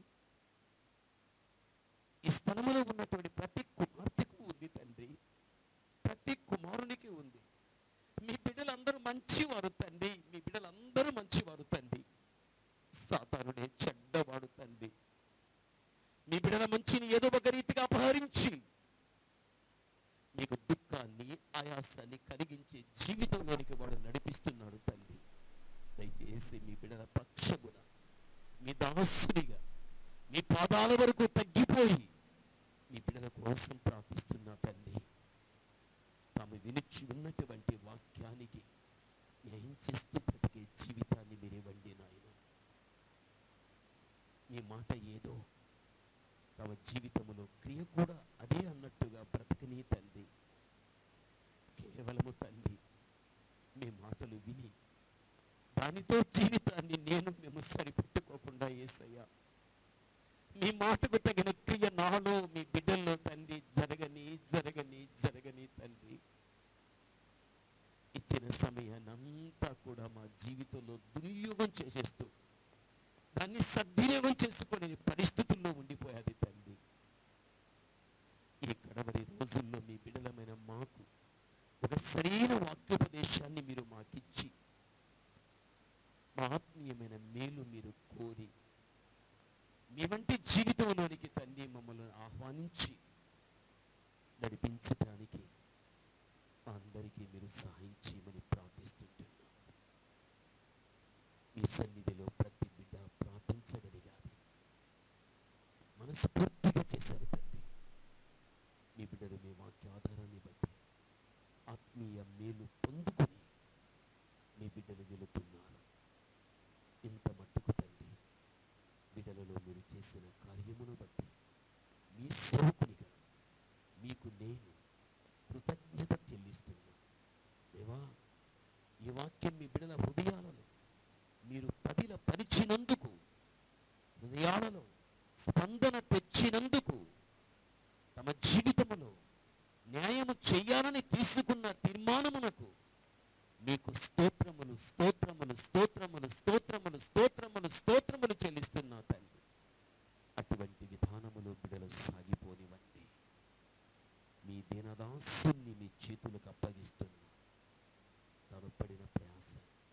ఈ స్థలములో ఉన్నటువంటి ప్రతి కుమార్తెకు ఉంది తండ్రి ప్రతి కుమారునికి ఉంది మీ బిడ్డలందరూ మంచివారు తండ్రి మీ బిడ్డలందరూ మంచివారు తండ్రి సాతానుడే చెడ్డవాడు తండ్రి మీ బిడ్డల మంచిని ఏదో ఒక రీతిగా అపహరించి మీకు దుఃఖాన్ని ఆయాసాన్ని కలిగించే జీవితంలోనికి వాడు నడిపిస్తున్నాడు తండ్రి దయచేసి మీ బిడ్డల పక్షగుణ మీ దాసునిగా మీ పాదాల వరకు తగ్గిపోయి మీ బిడ్డల కోసం ప్రార్థిస్తున్నా తండ్రి తాము వినిచి ఉన్నటువంటి వాక్యానికి న్యాయం చేస్తూ బ్రతికే జీవితాన్ని మీరు ఇవ్వండి నాయన మీ మాట ఏదో తమ జీవితంలో క్రియ కూడా అదే అన్నట్టుగా బ్రతకని తండ్రి కేవలము తండ్రి మీ మాటలు విని దానితో జీవితాన్ని నేను మేము సరిపెట్టుకోకుండా ఏసయ్యా మీ మాటకు తగిన క్రియ నాలో మీ బిడ్డల్లో తండ్రి జరగని జరగని జరగని తండ్రి ఇచ్చిన సమయాన్ని అంతా కూడా మా జీవితంలో దుర్యోగం చేసేస్తూ దాన్ని సద్వినియోగం చేసుకునే పరిస్థితుల్లో ఉండిపోయాది తండ్రి ఈ కడవరి రోజుల్లో మీ బిడలమైన మాకు ఒక సరైన వాక్యోపదేశాన్ని మీరు మాకిచ్చి మా ఆత్మీయమైన మేలు మీరు కోరి మీ వంటి జీవితంలోనికి తండ్రి మమ్మల్ని ఆహ్వానించి నడిపించటానికి మా అందరికీ మీరు సహాయం చేయమని ప్రార్థిస్తుంటున్నాం మీ సన్నిధిలో ప్రతి బిడ్డ ప్రార్థించగలిగాది మనస్ఫూర్తిగా చేశారు తండ్రి మీ బిడ్డలు మీ వాక్య ఆధారాన్ని బట్టి ఆత్మీయ మేలు పొందుకొని మీ బిడ్డలు వెళుతున్నారు ఇంత మట్టుకు తండ్రి బిడ్డలలో మీరు చేసిన కార్యమును బట్టి మీ సేవకునిగా మీకు నేను కృతజ్ఞత చెల్లిస్తున్నా దేవా ఈ వాక్యం మీ బిడ్డల హృదయాలలో మీరు పదిల పరిచినందుకు హృదయాలలో స్పందన తెచ్చినందుకు తమ జీవితములో న్యాయము చెయ్యాలని తీసుకున్న తీర్మానమునకు మీకు స్తోత్రములు స్తోత్రములు స్తోత్రములు స్తోత్రములు స్తోత్రములు స్తోత్రములు చెల్లిస్తున్నా తండ్రి అటువంటి విధానములో బిడలు సాగిపోనివ్వండి మీ దీనదాసుని మీ చేతులకు అప్పగిస్తున్నా తాను పడిన ప్రయాస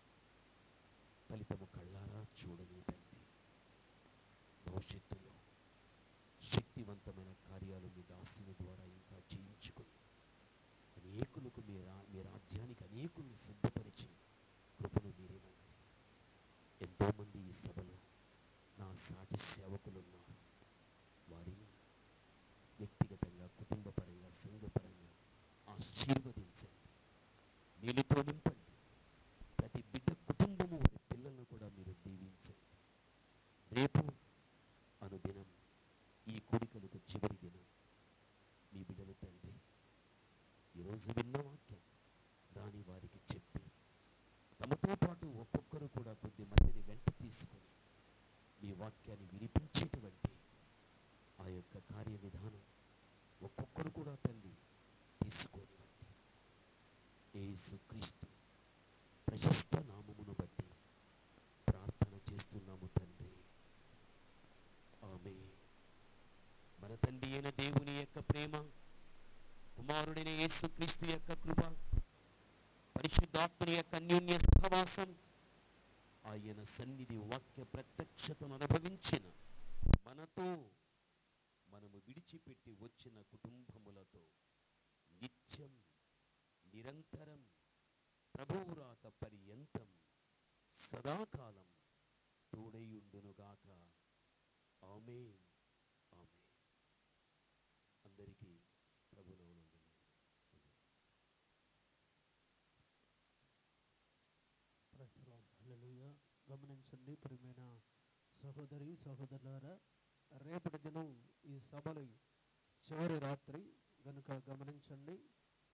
ఫలితము కళ్ళారా చూడని తండ్రి భవిష్యత్తులో శక్తివంతమైన కార్యాలు మీ దాసుని ద్వారా ఇంకా చేయించుకుని అనేకులకు మీ రా మీ రాజ్యానికి అనేకులను సిద్ధపరిచి కృపను మీరివ్వండి ఎంతోమంది ఈ సభలో నా సాటి సేవకులు ఉన్నారు వారిని వ్యక్తిగతంగా కుటుంబపరంగా సంఘపరంగా ఆశీర్వదించండి నీళ్ళతో నింపండి ప్రతి బిడ్డ కుటుంబము వారి పిల్లలను కూడా మీరు దీవించండి రేపు అనుదినం ఈ కోరికలకు చివరి దినం మీ బిడ్డలు తండ్రి ఈరోజు విన్న వాక్యం దాని వారికి చెప్పి తమతో పాటు ఒక్కొక్కరు కూడా కొద్ది మందిని వెంట తీసుకొని మీ వాక్యాన్ని వినిపించేటువంటి ఆ యొక్క కార్య విధానం ఒక్కొక్కరు కూడా తల్లి తీసుకోనివ్వండి యేసు క్రీస్తు ప్రశస్త నామమును బట్టి ప్రార్థన చేస్తున్నాము తండ్రి కుమారుడైన యేసుక్రీస్తు యొక్క కృప పరిశుద్ధాత్మని యొక్క అన్యోన్య సహవాసం ఆయన సన్నిధి వాక్య ప్రత్యక్షతను అనుభవించిన మనతో మనము విడిచిపెట్టి వచ్చిన కుటుంబములతో నిత్యం నిరంతరం ప్రభువు రాక పర్యంతం సదాకాలం తోడైయుండునుగాక ఆమేన్ ఆమేన్ అందరికీ ప్రభునవునందును ప్రసలం హల్లెలూయా గమనించండి ప్రియమైన సహోదరి సహోదరులారా రేపటి దినం ఈ సభలు చివరి రాత్రి గనుక గమనించండి